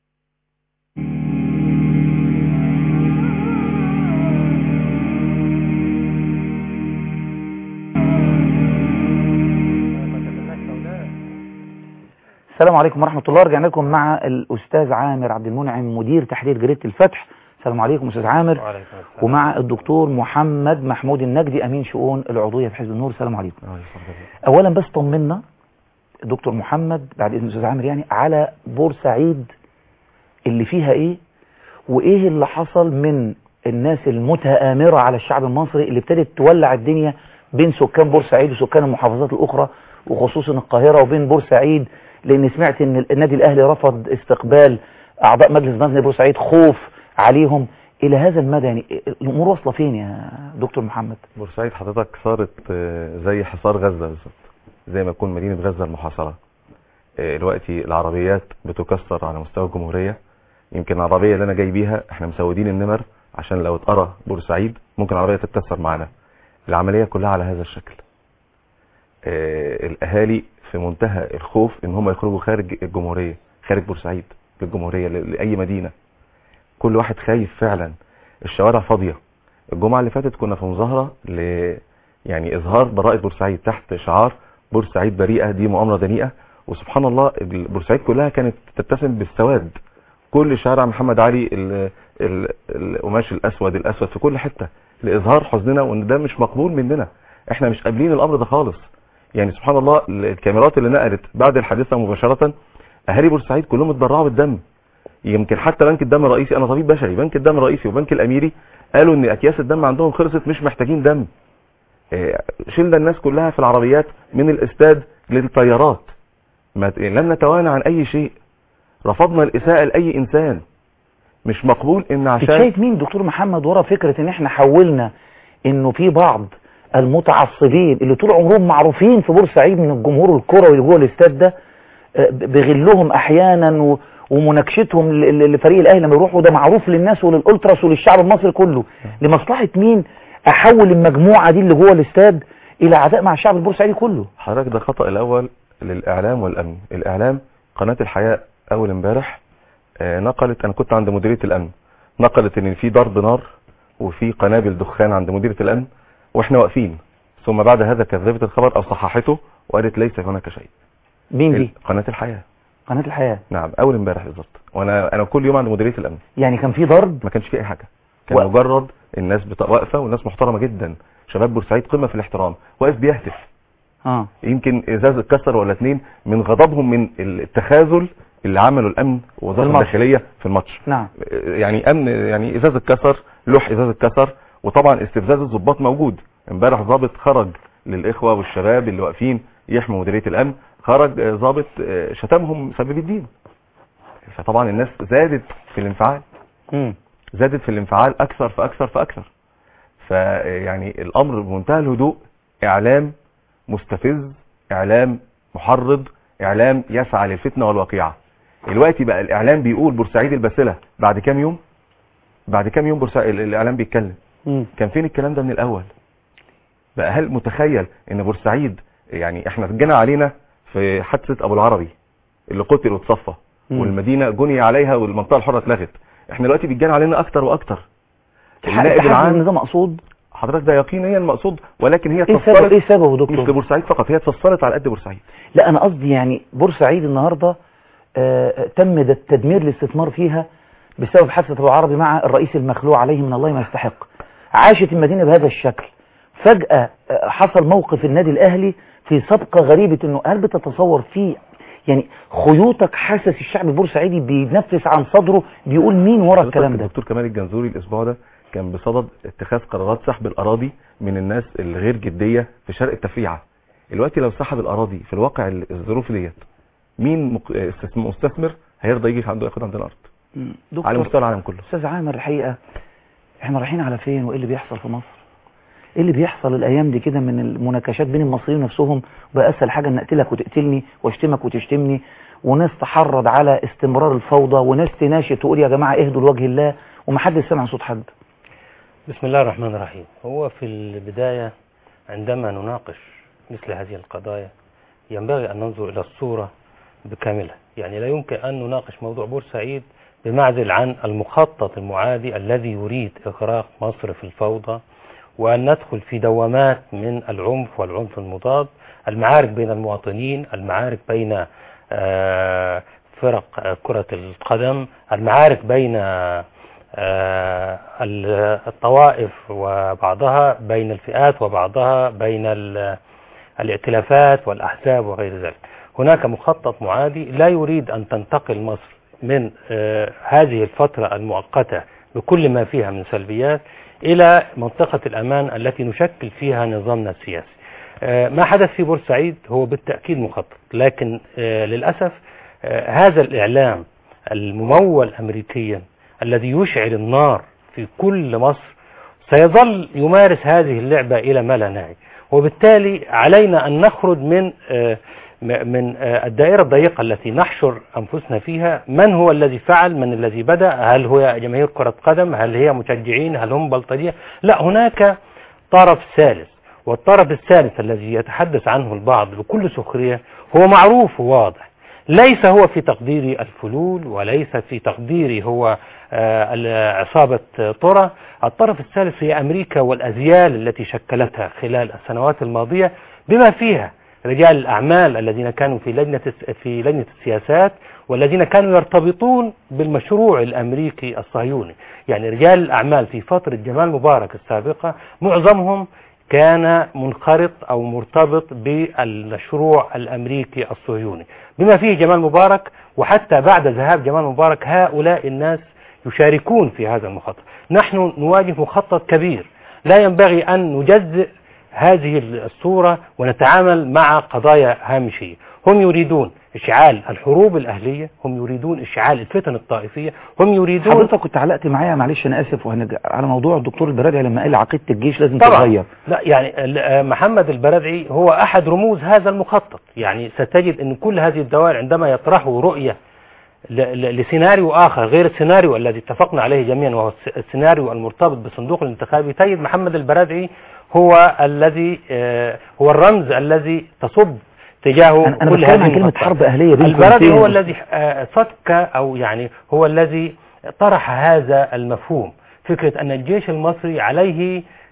السلام عليكم ورحمة الله رجعنا لكم مع الأستاذ عامر عبد المنعم مدير تحرير جريدة الفتح السلام عليكم أستاذ عامر ومع الدكتور محمد محمود النجدي أمين شؤون العضوية في حزب النور السلام عليكم اولا بس طمنا دكتور محمد بعد اذن استاذ عامر يعني على بورسعيد اللي فيها ايه وايه اللي حصل من الناس المتآمرة على الشعب المصري اللي ابتدت تولع الدنيا بين سكان بورسعيد وسكان المحافظات الاخرى وخصوصا القاهرة وبين بورسعيد لان سمعت ان النادي الاهلي رفض استقبال اعضاء مجلس مدني بورسعيد خوف عليهم الى هذا المدى يعني الامور واصله فين يا دكتور محمد بورسعيد حضرتك صارت آه، زي حصار غزة بالظبط زي ما تكون مدينة غزة المحاصرة آه، دلوقتي العربيات بتكسر على مستوى الجمهورية يمكن العربية اللي انا جاي بيها احنا مسودين النمر عشان لو اتقرى بورسعيد ممكن العربية تتكسر معانا العملية كلها على هذا الشكل آه، الاهالي في منتهى الخوف ان هم يخرجوا خارج الجمهورية خارج بورسعيد للجمهورية ل- لأي مدينة كل واحد خايف فعلا الشوارع فاضية الجمعة اللي فاتت كنا في مظاهرة ل يعني إظهار براءة بورسعيد تحت شعار بورسعيد بريئة دي مؤامرة دنيئة وسبحان الله ال- بورسعيد كلها كانت تتسم بالسواد كل شارع محمد علي ال- ال- القماش الأسود الأسود في كل حتة لإظهار حزننا وإن ده مش مقبول مننا احنا مش قابلين الأمر ده خالص يعني سبحان الله ال- الكاميرات اللي نقلت بعد الحادثة مباشرة أهالي بورسعيد كلهم اتبرعوا بالدم يمكن حتى بنك الدم الرئيسي انا طبيب بشري بنك الدم الرئيسي وبنك الاميري قالوا ان اكياس الدم عندهم خلصت مش محتاجين دم آه، شلنا الناس كلها في العربيات من الاستاد للطيارات ما ت- لم نتوانى عن اي شيء رفضنا الاساءة لاي انسان مش مقبول ان انت عشان شايف مين دكتور محمد ورا فكرة ان احنا حولنا انه في بعض المتعصبين اللي طول عمرهم معروفين في بورسعيد من الجمهور الكروي اللي جوه الاستاد ده آه، ب- بغلهم احيانا و- ومناقشتهم ل- ل- لفريق الاهلي لما يروحوا ده معروف للناس وللالتراس وللشعب المصري كله لمصلحة مين احول المجموعة دي اللي جوه الاستاد الى عداء مع الشعب البورسعيدي كله حضرتك ده خطأ الاول للاعلام والامن الاعلام قناة الحياة اول امبارح آه، نقلت انا كنت عند مديرية الامن نقلت ان في ضرب نار وفي قنابل دخان عند مديرية الامن واحنا واقفين ثم بعد هذا كذبت الخبر او صححته وقالت ليس هناك شيء مين دي قناه الحياه قناه الحياه نعم اول امبارح بالظبط وانا انا كل يوم عند مديريه الامن يعني كان في ضرب ما كانش في اي حاجه كان و- مجرد الناس بت- واقفه والناس محترمه جدا شباب بورسعيد قمه في الاحترام واقف بيهتف اه يمكن ازاز اتكسر ولا اتنين من غضبهم من التخاذل اللي عمله الامن ووزاره الماتش. الداخليه في الماتش نعم يعني امن يعني ازاز اتكسر لوح ازاز اتكسر وطبعا استفزاز الضباط موجود امبارح ضابط خرج للاخوه والشباب اللي واقفين يحموا مديريه الامن خرج آه، ضابط آه، شتمهم سبب الدين فطبعا الناس زادت في الانفعال امم زادت في الانفعال اكثر فاكثر فاكثر فيعني الامر بمنتهى الهدوء اعلام مستفز اعلام محرض اعلام يسعى للفتنه والوقيعه دلوقتي بقى الاعلام بيقول بورسعيد الباسله بعد كام يوم بعد كام يوم بورسعيد الاعلام بيتكلم امم كان فين الكلام ده من الاول بقى هل متخيل ان بورسعيد يعني احنا جينا علينا في حادثه ابو العربي اللي قتل وتصفى مم. والمدينه جني عليها والمنطقه الحره اتلغت احنا دلوقتي بيتجان علينا اكتر واكتر النائب العام ان ده مقصود حضرتك ده يقينيا المقصود ولكن هي ايه سبب اتفصلت ايه سببه مش دكتور لبورسعيد فقط هي اتفصلت على قد بورسعيد لا انا قصدي يعني بورسعيد النهارده آه، تم د- تدمير الاستثمار فيها بسبب حادثه ابو عربي مع الرئيس المخلوع عليه من الله ما يستحق عاشت المدينه بهذا الشكل فجاه آه، حصل موقف النادي الاهلي في سابقه غريبه انه هل بتتصور في يعني خيوطك حاسس الشعب البورسعيدي بينفس عن صدره بيقول مين ورا حضرتك الكلام ده الدكتور كمال الجنزوري الاسبوع ده كان بصدد اتخاذ قرارات سحب الاراضي من الناس الغير جديه في شرق التفريعه دلوقتي لو سحب الاراضي في الواقع ال- الظروف ديت مين مق- استثم- مستثمر هيرضى يجي عنده ياخد عندنا ارض مم. على دكتور مستوى العالم كله استاذ عامر الحقيقه احنا رايحين على فين وايه اللي بيحصل في مصر ايه اللي بيحصل الايام دي كده من المناكشات بين المصريين نفسهم بقى اسهل حاجه ان اقتلك وتقتلني واشتمك وتشتمني وناس تحرض على استمرار الفوضى وناس تناشد تقول يا جماعه اهدوا لوجه الله ومحدش سمع صوت حد بسم الله الرحمن الرحيم هو في البداية عندما نناقش مثل هذه القضايا ينبغي أن ننظر إلى الصورة بكاملها يعني لا يمكن أن نناقش موضوع بورسعيد بمعزل عن المخطط المعادي الذي يريد إغراق مصر في الفوضى وأن ندخل في دوامات من العنف والعنف المضاد المعارك بين المواطنين المعارك بين آه، فرق آه، كرة القدم المعارك بين آه، ال- الطوائف وبعضها بين الفئات وبعضها بين ال- الائتلافات والأحزاب وغير ذلك هناك مخطط معادي لا يريد أن تنتقل مصر من آه، هذه الفترة المؤقتة بكل ما فيها من سلبيات إلى منطقة الأمان التي نشكل فيها نظامنا السياسي آه، ما حدث في بورسعيد هو بالتأكيد مخطط لكن آه، للأسف آه، هذا الإعلام الممول أمريكيا الذي يشعل النار في كل مصر سيظل يمارس هذه اللعبة إلى ما لا نهي وبالتالي علينا أن نخرج من آه، م- من آه، الدائرة الضيقة التي نحشر أنفسنا فيها من هو الذي فعل من الذي بدأ هل هو جماهير كرة قدم هل هي مشجعين هل هم بلطجية لا هناك طرف ثالث والطرف الثالث الذي يتحدث عنه البعض بكل سخرية هو معروف وواضح ليس هو في تقديري الفلول وليس في تقديري هو آه، ال- عصابة آه، طرة الطرف الثالث هي أمريكا والأزيال التي شكلتها خلال السنوات الماضية بما فيها رجال الأعمال الذين كانوا في لجنة الس- في لجنة السياسات والذين كانوا يرتبطون بالمشروع الأمريكي الصهيوني يعني رجال الأعمال في فترة جمال مبارك السابقة معظمهم كان منخرط أو مرتبط بالمشروع الأمريكي الصهيوني بما فيه جمال مبارك وحتى بعد ذهاب جمال مبارك هؤلاء الناس يشاركون في هذا المخطط نحن نواجه مخطط كبير لا ينبغي أن نجزئ هذه الصورة ونتعامل مع قضايا هامشية هم يريدون إشعال الحروب الأهلية هم يريدون إشعال الفتن الطائفية هم يريدون حضرتك كنت علقت معايا معلش انا اسف وهنرجع على موضوع الدكتور البرادعي لما قال عقيده الجيش لازم طبعا تتغير لا يعني ال- آه، محمد البرادعي هو أحد رموز هذا المخطط يعني ستجد أن كل هذه الدوائر عندما يطرحوا رؤية ل- ل- لسيناريو آخر غير السيناريو الذي اتفقنا عليه جميعا وهو الس- السيناريو المرتبط بالصندوق الانتخابي تجد محمد البرادعي هو الذي آه، هو الرمز الذي تصب تجاهه انا, أنا كل بتكلم هذه عن كلمه المخططات. حرب اهليه بين البرادعي قوسين. هو الذي آه، فك أو يعني هو الذي طرح هذا المفهوم فكرة أن الجيش المصري عليه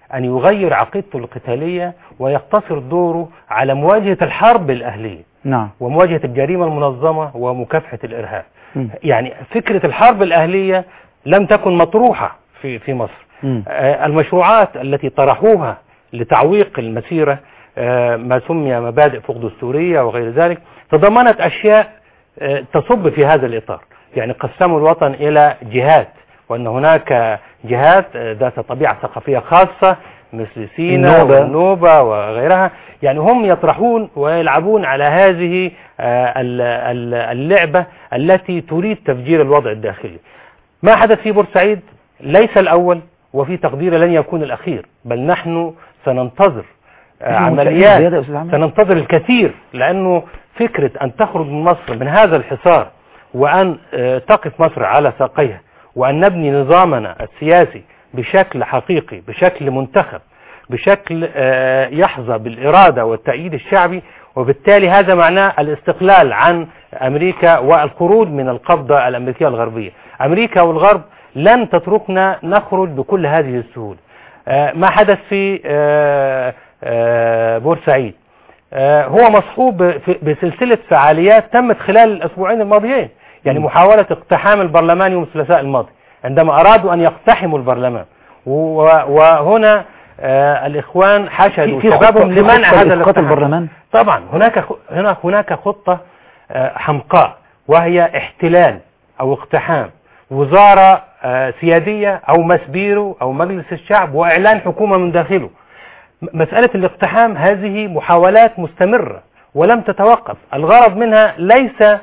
أن يغير عقيدته القتالية ويقتصر دوره على مواجهة الحرب الأهلية نعم ومواجهة الجريمة المنظمة ومكافحة الإرهاب مم. يعني فكرة الحرب الأهلية لم تكن مطروحة في في مصر مم. آه، المشروعات التي طرحوها لتعويق المسيرة آه، ما سمي مبادئ فوق دستورية وغير ذلك تضمنت أشياء آه، تصب في هذا الإطار يعني قسموا الوطن إلى جهات وأن هناك جهات آه، ذات طبيعة ثقافية خاصة مثل سيناء النوبة. والنوبة وغيرها يعني هم يطرحون ويلعبون على هذه آه، ال- ال- اللعبة التي تريد تفجير الوضع الداخلي ما حدث في بورسعيد ليس الأول وفي تقدير لن يكون الأخير بل نحن سننتظر آه، إحنا متفائلين عمليات زيادة يا أستاذ عماد. سننتظر الكثير لأنه فكرة أن تخرج من مصر من هذا الحصار وأن آه، تقف مصر على ساقيها وأن نبني نظامنا السياسي بشكل حقيقي بشكل منتخب بشكل آه، يحظى بالإرادة والتأييد الشعبي وبالتالي هذا معناه الاستقلال عن أمريكا والخروج من القبضة الأمريكية الغربية أمريكا والغرب لن تتركنا نخرج بكل هذه السهولة آه، ما حدث في آه، آه، بورسعيد آه، هو مصحوب في- بسلسلة فعاليات تمت خلال الأسبوعين الماضيين يعني محاولة اقتحام البرلمان يوم الثلاثاء الماضي عندما أرادوا أن يقتحموا البرلمان و- وهنا آه، الإخوان حشدوا في- في شبابهم خطة- في لمنع خطة هذا لإسقاط الاقتحام البرلمان طبعا هناك خ- هنا هناك خطة آه، حمقاء وهي احتلال أو اقتحام وزارة آه، سيادية أو مسبيرو أو مجلس الشعب وإعلان حكومة من داخله م- مسألة الاقتحام هذه محاولات مستمرة ولم تتوقف الغرض منها ليس آه،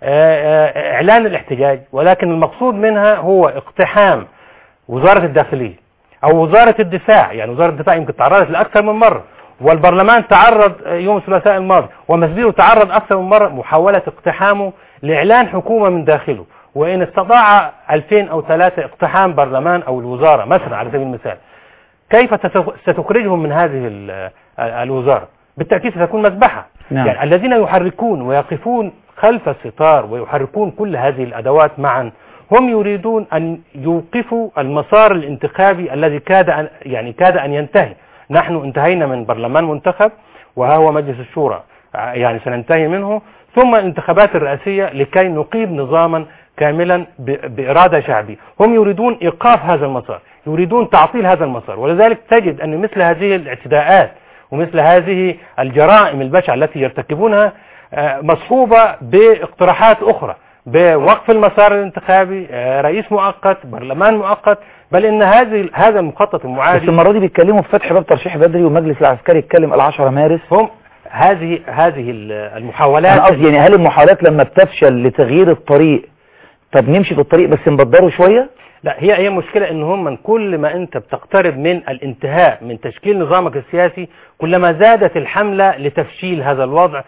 آه، إعلان الاحتجاج ولكن المقصود منها هو اقتحام وزارة الداخلية أو وزارة الدفاع يعني وزارة الدفاع يمكن تعرضت لأكثر من مرة والبرلمان تعرض يوم الثلاثاء الماضي ومسبيرو تعرض أكثر من مرة محاولة اقتحامه لإعلان حكومة من داخله وإن استطاع 2000 أو ثلاثة اقتحام برلمان أو الوزارة مثلا على سبيل المثال كيف تت- ستخرجهم من هذه ال- الوزارة بالتأكيد ستكون مذبحة نعم. يعني الذين يحركون ويقفون خلف الستار ويحركون كل هذه الأدوات معا هم يريدون أن يوقفوا المسار الانتخابي الذي كاد أن يعني كاد أن ينتهي نحن انتهينا من برلمان منتخب وهو مجلس الشورى ع- يعني سننتهي منه ثم الانتخابات الرئاسية لكي نقيم نظاما كاملا ب- بإرادة شعبية هم يريدون إيقاف هذا المسار يريدون تعطيل هذا المسار ولذلك تجد أن مثل هذه الاعتداءات ومثل هذه الجرائم البشعة التي يرتكبونها آه، مصحوبة باقتراحات أخرى بوقف المسار الانتخابي آه، رئيس مؤقت برلمان مؤقت بل ان هذه هذا المخطط بس المعادي المرة دي بيتكلموا في فتح باب ترشيح بدري والمجلس العسكري يتكلم العشرة مارس هم هذه هذه ال- أنا المحاولات قصدي يعني هل المحاولات لما بتفشل لتغيير الطريق طب نمشي في الطريق بس نبدره شوية لا هي هي مشكلة ان هم من كل ما انت بتقترب من الانتهاء من تشكيل نظامك السياسي كلما زادت الحملة لتفشيل هذا الوضع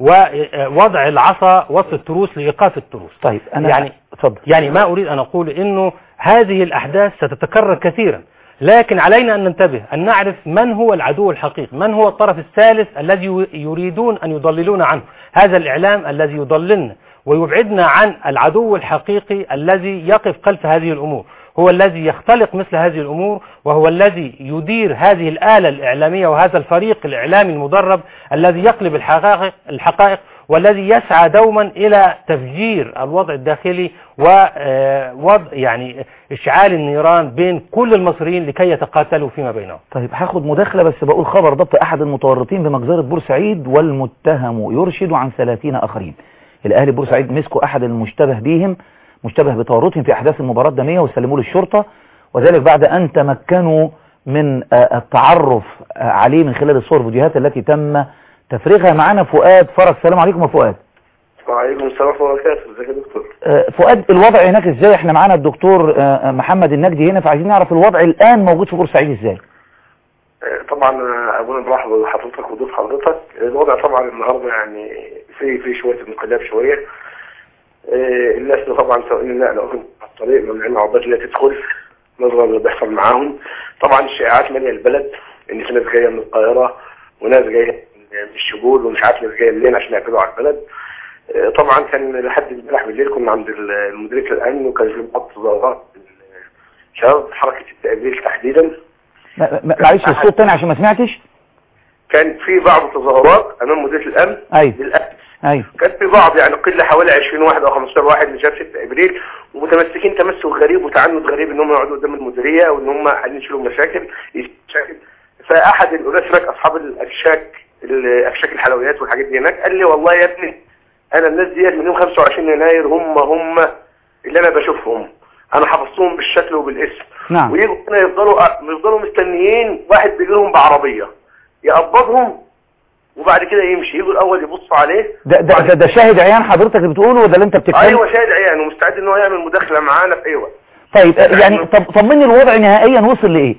ووضع العصا وسط التروس لإيقاف التروس طيب أنا يعني اتفضل يعني ما أريد أن أقول إنه هذه الأحداث ستتكرر كثيرا لكن علينا أن ننتبه أن نعرف من هو العدو الحقيقي من هو الطرف الثالث الذي يو- يريدون أن يضللون عنه هذا الإعلام الذي يضللنا ويبعدنا عن العدو الحقيقي الذي يقف خلف هذه الأمور هو الذي يختلق مثل هذه الأمور وهو الذي يدير هذه الآلة الإعلامية وهذا الفريق الإعلامي المدرب الذي يقلب الحقائق, الحقائق والذي يسعى دوما إلى تفجير الوضع الداخلي ووضع يعني إشعال النيران بين كل المصريين لكي يتقاتلوا فيما بينهم طيب هاخد مداخلة بس بقول خبر ضبط أحد المتورطين بمجزرة بورسعيد والمتهم يرشد عن 30 آخرين الأهلي بورسعيد مسكوا أحد المشتبه بهم مشتبه بتورطهم في أحداث المباراة الدمية وسلموه للشرطة وذلك بعد أن تمكنوا من آه، التعرف آه، عليه من خلال الصور والفيديوهات التي تم تفريغها معنا فؤاد فرج السلام عليكم يا فؤاد وعليكم السلام ورحمة الله وبركاته ازيك يا دكتور آه، فؤاد الوضع هناك ازاي احنا معانا الدكتور آه، محمد النجدي هنا فعايزين نعرف الوضع الآن موجود في بورسعيد ازاي آه، طبعا آه، اولا برحب بحضرتك وضيف حضرتك الوضع طبعا النهارده يعني في في شويه انقلاب شويه آه، الناس طبعا سواء النقل او على الطريق ممنوعين عربات لا تدخل نظرا اللي بيحصل معاهم طبعا الشائعات ماليه البلد ان في ناس جايه من القاهره وناس جايه من الشبول ومش عارف ناس جايه منين عشان يقفلوا على البلد آه، طبعا كان لحد امبارح بالليل كنا عند ال- مديريه الامن وكان في بعض تظاهرات شباب حركه التأجيل تحديدا ما- ما- معلش الصوت تاني عشان ما سمعتش كان في بعض التظاهرات امام مديريه الامن ايوه للاسف ايوه كان في بعض يعني قله حوالي 20 واحد او 15 واحد من شباب 6 ابريل ومتمسكين تمسك غريب وتعنت غريب ان هم يقعدوا قدام المديريه وان هم عايزين يشيلوا مشاكل مشاكل فاحد الناس هناك اصحاب الاكشاك الاكشاك الحلويات والحاجات دي هناك قال لي والله يا ابني انا الناس ديت من يوم 25 يناير هم هم اللي انا بشوفهم انا حفظتهم بالشكل وبالاسم نعم ويجوا هنا يفضلوا يفضلوا مستنيين واحد بيجي لهم بعربيه يقبضهم وبعد كده يمشي يجوا الاول يبصوا عليه ده ده ده, ده شاهد عيان حضرتك اللي بتقوله ولا اللي انت بتتكلم ايوه شاهد عيان ومستعد ان هو يعمل مداخله معانا في اي وقت طيب آه، يعني طب طمني الوضع نهائيا وصل لايه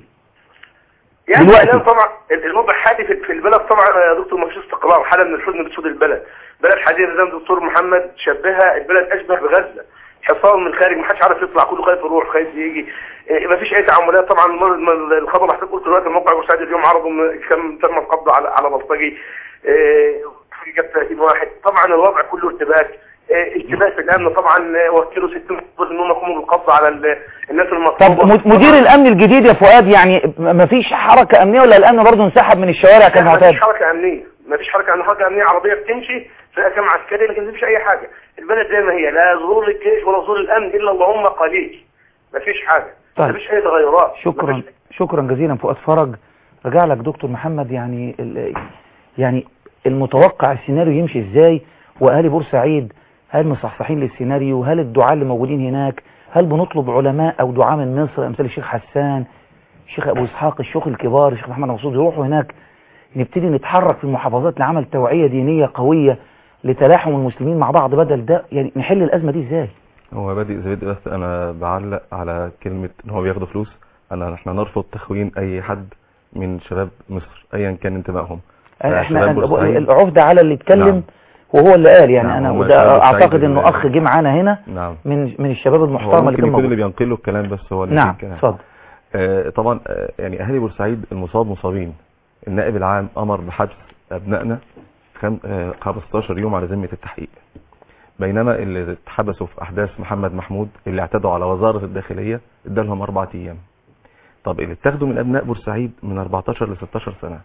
يعني دلوقتي. الآن طبعا الوضع حالي في في البلد طبعا يا دكتور ما فيش استقرار حاله من الحزن بتسود البلد بلد حزينه زي ما الدكتور محمد شبهها البلد اشبه بغزه حصار من الخارج ما حدش عارف يطلع كله خايف يروح خايف يجي ما فيش اي تعاملات طبعا المر- الم- الخبر اللي حضرتك قلت دلوقتي الموقع المساعد اليوم عرضوا إن كم تم القبض على على بلطجي إيه، في جاب 30 واحد طبعا الوضع كله ارتباك إيه، اشتباك في الامن طبعا آه، وكلوا 60 ضباط ان هم يقوموا بالقبض على ال- الناس طب المطلوبه مد- مدير الامن الجديد يا فؤاد يعني ما فيش حركة امنية ولا الامن برضه انسحب من الشوارع كان ما معتاد فيش حركه امنيه ما فيش حركه امنيه حركه امنيه عربيه بتمشي فيها كام عسكري لكن ما فيش اي حاجه البلد زي ما هي لا ظهور الجيش ولا ظهور الامن الا اللهم قليل ما فيش حاجه ما طيب. فيش اي تغيرات شكرا شكرا جزيلا فؤاد فرج رجع لك دكتور محمد يعني ال- يعني المتوقع السيناريو يمشي ازاي واهالي بورسعيد هل مصحصحين للسيناريو هل الدعاة اللي موجودين هناك هل بنطلب علماء او دعاة من مصر امثال الشيخ حسان الشيخ ابو اسحاق الشيوخ الكبار الشيخ محمد مسعود يروحوا هناك نبتدي نتحرك في المحافظات لعمل توعية دينية قوية لتلاحم المسلمين مع بعض بدل ده يعني نحل الازمة دي ازاي هو بادئ زبيد بس انا بعلق على كلمة ان هو بياخدوا فلوس انا احنا نرفض تخوين اي حد من شباب مصر ايا كان انتمائهم احنا فشباب بورسعيد- العهدة على اللي اتكلم نعم. وهو اللي قال يعني نعم، انا هم وده شباب بورسعيد اعتقد انه اللي- اخ جه معانا هنا نعم من من الشباب هو المحترمه اللي ممكن كان يكون موجود اللي بينقل له الكلام بس هو اللي نعم فيه الكلام اتفضل آه، طبعا آه، يعني اهالي بورسعيد المصاب مصابين النائب العام امر بحبس ابنائنا خم- آه، 15 يوم على ذمه التحقيق بينما اللي اتحبسوا في احداث محمد محمود اللي اعتدوا على وزاره الداخليه ادالهم اربع ايام طب اللي اتاخدوا من ابناء بورسعيد من 14 ل 16 سنه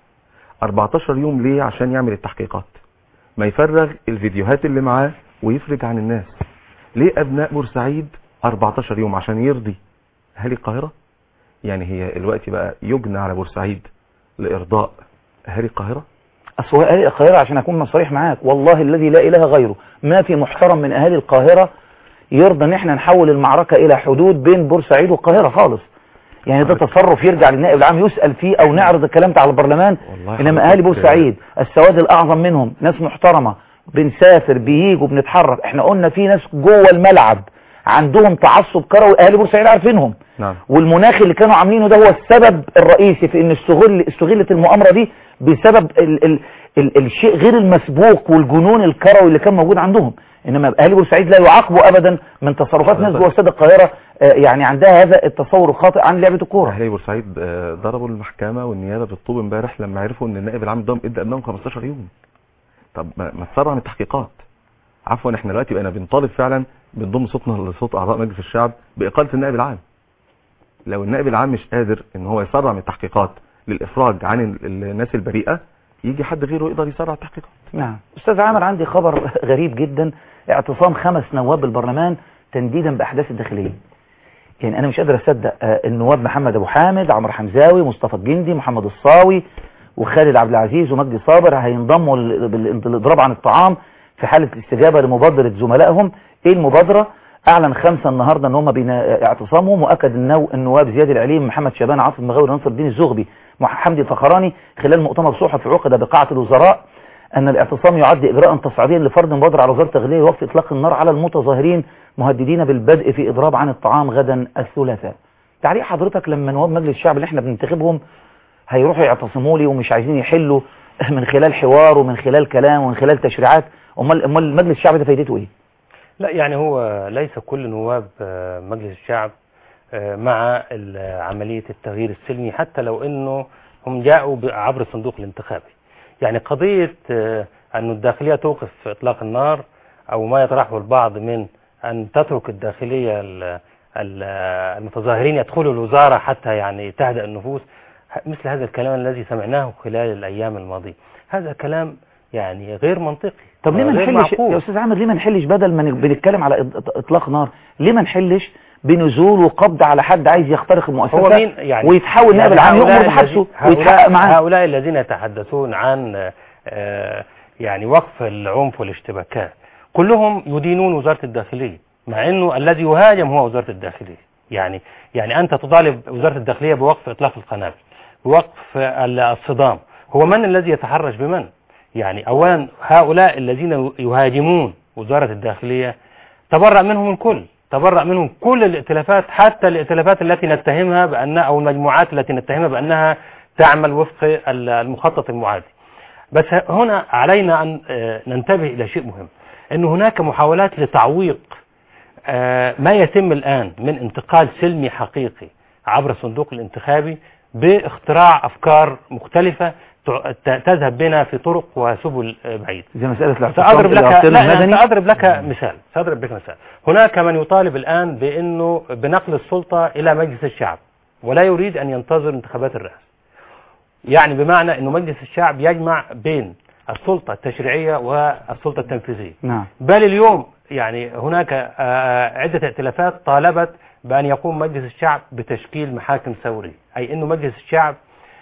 14 يوم ليه عشان يعمل التحقيقات ما يفرغ الفيديوهات اللي معاه ويفرج عن الناس ليه ابناء بورسعيد 14 يوم عشان يرضي اهالي القاهره يعني هي الوقت بقى يجنى على بورسعيد لارضاء اهالي القاهره اصل هو اهالي القاهره عشان اكون صريح معاك والله الذي لا اله غيره ما في محترم من اهالي القاهره يرضى ان احنا نحول المعركه الى حدود بين بورسعيد والقاهره خالص يعني ده تصرف يرجع للنائب العام يسال فيه او نعرض الكلام ده على البرلمان والله انما حضرتك- اهالي بورسعيد السواد الاعظم منهم ناس محترمه بنسافر بييجوا بنتحرك احنا قلنا في ناس جوه الملعب عندهم تعصب كروي اهالي بورسعيد عارفينهم نعم والمناخ اللي كانوا عاملينه ده هو السبب الرئيسي في ان استغل استغلت المؤامرة دي بسبب ال ال ال الشيء غير المسبوق والجنون الكروي اللي كان موجود عندهم انما اهالي بورسعيد لا يعاقبوا ابدا من تصرفات ناس جوه استاد القاهره آه، يعني عندها هذا التصور الخاطئ عن لعبه الكوره اهالي بورسعيد آه، ضربوا المحكمه والنيابه بالطوب امبارح لما عرفوا ان النائب العام ده ادى ابنائهم 15 يوم طب ما ما تسرع من التحقيقات عفوا احنا دلوقتي بقينا بنطالب فعلا بنضم صوتنا لصوت اعضاء مجلس الشعب باقاله النائب العام لو النائب العام مش قادر ان هو يسرع من التحقيقات للافراج عن ال- الناس البريئه يجي حد غيره يقدر يسرع التحقيقات نعم استاذ عامر عندي خبر غريب جدا اعتصام خمس نواب بالبرلمان تنديدا باحداث الداخليه يعني انا مش قادر اصدق آه، النواب محمد ابو حامد عمرو حمزاوي مصطفى الجندي محمد الصاوي وخالد عبد العزيز ومجدي صابر هينضموا لل- بال- بالاضراب عن الطعام في حاله الاستجابه لمبادره زملائهم ايه المبادره اعلن خمسه النهارده ان هم بينا- اعتصامهم واكد النو النواب زياد العليم محمد شبان عاصم المغاوي ناصر الدين الزغبي حمدي الفخراني خلال مؤتمر صحفي عقد بقاعه الوزراء أن الاعتصام يعد إجراء تصعيديا لفرض مبادرة على وزارة التغذية وقف إطلاق النار على المتظاهرين مهددين بالبدء في إضراب عن الطعام غدا الثلاثاء تعليق حضرتك لما نواب مجلس الشعب اللي احنا بننتخبهم هيروحوا يعتصموا لي ومش عايزين يحلوا من خلال حوار ومن خلال كلام ومن خلال تشريعات امال امال مجلس الشعب ده فايدته ايه لا يعني هو ليس كل نواب آه، مجلس الشعب آه، مع ال- عملية التغيير السلمي حتى لو انه هم جاءوا ب- عبر الصندوق الانتخابي يعني قضية آه، أن الداخلية توقف إطلاق النار أو ما يطرحه البعض من أن تترك الداخلية ال- ال- المتظاهرين يدخلوا الوزارة حتى يعني تهدأ النفوس مثل هذا الكلام الذي سمعناه خلال الأيام الماضية هذا كلام يعني غير منطقي طب ليه ما غير نحلش معقول. يا استاذ عامر ليه ما نحلش بدل ما ن- بنتكلم على إط- اطلاق نار ليه ما نحلش بنزول وقبض على حد عايز يخترق المؤسسه هو مين يعني ويتحول نائب العام هؤلاء يؤمر بحبسه الذي- ويتحقق هؤلاء, معاه هؤلاء الذين يتحدثون عن آه، يعني وقف العنف والاشتباكات كلهم يدينون وزارة الداخلية مع انه الذي يهاجم هو وزارة الداخلية يعني يعني انت تطالب وزارة الداخلية بوقف اطلاق القنابل بوقف ال- الصدام هو من الذي يتحرش بمن يعني اولا هؤلاء الذين يهاجمون وزارة الداخلية تبرأ منهم الكل تبرأ منهم كل الائتلافات حتى الائتلافات التي نتهمها بأنها أو المجموعات التي نتهمها بأنها تعمل وفق ال- المخطط المعادي بس ه- هنا علينا أن آه، ننتبه إلى شيء مهم أن هناك محاولات لتعويق آه، ما يتم الآن من انتقال سلمي حقيقي عبر الصندوق الانتخابي باختراع أفكار مختلفة تع- ت- تذهب بنا في طرق وسبل آه، بعيدة زي مساله الاعتصام سأضرب لك الاعتصام لا المدني لا سأضرب لك مثال سأضرب لك مثال هناك من يطالب الآن بأنه بنقل السلطة إلى مجلس الشعب ولا يريد أن ينتظر انتخابات الرئاسة يعني بمعنى أنه مجلس الشعب يجمع بين السلطة التشريعية والسلطة التنفيذية نعم بل اليوم يعني هناك آه، عدة ائتلافات طالبت بأن يقوم مجلس الشعب بتشكيل محاكم ثورية أي أنه مجلس الشعب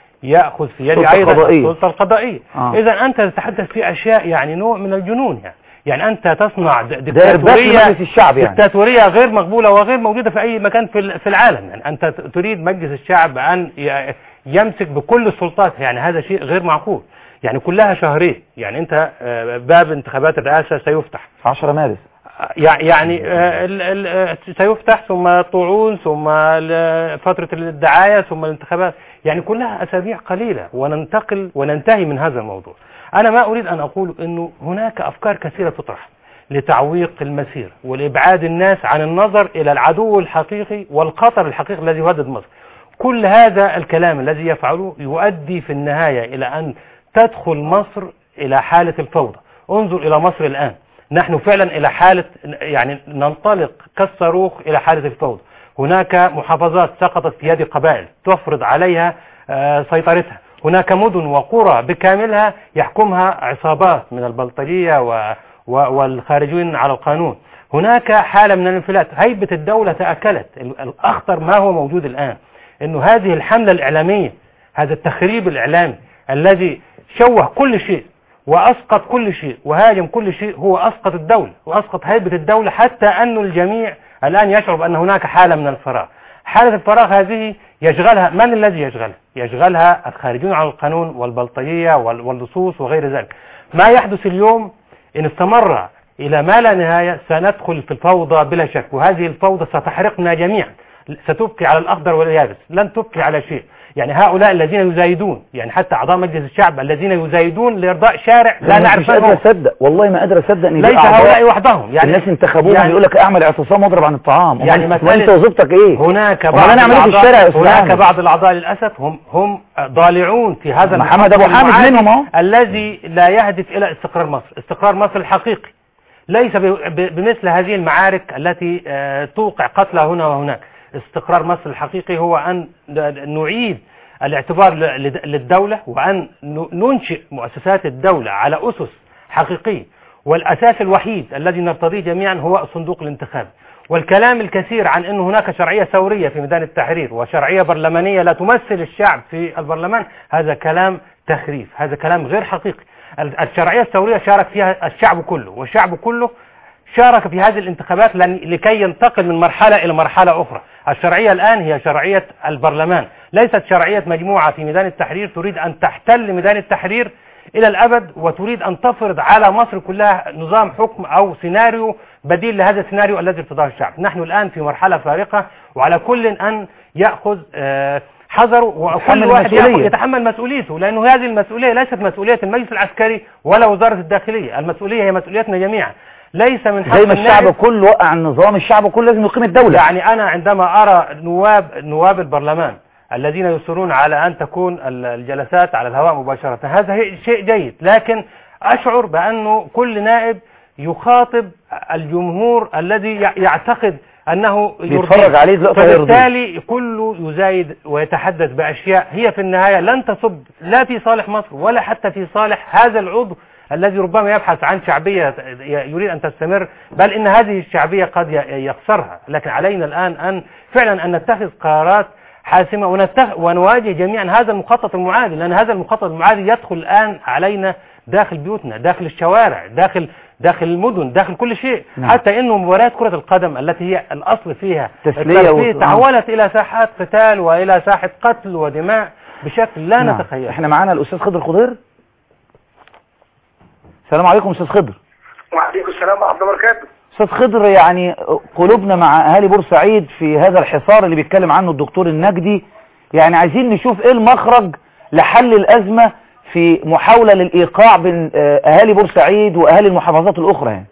يأخذ في يده سلطة أيضا قضائية. السلطة القضائية آه. إذا أنت تتحدث في أشياء يعني نوع من الجنون يعني يعني أنت تصنع د- ده إرباك دكتاتورية لمجلس الشعب يعني. دكتاتورية غير مقبولة وغير موجودة في أي مكان في ال- في العالم يعني أنت ت- تريد مجلس الشعب أن ي- يمسك بكل السلطات يعني هذا شيء غير معقول يعني كلها شهرين يعني أنت آه، باب انتخابات الرئاسة سيفتح 10 مارس يع- يعني آه، ال- ال- آه، سيفتح ثم طاعون ثم ال- فترة الدعاية ثم الانتخابات يعني كلها أسابيع قليلة وننتقل وننتهي من هذا الموضوع أنا ما أريد أن أقول أنه هناك أفكار كثيرة تطرح لتعويق المسير والإبعاد الناس عن النظر إلى العدو الحقيقي والخطر الحقيقي الذي يهدد مصر كل هذا الكلام الذي يفعله يؤدي في النهاية إلى أن تدخل مصر إلى حالة الفوضى انظر إلى مصر الآن نحن فعلا إلى حالة يعني ننطلق كالصاروخ إلى حالة الفوضى هناك محافظات سقطت في يد قبائل تفرض عليها آه، سيطرتها هناك مدن وقرى بكاملها يحكمها عصابات من البلطجية و و- والخارجين على القانون هناك حالة من الانفلات هيبة الدولة تأكلت ال- الأخطر ما هو موجود الآن أنه هذه الحملة الإعلامية هذا التخريب الإعلامي الذي شوه كل شيء وأسقط كل شيء وهاجم كل شيء هو أسقط الدولة وأسقط هيبة الدولة حتى أن الجميع الآن يشعر بأن هناك حالة من الفراغ حالة الفراغ هذه يشغلها من الذي يشغلها يشغلها الخارجون عن القانون والبلطجية وال- واللصوص وغير ذلك ما يحدث اليوم إن استمر إلى ما لا نهاية سندخل في الفوضى بلا شك وهذه الفوضى ستحرقنا جميعا ستبقي على الأخضر واليابس لن تبقي على شيء يعني هؤلاء الذين يزايدون يعني حتى أعضاء مجلس الشعب الذين يزايدون لإرضاء شارع لا أنا نعرف مش من قادر هو اصدق والله ما قادر اصدق ان دي ليس أعضاء. هؤلاء وحدهم يعني الناس انتخبوهم يعني- يقول لك اعمل اعتصام واضرب عن الطعام يعني أمال مسألة انت وظيفتك ايه هناك أمال بعض انا اعمل ايه في الأعضاء- الشارع يا استاذ هناك عامر؟ بعض الأعضاء للأسف هم هم ضالعون في هذا محمد المخطط أبو حامد المعادي منهم أهو. الذي لا يهدف إلى استقرار مصر استقرار مصر الحقيقي ليس ب- ب- بمثل هذه المعارك التي آه، توقع قتلى هنا وهناك استقرار مصر الحقيقي هو أن ن- نعيد الاعتبار ل- لد- للدولة وأن ن- ننشئ مؤسسات الدولة على أسس حقيقية والأساس الوحيد الذي نرتضيه جميعا هو الصندوق الانتخابي والكلام الكثير عن أن هناك شرعية ثورية في ميدان التحرير وشرعية برلمانية لا تمثل الشعب في البرلمان هذا كلام تخريف هذا كلام غير حقيقي ال- الشرعية الثورية شارك فيها الشعب كله والشعب كله شارك في هذه الانتخابات لن- لكي ينتقل من مرحلة إلى مرحلة أخرى الشرعية الآن هي شرعية البرلمان ليست شرعية مجموعة في ميدان التحرير تريد أن تحتل ميدان التحرير إلى الأبد وتريد أن تفرض على مصر كلها نظام حكم أو سيناريو بديل لهذا السيناريو الذي ارتضاه الشعب نحن الآن في مرحلة فارقة وعلى كل أن يأخذ آه، حذره وكل يتحمل واحد المسؤولية. يأخذ- يتحمل مسؤوليته لأنه هذه المسؤولية ليست مسؤولية المجلس العسكري ولا وزارة الداخلية المسؤولية هي مسؤوليتنا جميعا ليس من حق زي ما الشعب النائب- كله وقع النظام الشعب كله لازم يقيم الدولة يعني أنا عندما أرى نواب نواب البرلمان الذين يصرون على أن تكون ال- الجلسات على الهواء مباشرة هذا هي- شيء جيد لكن أشعر بأنه كل نائب يخاطب الجمهور الذي يع- يعتقد انه بيتفرج يرضيه. عليه دلوقتي هيرضيه. فبالتالي كله يزايد ويتحدث باشياء هي في النهايه لن تصب لا في صالح مصر ولا حتى في صالح هذا العضو الذي ربما يبحث عن شعبيه يريد ان تستمر بل ان هذه الشعبيه قد ي- يخسرها لكن علينا الان ان فعلا ان نتخذ قرارات حاسمه ونتخ... ونواجه جميعا هذا المخطط المعادي لان هذا المخطط المعادي يدخل الان علينا داخل بيوتنا داخل الشوارع داخل داخل المدن داخل كل شيء نعم. حتى انه مباريات كره القدم التي هي الاصل فيها تسلية الترفيه و- تحولت الى ساحات قتال والى ساحه قتل ودماء بشكل لا نعم. نتخيل احنا معانا الاستاذ خضر خضير السلام عليكم استاذ خضر وعليكم السلام ورحمه الله وبركاته استاذ خضر يعني قلوبنا مع اهالي بورسعيد في هذا الحصار اللي بيتكلم عنه الدكتور النجدي يعني عايزين نشوف ايه المخرج لحل الازمه في محاوله للايقاع بين آه، اهالي بورسعيد واهالي المحافظات الاخرى يعني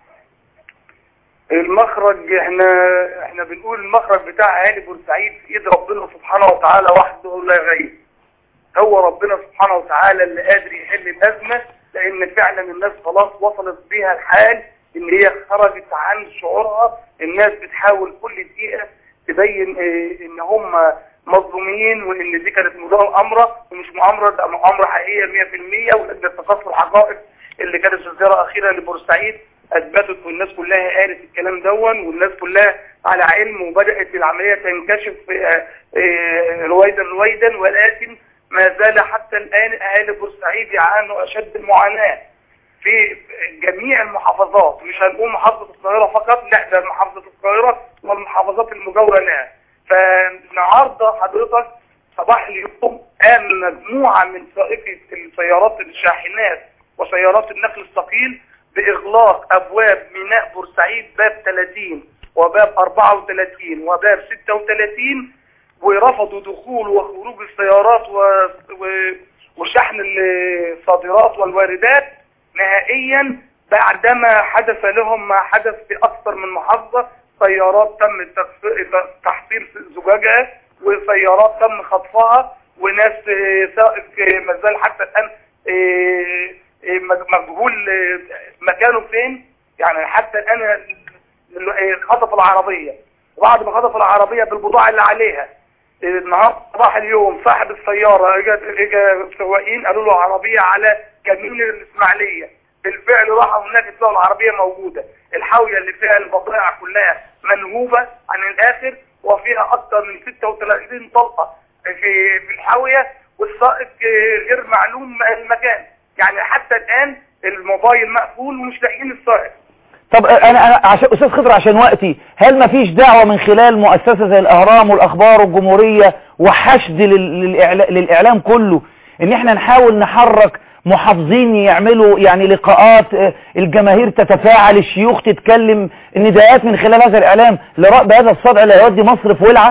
المخرج احنا احنا بنقول المخرج بتاع اهالي بورسعيد في ايد ربنا سبحانه وتعالى وحده لا غير هو ربنا سبحانه وتعالى اللي قادر يحل الازمه لان فعلا الناس خلاص وصلت بيها الحال ان هي خرجت عن شعورها الناس بتحاول كل دقيقه تبين اه، ان هم مظلومين وان دي كانت مؤامره ومش مؤامره ده مؤامره حقيقيه 100% ولجنه تقصي الحقائق اللي كانت في زياره اخيره لبورسعيد اثبتت والناس كلها قالت الكلام دون والناس كلها على علم وبدات العمليه تنكشف اه، اه، رويدا رويدا ولكن ما زال حتى الان اهالي بورسعيد يعانوا اشد المعاناه في جميع المحافظات مش هنقول محافظة القاهرة فقط لا ده محافظة القاهرة والمحافظات المجاورة لها فالنهارده حضرتك صباح اليوم قام مجموعة من سائقي السيارات الشاحنات وسيارات النقل الثقيل بإغلاق أبواب ميناء بورسعيد باب 30 وباب 34 وباب 36 ورفضوا دخول وخروج السيارات و... و... وشحن الصادرات والواردات نهائيا بعدما حدث لهم ما حدث في أكثر من محافظة سيارات تم تخف- تحصيل زجاجها وسيارات تم خطفها وناس آه، سائق آه، ما زال حتى الآن آه، آه، مج- مجهول آه، مكانه فين يعني حتى الآن آه، خطف العربية وبعد ما خطف العربية بالبضاعة اللي عليها النهارده صباح اليوم صاحب السيارة اجى اجى السواقين قالوا له عربية على كمين الإسماعيلية بالفعل راحوا هناك تلاقوا العربية موجودة الحاوية اللي فيها البضائع كلها منهوبة عن الآخر وفيها أكثر من 36 طلقة في في الحاوية والسائق آه، غير معلوم المكان يعني حتى الآن الموبايل مقفول ومش لاقيين السائق طب انا انا عشان استاذ خضر عشان وقتي هل ما فيش دعوه من خلال مؤسسه زي الاهرام والاخبار والجمهوريه وحشد لل- للإعلا- للاعلام كله ان احنا نحاول نحرك محافظين يعملوا يعني لقاءات آه، الجماهير تتفاعل الشيوخ تتكلم النداءات من خلال هذا الاعلام لرأب هذا الصدع اللي هيودي مصر في ولعه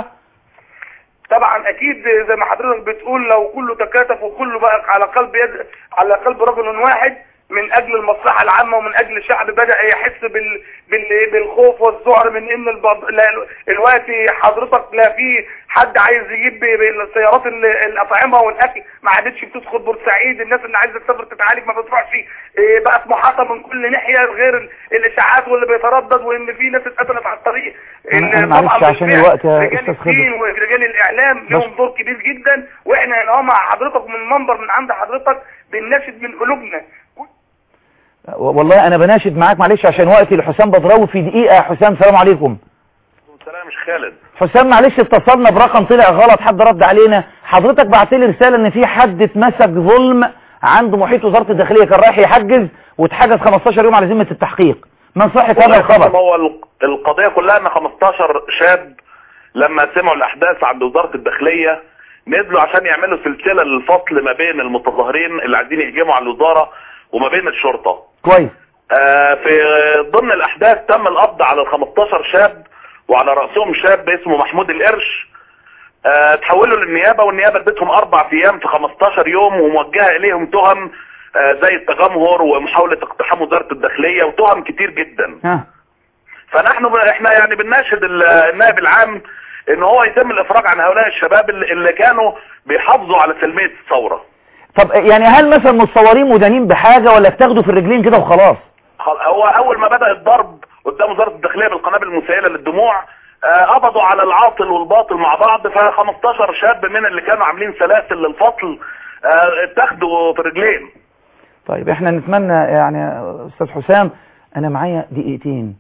طبعا اكيد زي ما حضرتك بتقول لو كله تكاتف وكله بقى على قلب يد على قلب رجل واحد من اجل المصلحه العامه ومن اجل الشعب بدا يحس بال... بال... بالخوف والذعر من ان البض... لا... دلوقتي حضرتك لا في حد عايز يجيب السيارات ال- الاطعمه والاكل ما عادتش بتدخل بورسعيد الناس اللي عايزه تسافر تتعالج ما بتروحش إيه، بقت محاطه من كل ناحيه غير ال- الاشاعات واللي بيتردد وان في ناس اتقتلت على الطريق أنا- إن أنا معلش طبعاً عشان بالفعل الوقت يا رجال أستاذ خضر. الدين ورجال الاعلام لهم دور كبير جدا واحنا هنا مع حضرتك من منبر من عند حضرتك بنناشد من قلوبنا والله انا بناشد معاك معلش عشان وقتي لحسام بدراوي في دقيقه يا حسام سلام عليكم سلام مش خالد حسام معلش اتصلنا برقم طلع غلط حد رد علينا حضرتك بعت لي رساله ان في حد اتمسك ظلم عند محيط وزاره الداخليه كان رايح يحجز واتحجز 15 يوم على ذمه التحقيق من صحه هذا والله الخبر هو ال- القضية كلها ان 15 شاب لما سمعوا الاحداث عند وزارة الداخلية نزلوا عشان يعملوا سلسلة للفصل ما بين المتظاهرين اللي عايزين يهجموا على الوزارة وما بين الشرطة كويس آه، في ضمن الاحداث تم القبض على ال 15 شاب وعلى رأسهم شاب اسمه محمود القرش آه، تحولوا للنيابة والنيابة ادتهم اربع ايام في 15 يوم وموجهة اليهم تهم آه، زي التجمهر ومحاولة اقتحام وزارة الداخلية وتهم كتير جدا ها فنحن ب- احنا يعني بنناشد ال- النائب العام ان هو يتم الافراج عن هؤلاء الشباب اللي اللي كانوا بيحافظوا على سلمية الثورة طب يعني هل مثلا متصورين مدانين بحاجه ولا بتاخدوا في الرجلين كده وخلاص خل- هو اول ما بدأ الضرب قدام وزاره الداخليه بالقنابل المسيله للدموع آه، قبضوا على العاطل والباطل مع بعض ف 15 شاب من اللي كانوا عاملين سلاسل للفصل آه، اتاخدوا في رجلين طيب احنا نتمنى يعني يا استاذ حسام انا معايا دقيقتين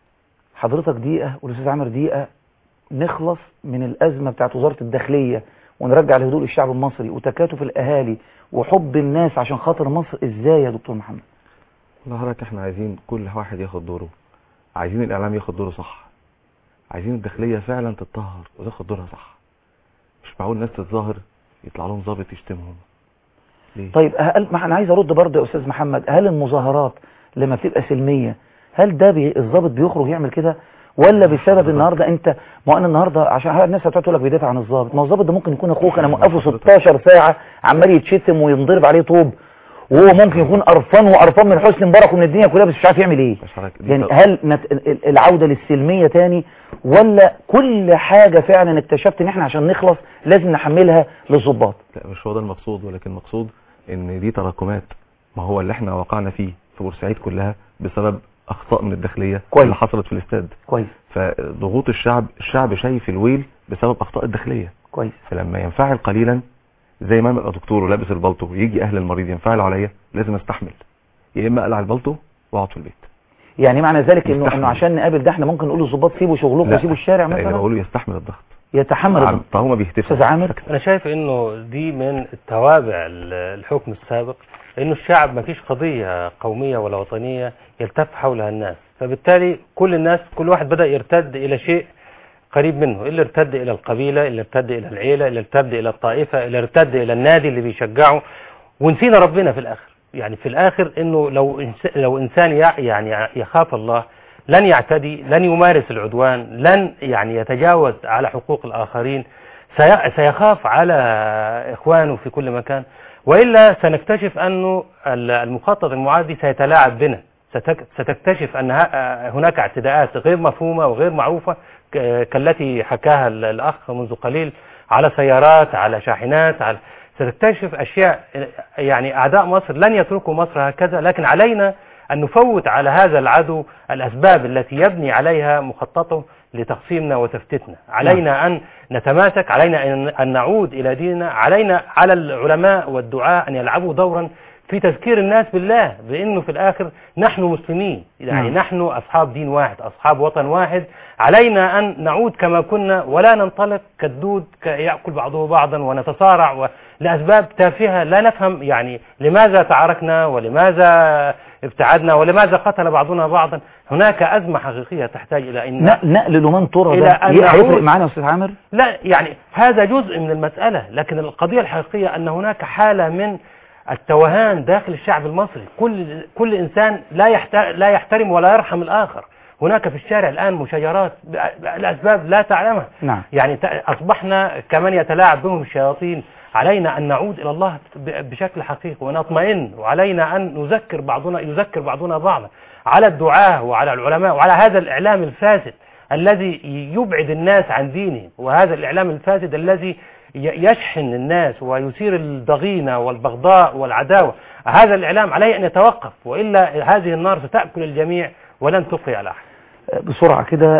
حضرتك دقيقة والاستاذ عامر دقيقة نخلص من الازمة بتاعت وزارة الداخلية ونرجع لهدوء الشعب المصري وتكاتف الاهالي وحب الناس عشان خاطر مصر ازاي يا دكتور محمد والله حضرتك احنا عايزين كل واحد ياخد دوره عايزين الاعلام ياخد دوره صح عايزين الداخلية فعلا تتطهر وتاخد دورها صح مش معقول ناس تتظاهر يطلع لهم ضابط يشتمهم ليه؟ طيب هل ما انا عايز ارد برضه يا استاذ محمد هل المظاهرات لما بتبقى سلمية هل ده بي... الضابط بيخرج يعمل كده ولا بسبب النهارده انت ما انا النهارده عشان الناس هتقعد تقول لك بيدافع عن الضابط ما هو الضابط ده ممكن يكون اخوك انا موقفه 16 ساعه عمال يتشتم وينضرب عليه طوب وهو ممكن يكون قرفان وقرفان من حسني مبارك ومن الدنيا كلها بس مش عارف يعمل ايه يعني هل نت... ال- العوده للسلميه تاني ولا كل حاجه فعلا اكتشفت ان احنا عشان نخلص لازم نحملها للضباط لا مش هو ده المقصود ولكن المقصود ان دي تراكمات ما هو اللي احنا وقعنا فيه في بورسعيد كلها بسبب اخطاء من الداخليه كويس. اللي حصلت في الاستاد كويس فضغوط الشعب الشعب شايف الويل بسبب اخطاء الداخليه كويس فلما ينفعل قليلا زي ما أنا ابقى دكتور ولابس البلطو ويجي اهل المريض ينفعلوا عليا لازم استحمل يا اما اقلع البلطو واقعد في البيت يعني معنى ذلك انه يستحمل. انه عشان نقابل ده احنا ممكن نقول للضباط سيبوا شغلكم لا، وسيبوا الشارع لا، انا مثلا بقول له يستحمل الضغط يتحمل عم- الضغط طالما بيهتف استاذ عامر انا شايف انه دي من التوابع ال- الحكم السابق انه الشعب ما فيش قضية قومية ولا وطنية يلتف حولها الناس فبالتالي كل الناس كل واحد بدأ يرتد الى شيء قريب منه اللي ارتد الى القبيلة اللي ارتد الى العيلة اللي ارتد الى الطائفة اللي ارتد الى النادي اللي بيشجعه ونسينا ربنا في الاخر يعني في الاخر انه لو إنس- لو انسان يع- يعني يخاف الله لن يعتدي لن يمارس العدوان لن يعني يتجاوز على حقوق الآخرين سي- سيخاف على إخوانه في كل مكان وإلا سنكتشف أنه ال- المخطط المعادي سيتلاعب بنا ستك- ستكتشف أن ه- هناك اعتداءات غير مفهومة وغير معروفة ك- كالتي حكاها ال- الأخ منذ قليل على سيارات على شاحنات على ستكتشف أشياء يعني أعداء مصر لن يتركوا مصر هكذا لكن علينا أن نفوت على هذا العدو الأسباب التي يبني عليها مخططه لتقسيمنا وتفتتنا علينا أن نتماسك علينا أن- أن نعود إلى ديننا علينا على العلماء والدعاء أن يلعبوا دورا في تذكير الناس بالله بأنه في الآخر نحن مسلمين يعني نعم. نحن أصحاب دين واحد أصحاب وطن واحد علينا أن نعود كما كنا ولا ننطلق كالدود ك- يأكل بعضه بعضا ونتصارع و... لأسباب تافهة لا نفهم يعني لماذا تعاركنا ولماذا ابتعدنا ولماذا قتل بعضنا بعضا هناك أزمة حقيقية تحتاج إلى أن ن- نقل لمن ترى إلى ده أن ي- هيفرق نعود- معانا يا استاذ عامر لا يعني هذا جزء من المسألة لكن القضية الحقيقية أن هناك حالة من التوهان داخل الشعب المصري كل كل إنسان لا يحت- لا يحترم ولا يرحم الآخر هناك في الشارع الآن مشاجرات ب- الأسباب لا تعلمها نعم يعني ت- أصبحنا كمن يتلاعب بهم الشياطين علينا أن نعود إلى الله ب- بشكل حقيقي ونطمئن وعلينا أن نذكر بعضنا يذكر بعضنا بعضا على الدعاة وعلى العلماء وعلى هذا الإعلام الفاسد الذي يبعد الناس عن دينهم وهذا الإعلام الفاسد الذي ي- يشحن الناس ويثير الضغينة والبغضاء والعداوة هذا الإعلام عليه أن يتوقف وإلا هذه النار ستأكل الجميع ولن تبقي على أحد بسرعة كده آه،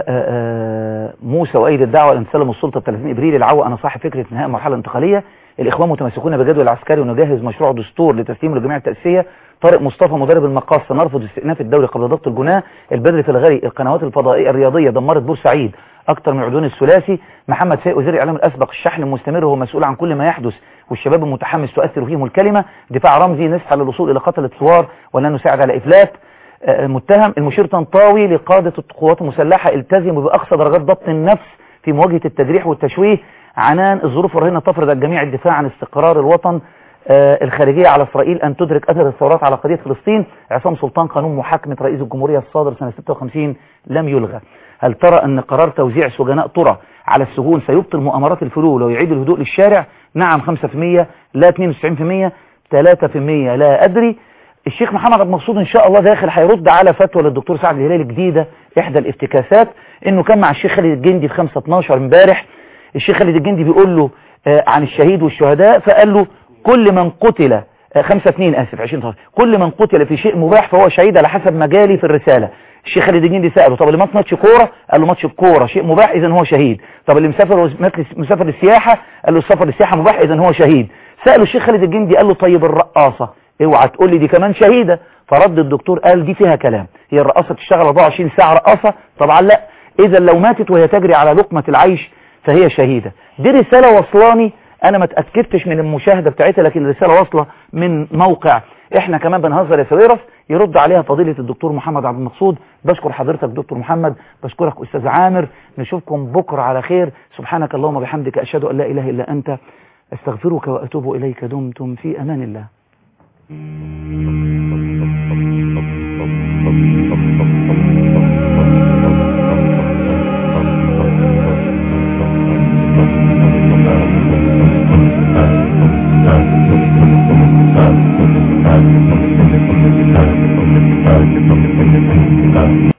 آه، موسى وأيد الدعوة لأن سلم السلطة 30 إبريل العوة أنا صاحب فكرة إنهاء مرحلة انتقالية الإخوان متمسكون بجدول العسكري ونجهز مشروع دستور لتسليمه لجميع التأسيسية طارق مصطفى مدرب المقاصة نرفض استئناف الدوري قبل ضبط الجناه البدر في الغري القنوات الفضائية الرياضية دمرت بورسعيد أكثر من عدوان الثلاثي محمد فايق وزير الإعلام الأسبق الشحن المستمر هو مسؤول عن كل ما يحدث والشباب المتحمس تؤثر فيهم الكلمة دفاع رمزي نسعى للوصول إلى قتل الثوار ولا نساعد على إفلات آه، متهم المشير طنطاوي لقادة القوات المسلحة التزموا بأقصى درجات ضبط النفس في مواجهة التجريح والتشويه عنان الظروف الرهينة تفرض على الجميع الدفاع عن استقرار الوطن آه، الخارجية على إسرائيل أن تدرك أثر الثورات على قضية فلسطين عصام سلطان قانون محاكمة رئيس الجمهورية الصادر سنة 56 لم يلغى هل ترى أن قرار توزيع سجناء ترى على السجون سيبطل مؤامرات الفلول ويعيد الهدوء للشارع نعم 5% لا 92% 3% لا أدري الشيخ محمد عبد المقصود ان شاء الله داخل هيرد على فتوى للدكتور سعد الهلالي جديده احدى الافتكاسات انه كان مع الشيخ خالد الجندي في 5 12 امبارح الشيخ خالد الجندي بيقول له آه، عن الشهيد والشهداء فقال له كل من قتل خمسة اتنين اسف عشرين طرف كل من قتل في شيء مباح فهو شهيد على حسب مجالي في الرسالة الشيخ خالد الجندي سأله طب اللي مات ماتش كورة قال له ماتش الكورة شيء مباح اذا هو شهيد طب اللي مسافر مسافر للسياحة قال له السفر للسياحة مباح اذا هو شهيد سأله الشيخ خالد الجندي قال له طيب الرقاصة اوعى تقول لي دي كمان شهيدة فرد الدكتور قال دي فيها كلام هي الرقاصة بتشتغل 24 ساعة رقاصة طبعا لا اذا لو ماتت وهي تجري على لقمة العيش فهي شهيدة دي رسالة وصلاني انا ما اتأكدتش من المشاهدة بتاعتها لكن الرسالة واصلة من موقع احنا كمان بنهزر يا سويرس يرد عليها فضيلة الدكتور محمد عبد المقصود بشكر حضرتك دكتور محمد بشكرك استاذ عامر نشوفكم بكرة على خير سبحانك اللهم وبحمدك اشهد ان لا اله الا انت استغفرك واتوب اليك دمتم في امان الله